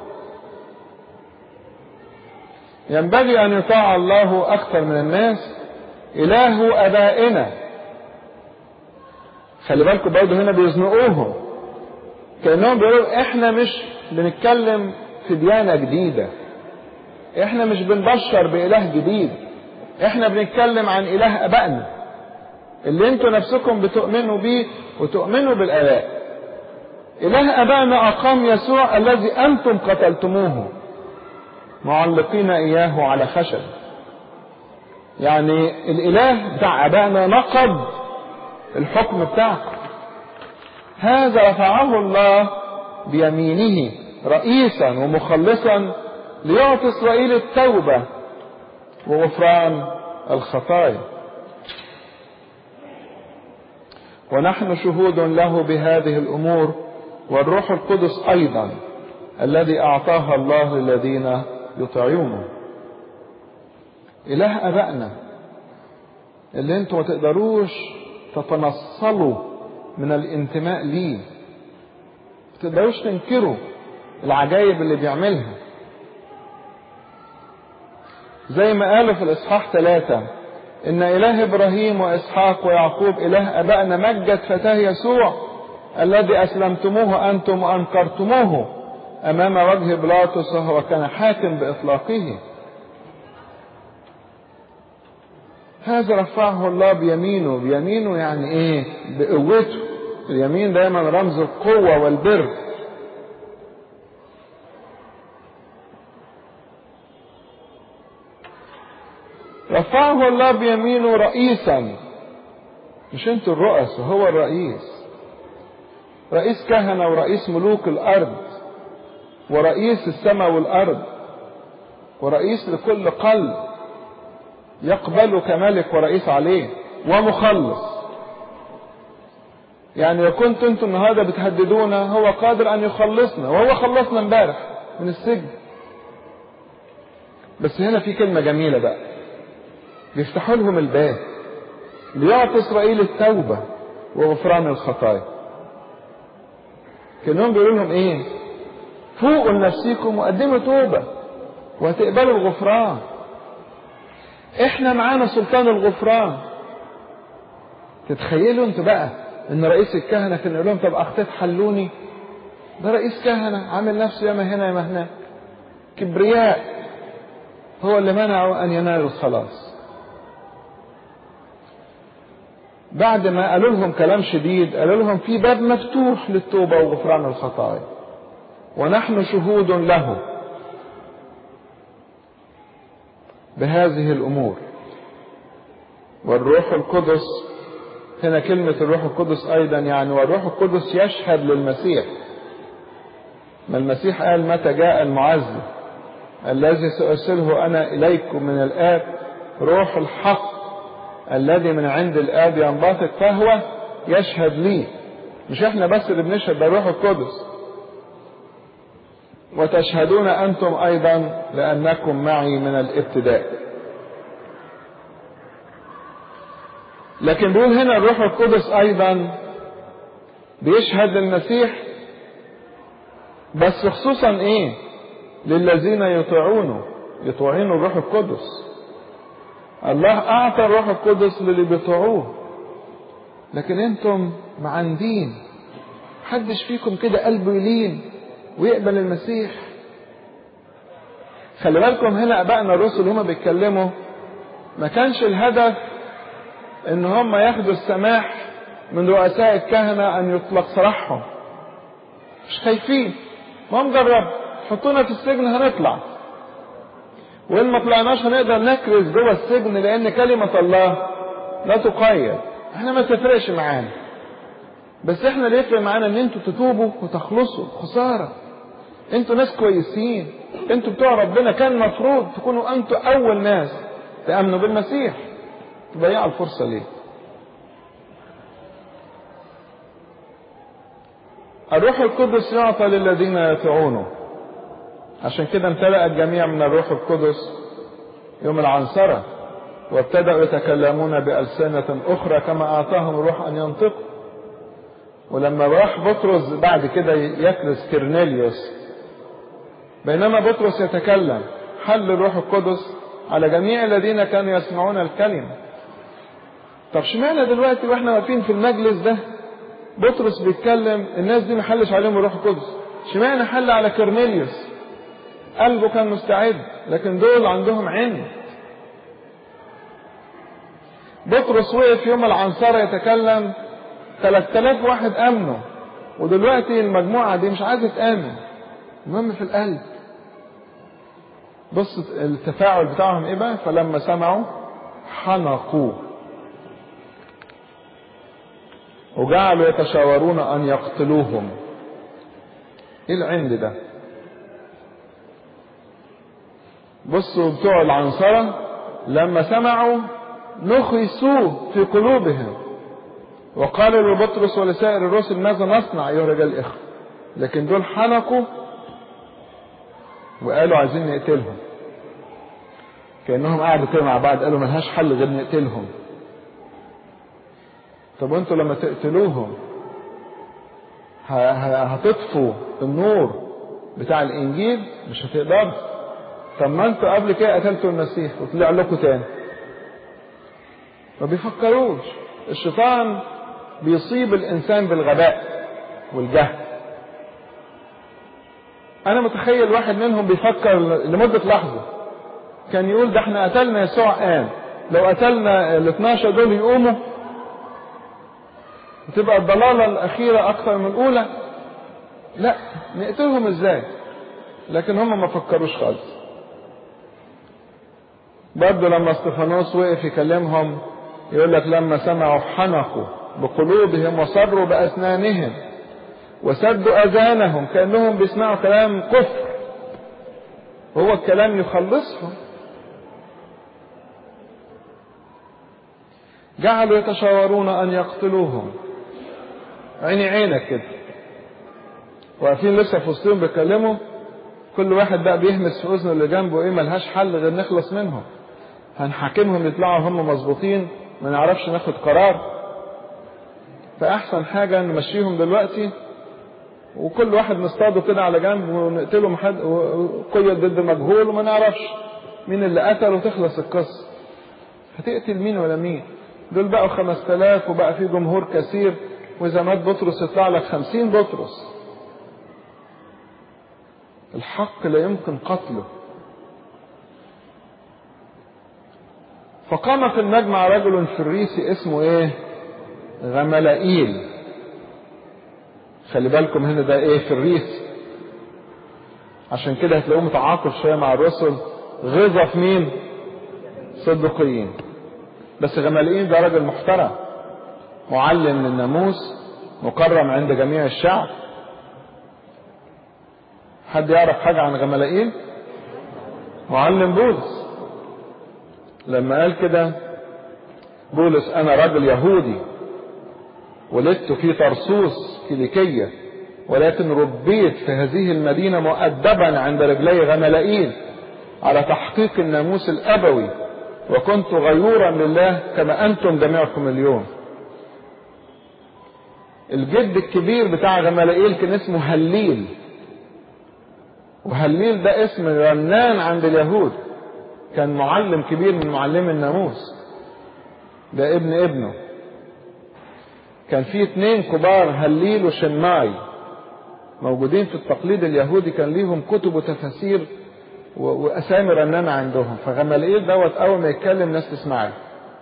ينبغي أن يطاع الله أكثر من الناس إله أبائنا خلي بالكم برضه هنا بيزنقوهم كأنهم بيقولوا إحنا مش بنتكلم في ديانة جديدة إحنا مش بنبشر بإله جديد إحنا بنتكلم عن إله أبائنا اللي انتوا نفسكم بتؤمنوا بيه وتؤمنوا بالآباء إله أبائنا أقام يسوع الذي أنتم قتلتموه معلقين إياه على خشب يعني الإله بتاع أبائنا نقض الحكم بتاعكم هذا رفعه الله بيمينه رئيسا ومخلصا ليعطي إسرائيل التوبة وغفران الخطايا ونحن شهود له بهذه الامور والروح القدس ايضا الذي اعطاها الله للذين يطيعونه اله ابائنا اللي انتوا ما تقدروش تتنصلوا من الانتماء ليه ما تقدروش تنكروا العجائب اللي بيعملها زي ما قالوا في الاصحاح ثلاثة ان اله ابراهيم واسحاق ويعقوب اله ابائنا مجد فتاه يسوع الذي اسلمتموه انتم وانكرتموه امام وجه بلاطس وهو كان حاكم باطلاقه هذا رفعه الله بيمينه بيمينه يعني ايه بقوته اليمين دايما رمز القوة والبر رفعه الله بيمينه رئيسا مش انتوا الرؤس هو الرئيس رئيس كهنة ورئيس ملوك الأرض ورئيس السماء والأرض ورئيس لكل قلب يقبله كملك ورئيس عليه ومخلص يعني لو كنتوا انتوا النهارده بتهددونا هو قادر ان يخلصنا وهو خلصنا امبارح من السجن بس هنا في كلمة جميلة بقى بيفتحوا لهم الباب ليعطي إسرائيل التوبة وغفران الخطايا كأنهم بيقولوا لهم إيه فوقوا لنفسيكم وقدموا توبة وهتقبلوا الغفران احنا معانا سلطان الغفران تتخيلوا انتوا بقى ان رئيس الكهنة كان يقول لهم طب اخطيت حلوني ده رئيس كهنة عامل نفسه ياما هنا ياما هناك كبرياء هو اللي منعه ان ينالوا الخلاص بعد ما قالوا لهم كلام شديد قالوا لهم في باب مفتوح للتوبة وغفران الخطايا ونحن شهود له بهذه الأمور والروح القدس هنا كلمة الروح القدس أيضا يعني والروح القدس يشهد للمسيح ما المسيح قال متى جاء المعزي الذي سأرسله أنا إليكم من الآب روح الحق الذي من عند الآب ينبثق فهو يشهد لي مش احنا بس اللي بنشهد ده الروح القدس وتشهدون أنتم أيضا لأنكم معي من الابتداء لكن بيقول هنا الروح القدس أيضا بيشهد للمسيح بس خصوصا إيه للذين يطيعونه يطيعون الروح القدس الله أعطى الروح القدس للي بيطيعوه لكن أنتم معندين محدش فيكم كده قلبه يلين ويقبل المسيح خلي بالكم هنا ابائنا الرسل هما بيتكلموا ما كانش الهدف ان هم ياخدوا السماح من رؤساء الكهنة ان يطلق سراحهم مش خايفين ما نجرب حطونا في السجن هنطلع وان ما طلعناش هنقدر نكرز جوه السجن لان كلمة الله لا تقيد احنا ما تفرقش معانا بس احنا اللي يفرق معانا ان انتوا تتوبوا وتخلصوا خساره انتوا ناس كويسين انتوا بتوع ربنا كان المفروض تكونوا انتوا اول ناس تامنوا بالمسيح تضيعوا الفرصه ليه الروح القدس يعطى للذين يطيعونه عشان كده امتلأ الجميع من الروح القدس يوم العنصرة وابتدأوا يتكلمون بألسنة أخرى كما أعطاهم الروح أن ينطقوا ولما راح بطرس بعد كده يكرس كرنيليوس بينما بطرس يتكلم حل الروح القدس على جميع الذين كانوا يسمعون الكلمة طب شمعنا دلوقتي واحنا واقفين في المجلس ده بطرس بيتكلم الناس دي ما حلش عليهم الروح القدس شمعنا حل على كرنيليوس قلبه كان مستعد لكن دول عندهم عند بطرس وقف يوم العنصرة يتكلم 3000 واحد امنوا ودلوقتي المجموعة دي مش عايزة تآمن المهم في القلب بص التفاعل بتاعهم ايه بقى فلما سمعوا حنقوا وجعلوا يتشاورون ان يقتلوهم ايه العند ده بصوا بتوع العنصرة لما سمعوا نخسوا في قلوبهم وقال لبطرس ولسائر الرسل ماذا نصنع ايها الرجال الاخوه لكن دول حنقوا وقالوا عايزين نقتلهم كانهم قعدوا كده مع بعض قالوا ملهاش حل غير نقتلهم طب وانتوا لما تقتلوهم هتطفوا النور بتاع الانجيل مش هتقدروا طب ما انتوا قبل كده قتلتوا المسيح وطلع لكم تاني ما بيفكروش الشيطان بيصيب الانسان بالغباء والجهل انا متخيل واحد منهم بيفكر لمدة لحظة كان يقول ده احنا قتلنا يسوع قام لو قتلنا ال 12 دول يقوموا وتبقى الضلالة الأخيرة أكثر من الأولى لا نقتلهم ازاي لكن هم ما فكروش خالص برضه لما استفانوس وقف يكلمهم يقول لك لما سمعوا حنقوا بقلوبهم وصروا بأسنانهم وسدوا أذانهم كأنهم بيسمعوا كلام كفر وهو الكلام يخلصهم جعلوا يتشاورون أن يقتلوهم عيني عينك كده واقفين لسه في وسطهم بيتكلموا كل واحد بقى بيهمس في اذنه اللي جنبه ايه ملهاش حل غير نخلص منهم هنحاكمهم يطلعوا هم مظبوطين ما نعرفش ناخد قرار فأحسن حاجة نمشيهم دلوقتي وكل واحد نصطاده كده على جنب ونقتله محد وقيد ضد مجهول وما نعرفش مين اللي قتل وتخلص القصة هتقتل مين ولا مين دول بقوا خمس تلاف وبقى في جمهور كثير وإذا مات بطرس يطلع لك خمسين بطرس الحق لا يمكن قتله فقام في المجمع رجل فريسي اسمه ايه غملائيل خلي بالكم هنا ده ايه فريسي عشان كده هتلاقوه متعاطف شويه مع الرسل غيظة في مين صدقيين بس غملائيل ده راجل محترم معلم للناموس مكرم عند جميع الشعب حد يعرف حاجة عن غملائيل معلم بولس لما قال كده بولس انا راجل يهودي ولدت في طرسوس كيليكية ولكن ربيت في هذه المدينة مؤدبا عند رجلي غملائيل على تحقيق الناموس الأبوي وكنت غيورا لله كما أنتم جميعكم اليوم الجد الكبير بتاع غملائيل كان اسمه هليل وهليل ده اسم رنان عند اليهود كان معلم كبير من معلمي الناموس ده ابن ابنه كان في اتنين كبار هليل وشماي موجودين في التقليد اليهودي كان ليهم كتب وتفاسير واسامي رنانة عندهم فغملئيل دوت اول ما يتكلم ناس تسمعه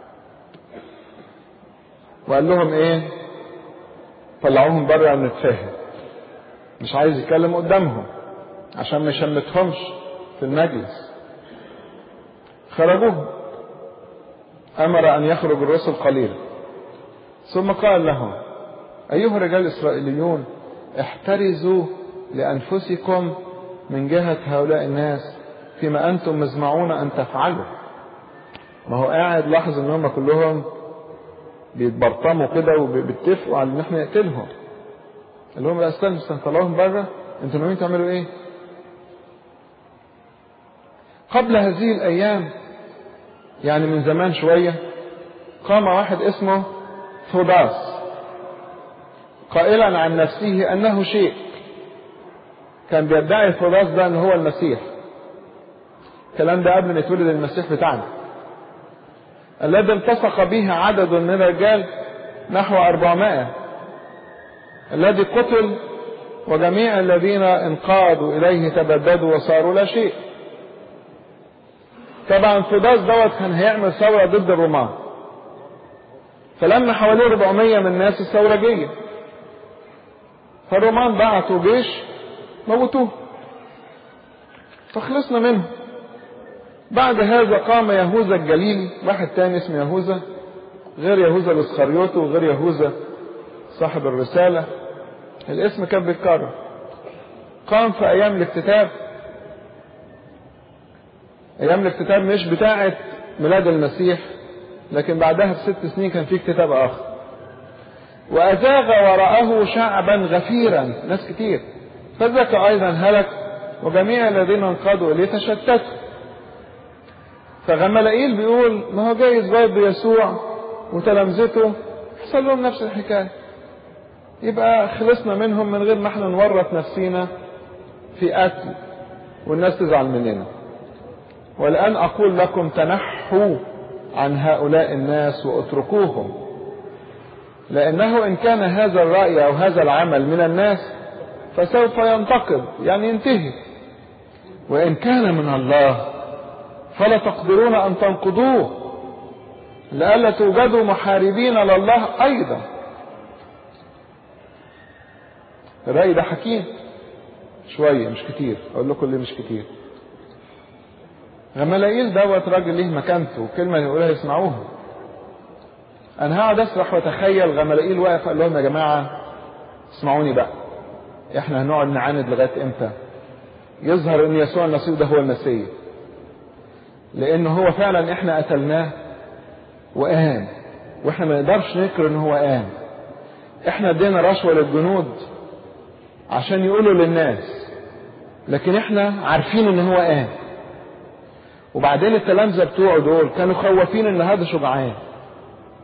وقال لهم ايه طلعوهم بره ونتفاهم مش عايز يتكلم قدامهم عشان ما يشمتهمش في المجلس خرجوهم امر ان يخرج الرسل قليلا ثم قال لهم ايها الرجال الاسرائيليون احترزوا لانفسكم من جهه هؤلاء الناس فيما انتم مزمعون ان تفعلوا ما هو قاعد لاحظ ان هم كلهم بيتبرطموا كده وبيتفقوا على ان احنا نقتلهم قال لهم لا استنوا استنوا طلعوهم بره انتوا ناويين تعملوا ايه؟ قبل هذه الايام يعني من زمان شويه قام واحد اسمه ثوداس قائلا عن نفسه انه شيء كان بيدعي ثوداس ده ان هو المسيح الكلام ده قبل ما يتولد المسيح بتاعنا الذي التصق به عدد من الرجال نحو أربعمائة الذي قتل وجميع الذين انقادوا إليه تبددوا وصاروا لا شيء طبعا فوداس دوت كان هيعمل ثورة ضد الرومان فلما حواليه 400 من الناس الثورة جاية فالرومان بعتوا جيش موتوه فخلصنا منه بعد هذا قام يهوذا الجليل واحد تاني اسمه يهوذا غير يهوذا الاسخريوطي وغير يهوذا صاحب الرسالة الاسم كان بيتكرر قام في ايام الاكتتاب ايام الاكتتاب مش بتاعة ميلاد المسيح لكن بعدها بست سنين كان في اكتتاب اخر وازاغ وراءه شعبا غفيرا ناس كتير فذاك ايضا هلك وجميع الذين انقادوا اليه تشتتوا فغملائيل بيقول ما هو جايز برضه يسوع وتلامذته حصل لهم نفس الحكايه يبقى خلصنا منهم من غير ما احنا نورط نفسينا في قتل والناس تزعل مننا والآن أقول لكم تنحوا عن هؤلاء الناس واتركوهم لأنه إن كان هذا الرأي أو هذا العمل من الناس فسوف ينتقد يعني ينتهي وإن كان من الله فلا تقدرون أن تنقضوه لئلا توجدوا محاربين لله أيضا الرأي ده حكيم شوية مش كتير أقول لكم ليه مش كتير غملائيل دوت راجل ليه مكانته وكلمة يقولها يسمعوها أنا هقعد أسرح وأتخيل غملائيل واقف قال لهم يا جماعة اسمعوني بقى إحنا هنقعد نعاند لغاية إمتى؟ يظهر إن يسوع المسيح ده هو المسيح لأن هو فعلا إحنا قتلناه وقام وإحنا ما نقدرش ننكر إن هو قام إحنا ادينا رشوة للجنود عشان يقولوا للناس لكن إحنا عارفين إن هو قام وبعدين التلامذة بتوعه دول كانوا خوافين ان هذا شجعان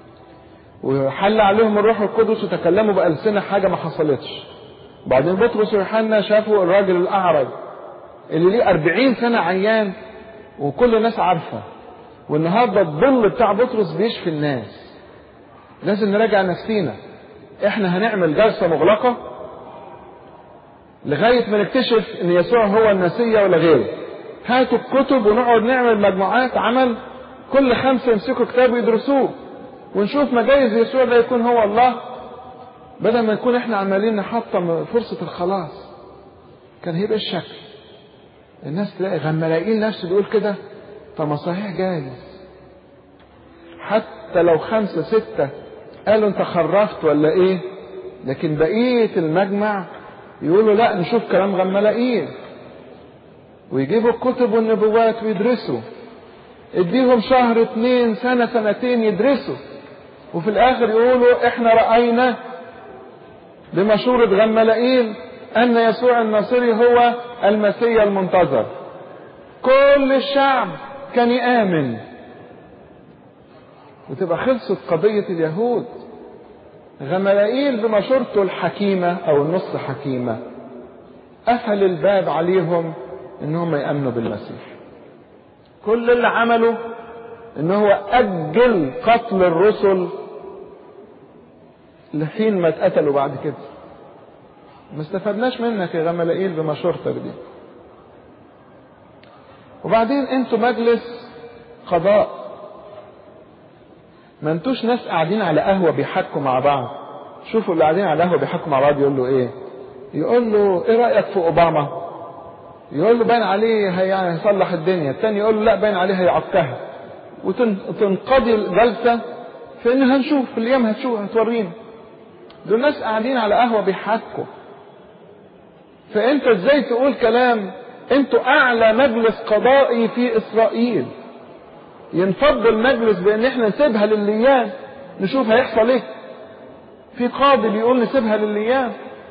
وحل عليهم الروح القدس وتكلموا بألسنة حاجة ما حصلتش بعدين بطرس ويوحنا شافوا الراجل الأعرج اللي ليه أربعين سنة عيان وكل الناس عارفة والنهارده الظل بتاع بطرس بيشفي الناس لازم نراجع نفسينا احنا هنعمل جلسة مغلقة لغاية ما نكتشف ان يسوع هو المسيا ولا غيره هاتوا الكتب ونقعد نعمل مجموعات عمل كل خمسة يمسكوا كتاب ويدرسوه ونشوف مجايز يسوع ده يكون هو الله بدل ما نكون احنا عمالين نحطم فرصة الخلاص كان هيبقى الشكل الناس تلاقي غملاقين نفسه بيقول كده طب ما صحيح جايز حتى لو خمسة ستة قالوا انت خرفت ولا ايه لكن بقية المجمع يقولوا لا نشوف كلام غملاقين ويجيبوا الكتب والنبوات ويدرسوا اديهم شهر اتنين سنة سنتين يدرسوا وفي الاخر يقولوا احنا رأينا بمشورة غملاقين ان يسوع الناصري هو المسيا المنتظر كل الشعب كان يآمن وتبقى خلصت قضية اليهود غملائيل بمشورته الحكيمة أو النص حكيمة قفل الباب عليهم إنهم يأمنوا بالمسيح كل اللي عمله إن هو أجل قتل الرسل لحين ما اتقتلوا بعد كده ما استفدناش منك يا غملائيل بمشورتك دي وبعدين انتوا مجلس قضاء ما انتوش ناس قاعدين على قهوه بيحكوا مع بعض شوفوا اللي قاعدين على قهوه بيحكوا مع بعض يقول له ايه يقول له ايه رايك في اوباما يقول له باين عليه هي- هيصلح الدنيا التاني يقول له لا باين عليه هيعكها وتنقضي الجلسه في ان هنشوف في الايام هتشوف هتورينا دول ناس قاعدين على قهوه بيحكوا فانت ازاي تقول كلام انتوا اعلى مجلس قضائي في اسرائيل ينفض المجلس بان احنا نسيبها للايام نشوف هيحصل ايه في قاضي بيقول نسيبها للايام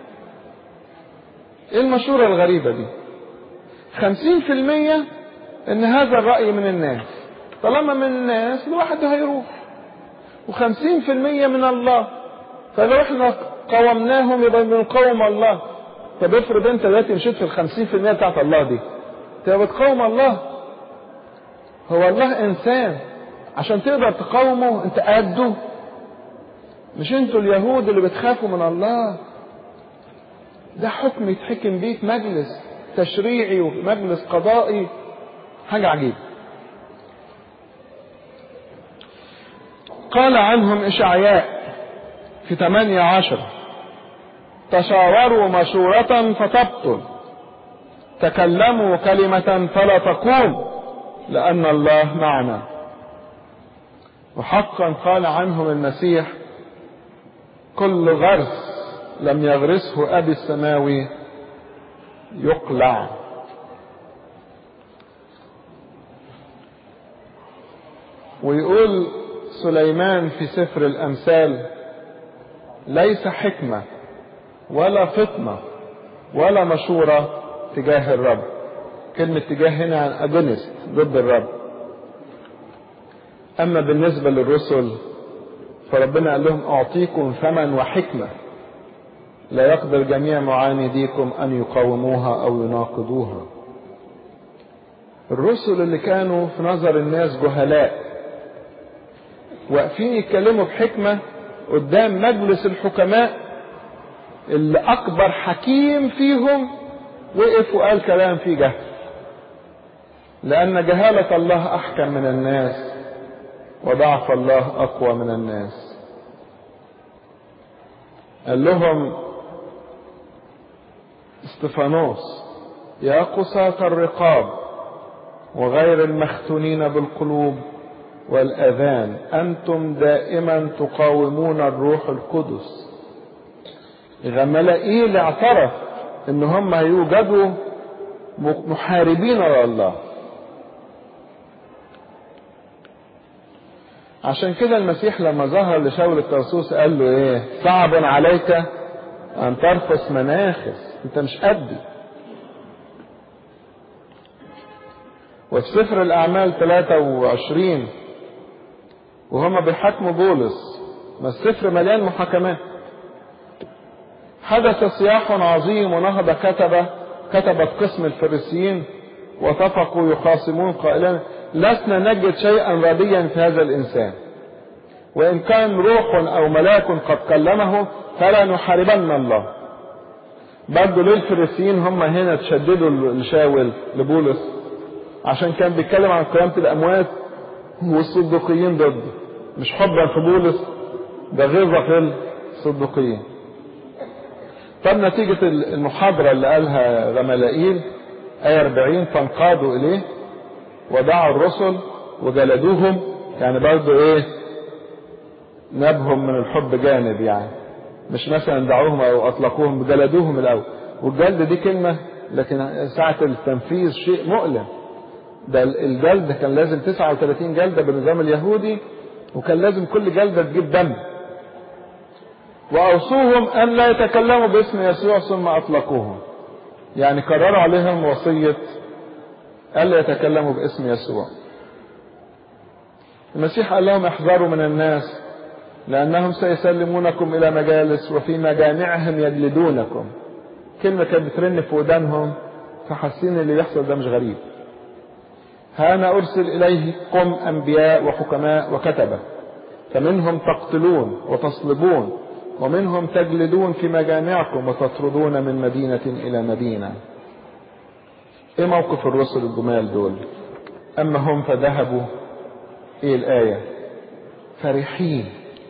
ايه المشورة الغريبة دي خمسين في المية ان هذا الرأي من الناس طالما من الناس الواحد هيروح وخمسين في المية من الله فلو احنا قومناهم يبقى بنقوم الله طب افرض انت دلوقتي مشيت في الخمسين في المية بتاعت الله دي تبقى بتقاوم الله هو الله انسان عشان تقدر تقاومه انت قده مش انتوا اليهود اللي بتخافوا من الله ده حكم يتحكم بيه في مجلس تشريعي ومجلس قضائي حاجة عجيبة قال عنهم إشعياء في ثمانية عشر تشاوروا مشورة فتبطل تكلموا كلمة فلا تقوم لأن الله معنا وحقا قال عنهم المسيح كل غرس لم يغرسه أبي السماوي يقلع ويقول سليمان في سفر الأمثال ليس حكمة ولا فطنة ولا مشورة تجاه الرب كلمة تجاه هنا عن أجونست ضد الرب أما بالنسبة للرسل فربنا قال لهم أعطيكم ثمن وحكمة لا يقدر جميع معانديكم أن يقاوموها أو يناقضوها الرسل اللي كانوا في نظر الناس جهلاء واقفين يتكلموا بحكمة قدام مجلس الحكماء اللي أكبر حكيم فيهم وقف وقال كلام فيه جهل لأن جهالة الله أحكم من الناس وضعف الله أقوى من الناس قال لهم استفانوس يا قساة الرقاب وغير المختونين بالقلوب والأذان أنتم دائما تقاومون الروح القدس غملائيل اعترف ان هم يوجدوا محاربين لله عشان كده المسيح لما ظهر لشاول الترسوس قال له ايه صعب عليك ان ترفس مناخس انت مش قدي وفي سفر الاعمال 23 وهما بيحاكموا بولس ما السفر مليان محاكمات حدث صياح عظيم ونهض كتبة كتبت قسم الفريسيين واتفقوا يخاصمون قائلا لسنا نجد شيئا رديا في هذا الإنسان وإن كان روح أو ملاك قد كلمه فلا نحاربن الله برضه ليه الفريسيين هم هنا تشددوا لشاول لبولس عشان كان بيتكلم عن قيامة الأموات والصدقيين ضده مش حبا في بولس ده غيظة في الصدقيين طب نتيجة المحاضرة اللي قالها غملائيل آية 40 فانقادوا إليه ودعوا الرسل وجلدوهم يعني برضه إيه نبهم من الحب جانب يعني مش مثلا دعوهم أو أطلقوهم جلدوهم الأول والجلد دي كلمة لكن ساعة التنفيذ شيء مؤلم ده الجلد كان لازم 39 جلدة بالنظام اليهودي وكان لازم كل جلدة تجيب دم وأوصوهم أن لا يتكلموا باسم يسوع ثم أطلقوهم يعني قرروا عليهم وصية ألا يتكلموا باسم يسوع المسيح قال لهم احذروا من الناس لأنهم سيسلمونكم إلى مجالس وفي مجامعهم يجلدونكم كلمة كانت بترن في ودانهم فحاسين اللي بيحصل ده مش غريب ها أنا أرسل إليكم أنبياء وحكماء وكتبة فمنهم تقتلون وتصلبون ومنهم تجلدون في مجامعكم وتطردون من مدينة إلى مدينة إيه موقف الرسل الجمال دول أما هم فذهبوا إيه الآية فرحين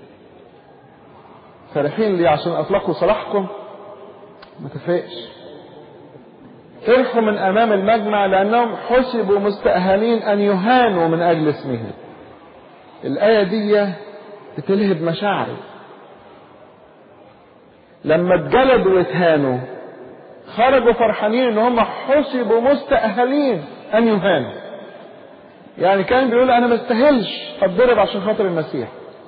فرحين ليه عشان أطلقوا صلاحكم ما تفرقش فرحوا من أمام المجمع لأنهم حسبوا مستأهلين أن يهانوا من أجل اسمه الآية دي بتلهب مشاعري لما اتجلدوا واتهانوا خرجوا فرحانين ان هم حسبوا مستأهلين ان يهانوا يعني كان بيقول انا ما استاهلش اتضرب عشان خاطر المسيح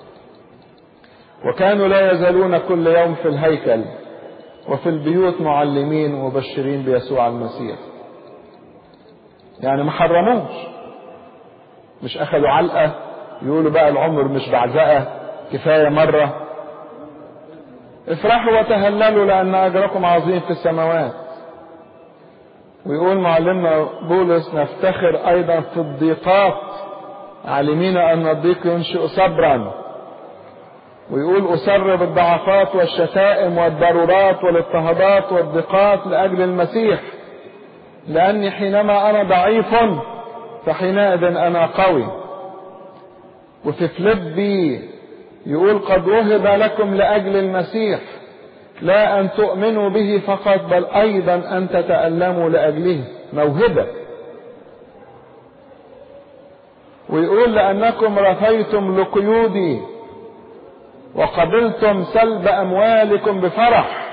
وكانوا لا يزالون كل يوم في الهيكل وفي البيوت معلمين ومبشرين بيسوع المسيح يعني ما حرموش مش اخذوا علقه يقولوا بقى العمر مش بعزقه كفايه مره افرحوا وتهللوا لأن أجركم عظيم في السماوات ويقول معلمنا بولس نفتخر أيضا في الضيقات عالمين أن الضيق ينشئ صبرا ويقول أسر بالضعفات والشتائم والضرورات والاضطهادات والضيقات لأجل المسيح لأني حينما أنا ضعيف فحينئذ أنا قوي وفي فليبي يقول قد وهب لكم لأجل المسيح لا أن تؤمنوا به فقط بل أيضا أن تتألموا لأجله موهبة ويقول لأنكم رثيتم لقيودي وقبلتم سلب أموالكم بفرح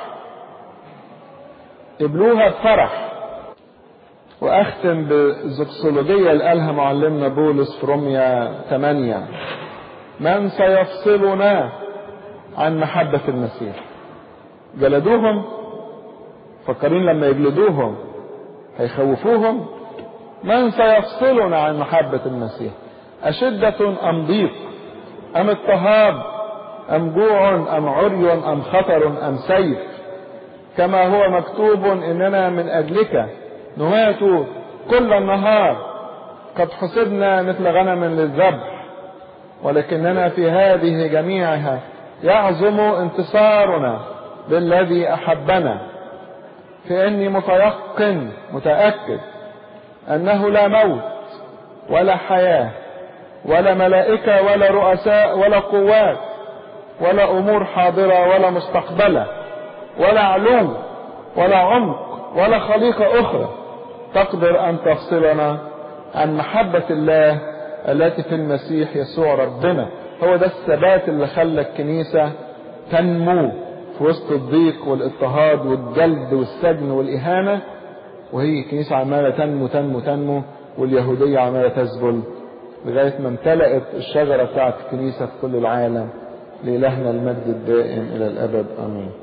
قبلوها بفرح وأختم بالزكسولوجية اللي قالها معلمنا بولس في روميا 8 من سيفصلنا عن محبة المسيح جلدوهم فكرين لما يجلدوهم هيخوفوهم من سيفصلنا عن محبة المسيح أشدة أم ضيق أم اضطهاد أم جوع أم عري أم خطر أم سيف كما هو مكتوب إننا من أجلك نمات كل النهار قد حسبنا مثل غنم للذبح ولكننا في هذه جميعها يعظم انتصارنا بالذي احبنا فاني متيقن متاكد انه لا موت ولا حياه ولا ملائكه ولا رؤساء ولا قوات ولا امور حاضره ولا مستقبله ولا علو ولا عمق ولا خليقه اخرى تقدر ان تفصلنا عن محبه الله التي في المسيح يسوع ربنا هو ده الثبات اللي خلى الكنيسة تنمو في وسط الضيق والاضطهاد والجلد والسجن والإهانة وهي الكنيسة عمالة تنمو تنمو تنمو واليهودية عمالة تذبل لغاية ما امتلأت الشجرة بتاعت الكنيسة في كل العالم لإلهنا المجد الدائم إلى الأبد آمين